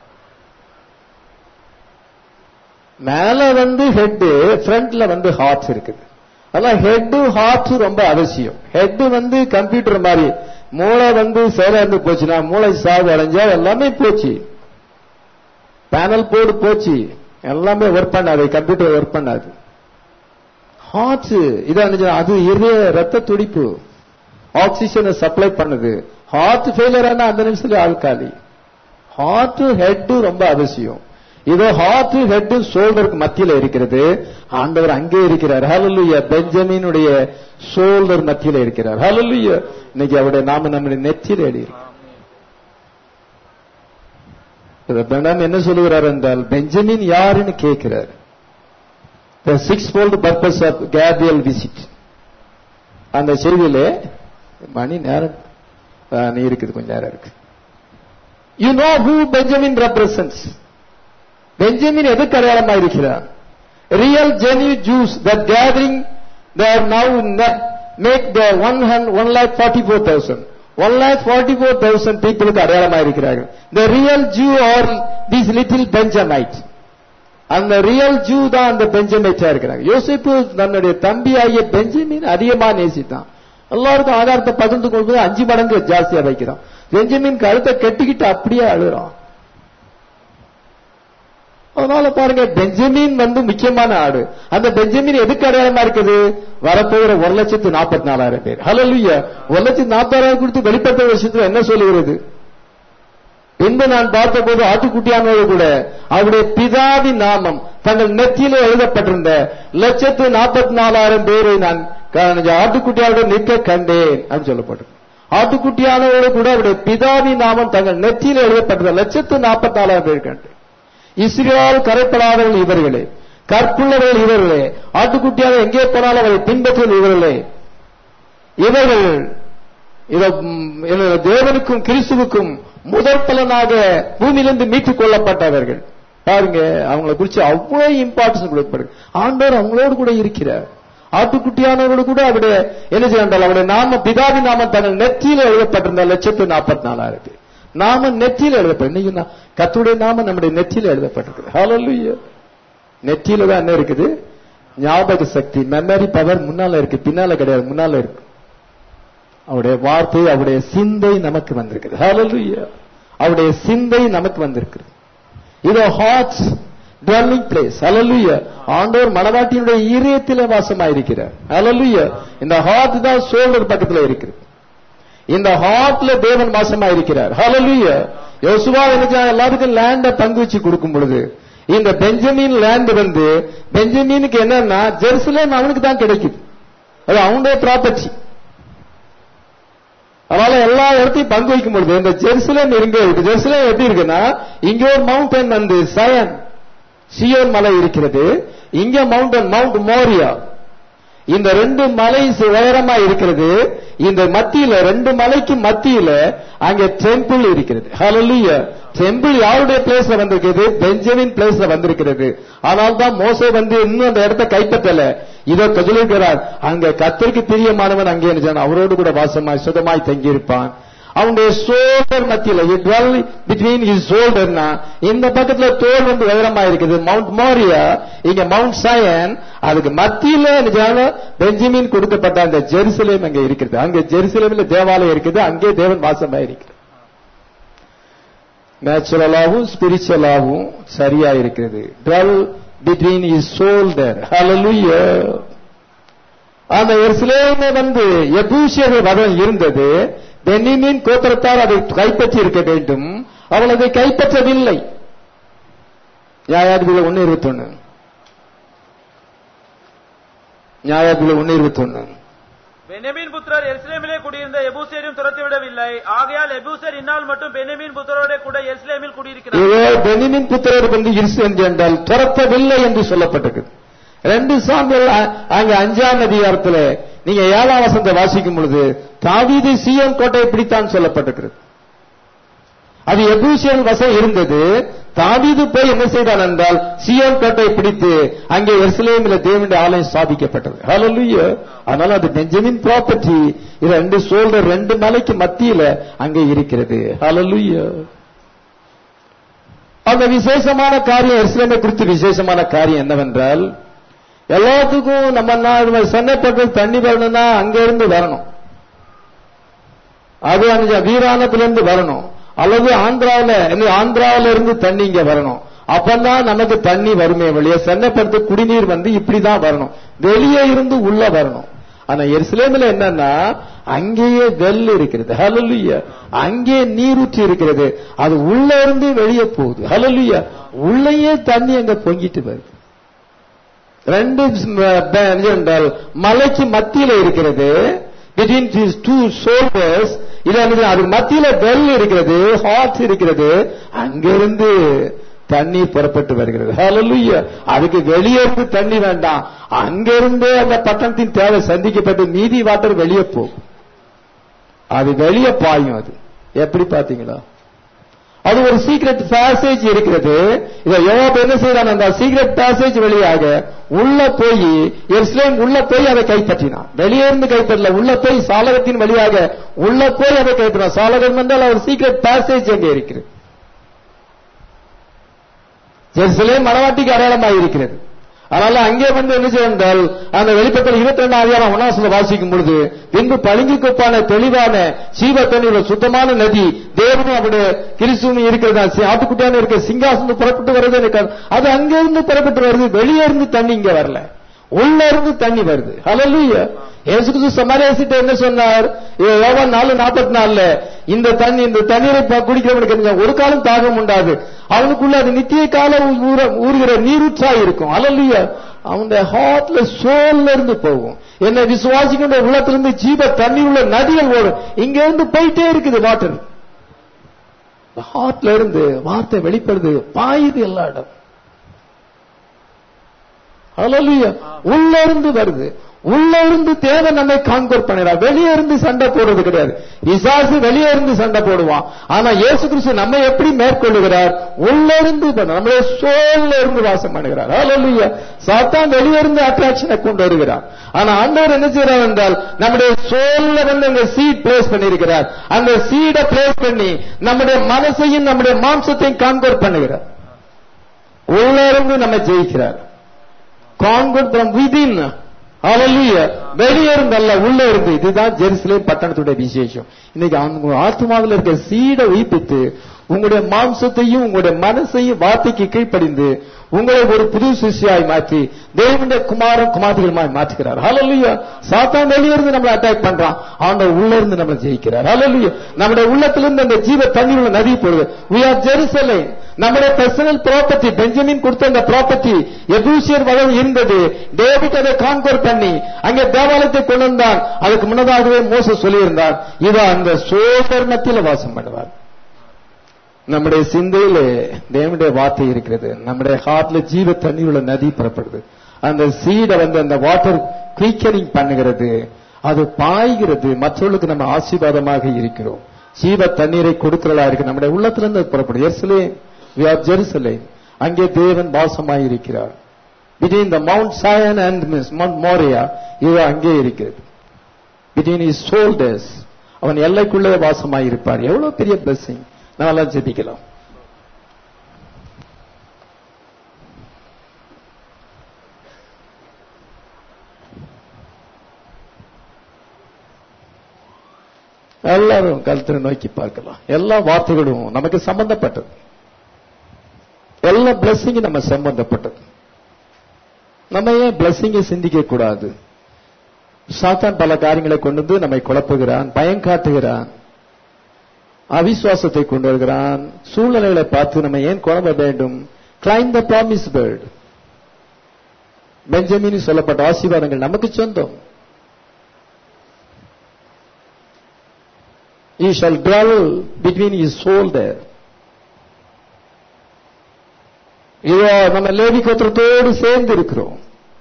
மேல வந்து ஹெட் ஃப்ரண்ட்ல வந்து ஹார்ட்ஸ் இருக்குது அதெல்லாம் ஹெட் ஹார்ட் ரொம்ப அவசியம் ஹெட் வந்து கம்ப்யூட்டர் மாதிரி மூளை வந்து செயலா இருந்து போச்சுன்னா மூளை சாவு அடைஞ்சா எல்லாமே போச்சு பேனல் போர்டு போச்சு எல்லாமே ஒர்க் பண்ணாது கம்ப்யூட்டர் ஒர்க் பண்ணாது ஹார்ட் இதான் அது இதய ரத்த துடிப்பு ஆக்சிஜனை சப்ளை பண்ணுது ஹார்ட் ஃபெயிலியர் ஆனா அந்த நிமிஷத்துல ஆள்காலி ஹார்ட் ஹெட் ரொம்ப அவசியம் இதோ ஹார்ட் ஹெட் ஷோல்டருக்கு மத்தியில இருக்கிறது ஆண்டவர் அங்கே இருக்கிறார் ஹalleluya பெஞ்சமினுடைய ஷோல்டர் மத்தியில இருக்கிறார் ஹalleluya இன்னைக்கு அவருடைய நாம நம்முடைய நெத்தியில எழுதி பெண்ணாம் என்ன சொல்லுகிறார் என்றால் பெஞ்சமின் யாருன்னு கேட்கிறார் the sixfold purpose of Gabriel visit அந்த செய்தியிலே மணி நேரம் ஆ, நீ இருக்குது கொஞ்ச நேரம் இருக்கு you know who Benjamin represents Benjamin எதுக்கு அடையாளமா இருக்கிறார் real genuine Jews that gathering there now make the one hundred one lakh forty four thousand one lakh forty four thousand பீப்புளுக்கு அடையாளமா இருக்கிறார்கள் the real Jew are these little Benjamite அந்த real zoo தான் அந்த பெஞ்சமைட்டா இருக்கிறாங்க யோசிப்பு தன்னுடைய தம்பி ஆகிய பெஞ்சமின் அதிகமா நேசித்தான் எல்லாருக்கும் ஆதாரத்தை பகிர்ந்து கொள்வது அஞ்சு மடங்கு ஜாஸ்தியா வைக்கிறான் பெஞ்சமின் கழுத்தை கெட்டிக்கிட்டு அப்படியே அழுறான் அதனால பாருங்க பெஞ்சமின் வந்து முக்கியமான ஆடு அந்த பெஞ்சமின் எதுக்கு அடையாளமா இருக்குது வரப்போகிற ஒரு லட்சத்து நாற்பத்தி நாலாயிரம் பேர் ஹalleluya ஒரு லட்சத்து நாற்பதாயிரம் கொடுத்து வெளிப்பட்ட விஷயத்துல என்ன சொல்லுகிறது பின்பு நான் பார்த்தபோது ஆட்டுக்குட்டியானோடு கூட அவருடைய பிதாவின் நாமம் தங்கள் நெத்தியிலே எழுதப்பட்டிருந்த லட்சத்து நாற்பத்தி நாலாயிரம் பேரை நான் க- ஆட்டுக்குட்டியாரோட நிற்க கண்டேன் அப்படின்னு சொல்லப்பட்டிருக்கு ஆட்டுக்குட்டியானோடு கூட அவருடைய பிதாவின் நாமம் தங்கள் நெத்தியிலே எழுதப்பட்டிருந்த லட்சத்து நாற்பத்தி நாலாயிரம் பேர் கண்டேன் இஸ்ரேல் கரைப்படாதவர்கள் இவர்களே கற்புள்ளவர்கள் இவர்களே ஆட்டுக்குட்டியாக எங்கே போனாலும் அவரை பின்பற்றுவது இவர்களே இவர்கள் இத ம், என்னது, தேவனுக்கும் கிறிஸ்துவுக்கும் முதற் பலனாக பூமியிலிருந்து மீட்டுக் கொள்ளப்பட்டவர்கள் பாருங்க அவங்களை குறிச்சு அவ்வளவு இம்பார்ட்டன்ஸ் கொடுக்கப்படுது ஆண்டவர் அவங்களோடு கூட இருக்கிறார் ஆட்டுக்குட்டியானவரோடு கூட அவருடைய என்ன செய்யறால் அவருடைய நாம பிதாவின் நாம தங்கள் நெற்றியில எழுதப்பட்டிருந்த லட்சத்து நாற்பத்தி நாலாயிரம் பேர் நாம நெற்றியில எழுதப்படும் இன்னைக்கு நான் கத்துடைய நாம நம்முடைய நெற்றியில எழுதப்பட்டிருக்கு ஹalleluya நெற்றியில தான் என்ன இருக்குது ஞாபக சக்தி மெமரி பவர் முன்னால இருக்கு பின்னால கிடையாது முன்னால இருக்கு அவருடைய வார்த்தை அவருடைய சிந்தை நமக்கு வந்திருக்குது ஹalleluya அவருடைய சிந்தை நமக்கு வந்திருக்குது இதோ ஹார்ட்ஸ் dwelling place hallelujah ஆண்டவர் மனவாட்டியினுடைய இதயத்திலே வாசமாயிருக்கிறார் hallelujah இந்த ஹார்ட் தான் ஷோல்டர் பக்கத்துல இருக்குது இந்த ஹார்ட்ல தேவன் வாசமா இருக்கிறார் ஹalleluya யோசுவா எனக்கு எல்லாத்துக்கும் லேண்ட பங்கு வச்சு கொடுக்கும் பொழுது இந்த பெஞ்சமின் லேண்ட் வந்து பெஞ்சமினுக்கு என்னன்னா ஜெருசலேம் அவனுக்கு தான் கிடைக்குது அது அவனுடைய ப்ராப்பர்ட்டி அதனால எல்லா இடத்தையும் பங்கு வைக்கும் பொழுது இந்த ஜெருசலேம் எங்க இருக்கு ஜெருசலேம் எப்படி இருக்குன்னா இங்க ஒரு மவுண்டன் வந்து சயன் சியோன் மலை இருக்கிறது இங்க மவுண்டன் மவுண்ட் மோரியா இந்த ரெண்டு மலை உயரமா இருக்கிறது இந்த மத்தியில ரெண்டு மலைக்கு மத்தியில அங்க டெம்பிள் இருக்கிறது ஹalleluya டெம்பிள் யாருடைய பிளேஸ்ல வந்திருக்கிறது பெஞ்சமின் பிளேஸ்ல வந்திருக்கிறது ஆனால் தான் மோசே வந்து இன்னும் அந்த இடத்தை கைப்பற்றல இதோ சொல்லிருக்கிறார் அங்க கத்தருக்கு பிரியமானவன் அங்கே என்ன செய்வான்? அவரோடு கூட வாசமாய் சுகமாய் தங்கியிருப்பான் அவனுடைய சோல்டர் மத்தியில டுவெல் பிட்வீன் ஹிஸ் ஷோல்டர்னா இந்த பக்கத்துல தோல் வந்து உயரமா இருக்குது மவுண்ட் மோரியா இங்க மவுண்ட் சயன் அதுக்கு மத்தியில நிஜான பெஞ்சமின் கொடுக்கப்பட்ட அந்த ஜெருசலேம் அங்க இருக்கிறது அங்க ஜெருசலேம்ல தேவாலயம் இருக்குது அங்கே தேவன் வாசமா இருக்கிறது நேச்சுரலாவும் ஸ்பிரிச்சுவலாவும் சரியா இருக்கிறது dwell between his shoulder hallelujah அந்த எருசலேமே வந்து எபூசியர் வதம் இருந்தது பென்னிமின் கோத்திரத்தார் அதை கைப்பற்றி இருக்க வேண்டும் அவள் அதை கைப்பற்றவில்லை நியாயாதிபதிகள் ஒன்னு இருபத்தி ஒன்னு நியாயாதிபதிகள் ஒன்னு இருபத்தி ஒன்னு பென்யமீன் புத்திரர் எருசலேமிலே குடியிருந்த எபூசியரையும் துரத்தி விடவில்லை ஆகையால் எபூசியர் இந்நாள் மட்டும் பென்யமீன் புத்திரோட கூட எருசலேமில் குடியிருக்கிறார் இதோ பெனிமின் புத்திரர் வந்து இருசு என்று என்றால் துரத்தவில்லை என்று சொல்லப்பட்டிருக்கு ரெண்டு சாமிகள் அ- அங்க அஞ்சாம் அதிகாரத்துல நீங்க ஏழாம் வசந்த வாசிக்கும் பொழுது தாவீது சீயோன் கோட்டையை பிடித்தான் சொல்லப்பட்டிருக்கிறது அது எபூசியன் வசம் இருந்தது தாவீது போய் என்ன செய்தான் என்றால் சியோன் கோட்டையை பிடித்து அங்கே எருசலேமில் தேவனுடைய ஆலயம் ஸ்தாபிக்கப்பட்டது ஹalleluya அதனால அது பெஞ்சமின் ப்ராப்பர்ட்டி இது ரெண்டு சோல்டர் ரெண்டு மலைக்கு மத்தியில அங்கே இருக்கிறது ஹalleluya அந்த விசேஷமான காரியம் எருசலேமை குறித்து விசேஷமான காரியம் என்னவென்றால் எல்லாத்துக்கும் நம்ம நாடு சென்னைப்பட்டு தண்ணி வரணும்னா அங்க இருந்து வரணும் அது அந்த வீராணத்திலிருந்து வரணும் அல்லது ஆந்திராவில என்ன ஆந்திராவில இருந்து தண்ணி இங்க வரணும் அப்பதான் நமக்கு தண்ணி வருமே வெளியே சென்னைப்படுத்த குடிநீர் வந்து இப்படிதான் வரணும் வெளியே இருந்து உள்ள வரணும் ஆனா எருசலேமில் என்னன்னா அங்கேயே வெல் இருக்கிறது ஹalleluya அங்கே நீரூற்றி இருக்கிறது அது உள்ள இருந்து வெளியே போகுது ஹalleluya உள்ளேயே தண்ணி அங்க பொங்கிட்டு வருது ரெண்டு என்றால் மலைக்கு மத்தியில இருக்கிறது between these two shoulders இது வந்து அதுக்கு மத்தியில பெல் இருக்கிறது ஹார்ட் இருக்கிறது அங்கிருந்து தண்ணீர் புறப்பட்டு வருகிறது ஹalleluya அதுக்கு வெளியே இருந்து தண்ணி வேண்டாம் அங்கிருந்தே அந்த பட்டணத்தின் தேவை சந்திக்கப்பட்டு மீதி வாட்டர் வெளியே போகும் அது வெளியே பாயும் அது எப்படி பாத்தீங்களா அது ஒரு சீக்ரெட் பேசேஜ் இருக்கிறது இதை யோவாப் என்ன செய்யறான் அந்த சீக்ரெட் பேசேஜ் வழியாக உள்ள போய் எருசலேம் உள்ள போய் அதை கைப்பற்றினான் வெளியே இருந்து கைப்பற்றல உள்ள போய் சாலகத்தின் வழியாக உள்ள போய் அதை கைப்பற்றினான் சாலகம் என்றால் அவர் சீக்ரெட் பேசேஜ் அங்கே இருக்கிறது ஜெருசலேம் மனவாட்டிக்கு அடையாளமாக இருக்கிறது அதனால அங்கே வந்து என்ன செய்ய என்றால் அந்த வெளிப்பட்ட இருபத்தி ரெண்டாம் அதிகாரம் ஒன்னாம் சொல்ல வாசிக்கும் பொழுது பின்பு பளிங்கு கொப்பான தெளிவான சீவ தண்ணீர் சுத்தமான நதி தேவனும் அவருடைய கிறிஸ்துவும் இருக்கிறதா ஆட்டுக்குட்டியான இருக்க சிங்காசனம் புறப்பட்டு வருது எனக்கு அது அங்கிருந்து புறப்பட்டு வருது வெளியே இருந்து தண்ணி இங்க வரல உள்ள இருந்து தண்ணி வருது ஹalleluya இயேசு கிறிஸ்து சமாரியாசிட்ட என்ன சொன்னார் இது யோவான் நாலு நாற்பத்தி நாலுல இந்த தண்ணி இந்த தண்ணீரை ப- குடிக்கிறவனுக்கு என்ன ஒரு காலம் தாகம் உண்டாது அவனுக்குள்ள அது நித்திய காலம் ஊற- ஊறுகிற நீரூற்றா இருக்கும் ஹalleluya அவனுடைய ஹார்ட்ல சோல்ல இருந்து போகும் என்ன விசுவாசிக்கின்ற உள்ளத்திலிருந்து ஜீவ தண்ணீர் உள்ள நதிகள் ஓடும் இங்க இருந்து போயிட்டே இருக்குது வாட்டர் ஹார்ட்ல இருந்து வார்த்தை வெளிப்படுது பாயுது எல்லா இடம் ஹalleluya உள்ள இருந்து வருது உள்ள இருந்து தேவன் நம்மை கான்கோர் பண்ணுறார் வெளியே இருந்து சண்டை போடுறது கிடையாது பிசாசு வெளியே இருந்து சண்டை போடுவான் ஆனா இயேசு கிறிஸ்து நம்மை எப்படி மேற்கொள்ளுகிறார் உள்ள இருந்து பண்ண- நம்முடைய சோல்ல இருந்து வாசம் பண்ணுகிறார் ஹalleluya சாத்தான் வெளியே இருந்து அட்ராக்ஷனை கொண்டு வருகிறார் ஆனா ஆண்டவர் என்ன செய்றார் என்றால் நம்முடைய சோல்ல வந்து அந்த சீட் பிளேஸ் பண்ணியிருக்கிறார் அந்த சீடை பிளேஸ் பண்ணி நம்முடைய மனசையும் நம்முடைய மாம்சத்தையும் கான்கோர் பண்ணுகிறார் உள்ள இருந்து நம்ம ஜெயிக்கிறார் கான்கோர் ஃப்ரம் விதின் Hallelujah. வெளியே இருந்து அல்ல உள்ள இருந்து இதுதான் ஜெருசலேம் பட்டணத்துடைய விசேஷம் இன்னைக்கு அவங்க ஆத்மாவில் இருக்க சீடை உயிர்ப்பித்து உங்களுடைய மாம்சத்தையும் உங்களுடைய மனசையும் வார்த்தைக்கு கீழ்ப்படிந்து உங்களை ஒரு புது சிஷியாய் மாற்றி தேவனுடைய குமாரன் குமார்த்திகளுமாய் மாற்றுகிறார் ஹalleluya சாத்தான் வெளியே இருந்து நம்மளை அட்டாக் பண்றான் ஆண்டவர் உள்ள இருந்து நம்மளை ஜெயிக்கிறார் ஹalleluya நம்முடைய உள்ளத்திலிருந்து அந்த ஜீவ தண்ணீர் உள்ள நதி போடுது we are jerusalem நம்முடைய பர்சனல் ப்ராப்பர்ட்டி பெஞ்சமின் கொடுத்த அந்த ப்ராப்பர்ட்டி எபூசியர் வளம் இருந்தது டேவிட் அதை கான்கோர் பண்ணி அங்கே தேவாலயத்தை கொண்டு வந்தான் அதுக்கு முன்னதாகவே மோச சொல்லியிருந்தார் இது அந்த சோதர்ணத்தில் வாசம் பண்ணுவார் நம்முடைய சிந்தையில தேவனுடைய வார்த்தை இருக்கிறது நம்முடைய ஹார்ட்ல ஜீவ தண்ணீர் உள்ள நதி புறப்படுது அந்த சீடை வந்து அந்த வாட்டர் குயிக்கனிங் பண்ணுகிறது அது பாய்கிறது மற்றவர்களுக்கு நம்ம ஆசீர்வாதமாக இருக்கிறோம் ஜீவ தண்ணீரை கொடுக்கிறதா இருக்கு நம்முடைய உள்ளத்திலிருந்து அது புறப்படுது எருசலேம் we are ஜெருசலேம் அங்கே தேவன் வாசமாய் இருக்கிறார் between the mount Zion and mount Moriah இது அங்கே இருக்கிறது between his shoulders அவன் எல்லைக்குள்ளே வாசமாய் இருப்பார் எவ்வளவு பெரிய blessing நம்ம எல்லாம் ஜெபிக்கலாம் எல்லாரும் கருத்தை நோக்கி பார்க்கலாம் எல்லா வார்த்தைகளும் நமக்கு சம்பந்தப்பட்டது எல்லா பிளஸ்ஸிங்கும் நம்ம சம்பந்தப்பட்டது நம்ம ஏன் பிளஸ்ஸிங்கை சிந்திக்க கூடாது சாத்தான் பல காரியங்களை கொண்டு வந்து நம்மை குழப்புகிறான் பயம் காட்டுகிறான் அவிசுவாசத்தை கொண்டு வருகிறான் சூழ்நிலைகளை பார்த்து நம்ம ஏன் குழம்ப வேண்டும் claim the promise part Benjamin சொல்லப்பட்ட ஆசீர்வாதங்கள் நமக்கு சொந்தம் he shall dwell between his soul there இதோ நம்ம லேவி கோத்திரத்தோடு சேர்ந்து இருக்கிறோம்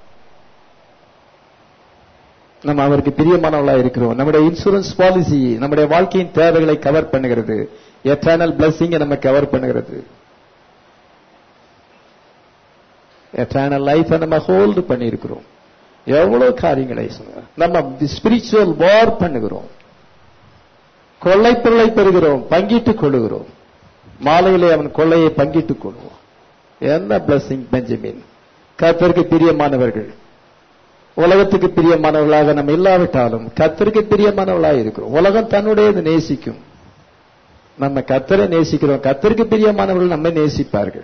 நம்ம அவருக்கு பிரியமானவளா இருக்கிறோம் நம்முடைய இன்சூரன்ஸ் பாலிசி நம்முடைய வாழ்க்கையின் தேவைகளை கவர் பண்ணுகிறது எட்டர்னல் பிளஸிங்க நம்ம கவர் பண்ணுகிறது எட்டர்னல் லைஃபை நம்ம ஹோல்டு பண்ணியிருக்கிறோம் எவ்வளவு காரியங்களை சொல்லுங்க. நம்ம ஸ்பிரிச்சுவல் வார் பண்ணுகிறோம் கொள்ளை பொருளை பெறுகிறோம் பங்கிட்டுக் கொள்ளுகிறோம் மாலையிலே அவன் கொள்ளையை பங்கிட்டுக் கொள்வோம் என்ன பிளஸிங் பெஞ்சமின் கர்த்தருக்கு பிரியமானவர்கள் உலகத்துக்கு பிரியமானவர்களாக நம்ம இல்லாவிட்டாலும் கர்த்தருக்கு பிரியமானவர்களாக இருக்கிறோம் உலகம் தன்னுடையது நேசிக்கும் நம்ம கர்த்தரை நேசிக்கிறோம் கர்த்தருக்கு பிரியமானவர்கள் நம்ம நேசிப்பார்கள்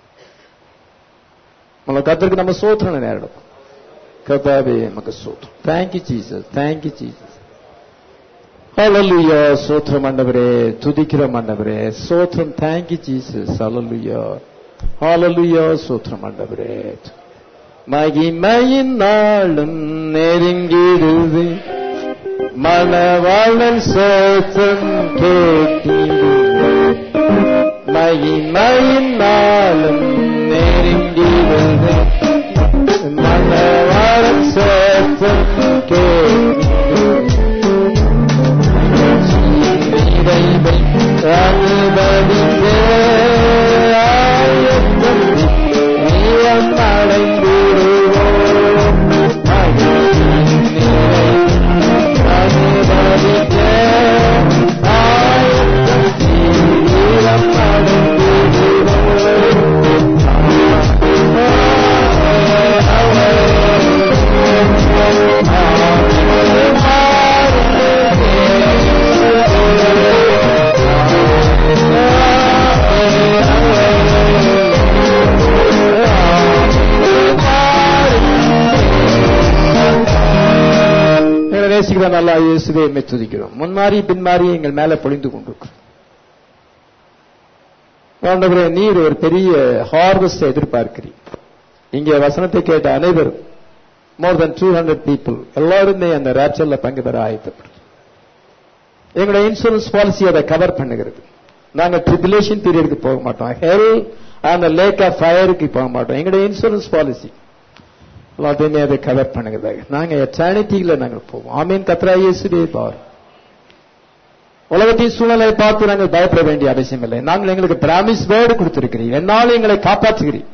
நம்ம கர்த்தருக்கு நம்ம சோத்திரம் நேரிடும் கர்த்தாவே நமக்கு சோத்திரம் thank you Jesus thank you Jesus hallelujah சோத்திரம் ஆண்டவரே துதிக்கிறோம் ஆண்டவரே சோத்திரம் தேங்க்யூ ஜீசஸ் ஹalleluya ஹalleluya சோத்திரம் ஆண்டவரே மகிமையின் நாளும் நெருங்கிடுது மணவாளன் சோத்தம் கேட்டீர்கள் மகிமையின் நாளும் நெருங்கி வந்து மணவாளன் சோத்தம் கேட்டீர்கள் நிறைவை அனுபவிக்க ஆயத்தம் நீளம் அடைந்துடுவோம் மகிழ்ச்சியின் நிறைவை அனுபவிக்க ஆயத்தம் நீளம் எங்களை நேசிக்கிற நல்லா இயேசுவே எம்மை துதிக்கிறோம் முன்மாறி பின்மாறி எங்கள் மேல பொழிந்து கொண்டிருக்கிறோம் ஆண்டவரே நீர் ஒரு பெரிய ஹார்வெஸ்ட் எதிர்பார்க்கிறீர் இங்கே வசனத்தை கேட்ட அனைவரும் more than two hundred people எல்லாருமே அந்த ரேப்சர்ல பங்கு பெற ஆயத்தப்படும் எங்களுடைய இன்சூரன்ஸ் பாலிசி அதை கவர் பண்ணுகிறது நாங்க ட்ரிபிலேஷன் பீரியடுக்கு போக மாட்டோம் ஹெல் அந்த லேக் ஆஃப் ஃபயருக்கு போக மாட்டோம் எங்களுடைய இன்சூரன்ஸ் பாலிசி எல்லாத்தையுமே அதை கவர் பண்ணுகிறதாக நாங்க எட்டர்னிட்டியில நாங்கள் போவோம் ஆமீன் கத்ரா இயேசுவே பார் உலகத்தின் சூழ்நிலையை பார்த்து நாங்கள் பயப்பட வேண்டிய அவசியம் இல்லை நாங்கள் எங்களுக்கு பிராமிஸ் வேர்டு கொடுத்திருக்கிறீர் என்னாலும் எங்களை காப்பாற்றுகிறீர்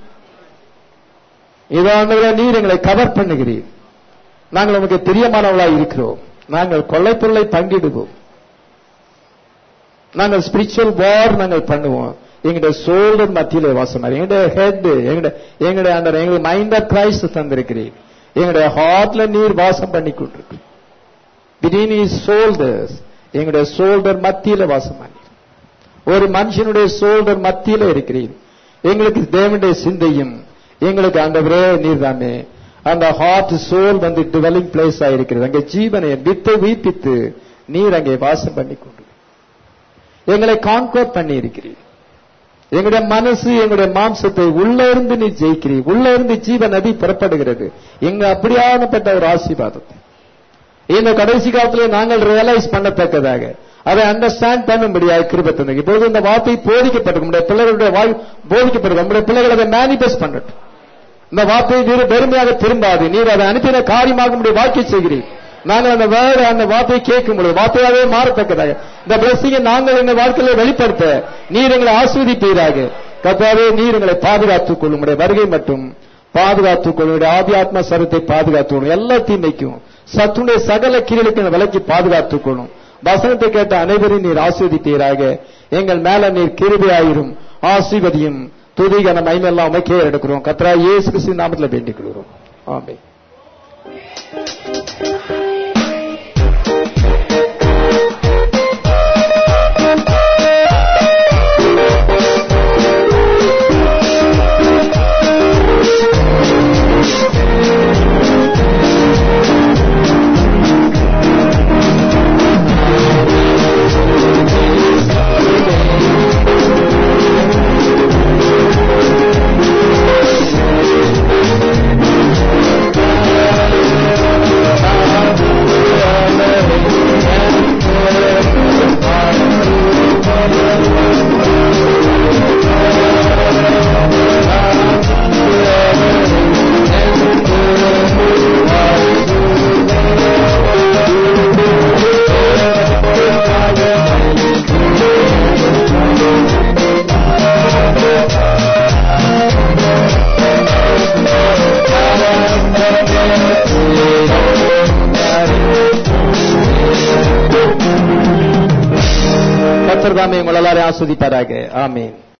இதான நீர் எங்களை கவர் பண்ணுகிறீர் நாங்கள் உமக்கு பிரியமானவர்களாய் இருக்கிறோம் நாங்கள் கொள்ளைப்பொருளை பங்கிடுவோம் நாங்கள் ஸ்பிரிச்சுவல் வார் நாங்கள் பண்ணுவோம் எங்களுடைய சோல்டர் மத்தியில வாசம் எங்களுடைய ஹெட் எங்களுடைய எங்களுடைய அந்த எங்களுடைய மைண்ட் ஆஃப் கிரைஸ்ட் தந்திருக்கிறீர் எங்களுடைய ஹார்ட்ல நீர் வாசம் பண்ணி கொண்டிருக்கு பிட்வீன் இஸ் சோல்டர்ஸ் எங்களுடைய சோல்டர் மத்தியில வாசம் பண்ணி ஒரு மனுஷனுடைய சோல்டர் மத்தியில இருக்கிறீர் எங்களுக்கு தேவனுடைய சிந்தையும் எங்களுக்கு ஆண்டவரே நீர் தானே அந்த ஹார்ட் சோல் வந்து டிவெலிங் பிளேஸ் ஆயிருக்கிறது அங்கே ஜீவனை வித்து வீப்பித்து நீர் அங்கே வாசம் பண்ணி கொண்டு எங்களை கான்கோர் பண்ணி இருக்கிறீர் எங்களுடைய மனசு எங்களுடைய மாம்சத்தை உள்ள இருந்து நீ ஜெயிக்கிறீர் உள்ள இருந்து ஜீவ நதி புறப்படுகிறது எங்க அப்படியானப்பட்ட ஒரு ஆசீர்வாதத்தை இந்த கடைசி காலத்திலே நாங்கள் ரியலைஸ் பண்ணத்தக்கதாக அதை அண்டர்ஸ்டாண்ட் பண்ணும்படியாக கிருபத்தது இப்பொழுது இந்த வார்த்தை போதிக்கப்பட்டு நம்முடைய பிள்ளைகளுடைய வாழ் போதிக்கப்பட்டு நம்முடைய பிள்ளைகள் அதை மேனிபெஸ்ட் பண்ணட்டும் இந்த வார்த்தை நீர் பெருமையாக திரும்பாது நீர் அதை அனுப்பின காரியமாக நம்முடைய வாக்கிய செய்கிறீர் நாங்கள் அந்த வேர்டு அந்த வார்த்தையை கேட்கும் பொழுது வார்த்தையாகவே மாறத்தக்கதாக இந்த பிளஸிங்கை நாங்கள் இந்த வாழ்க்கையில வெளிப்படுத்த நீர் எங்களை ஆஸ்வதிப்பீராக கத்தாவே நீர் எங்களை பாதுகாத்துக் கொள்ளும் உடைய வருகை மட்டும் பாதுகாத்துக் கொள்ளும் ஆதி ஆத்மா சரத்தை பாதுகாத்துக் கொள்ளும் எல்லா தீமைக்கும் சத்துடைய சகல கீழலுக்கு விலக்கி பாதுகாத்துக் கொள்ளும் வசனத்தை கேட்ட அனைவரையும் நீர் ஆஸ்வதிப்பீராக எங்கள் மேல நீர் கிருபையாயிரும் ஆசீர்வதியும் துதிகன மைமெல்லாம் உமைக்கே எடுக்கிறோம் கத்ரா இயேசு கிறிஸ்து நாமத்தில் வேண்டிக் கொள்கிறோம் ஆமே கத்தர் தாமே உங்கள் எல்லாரையும் ஆஸ்வதிப்பாராக ஆமீன்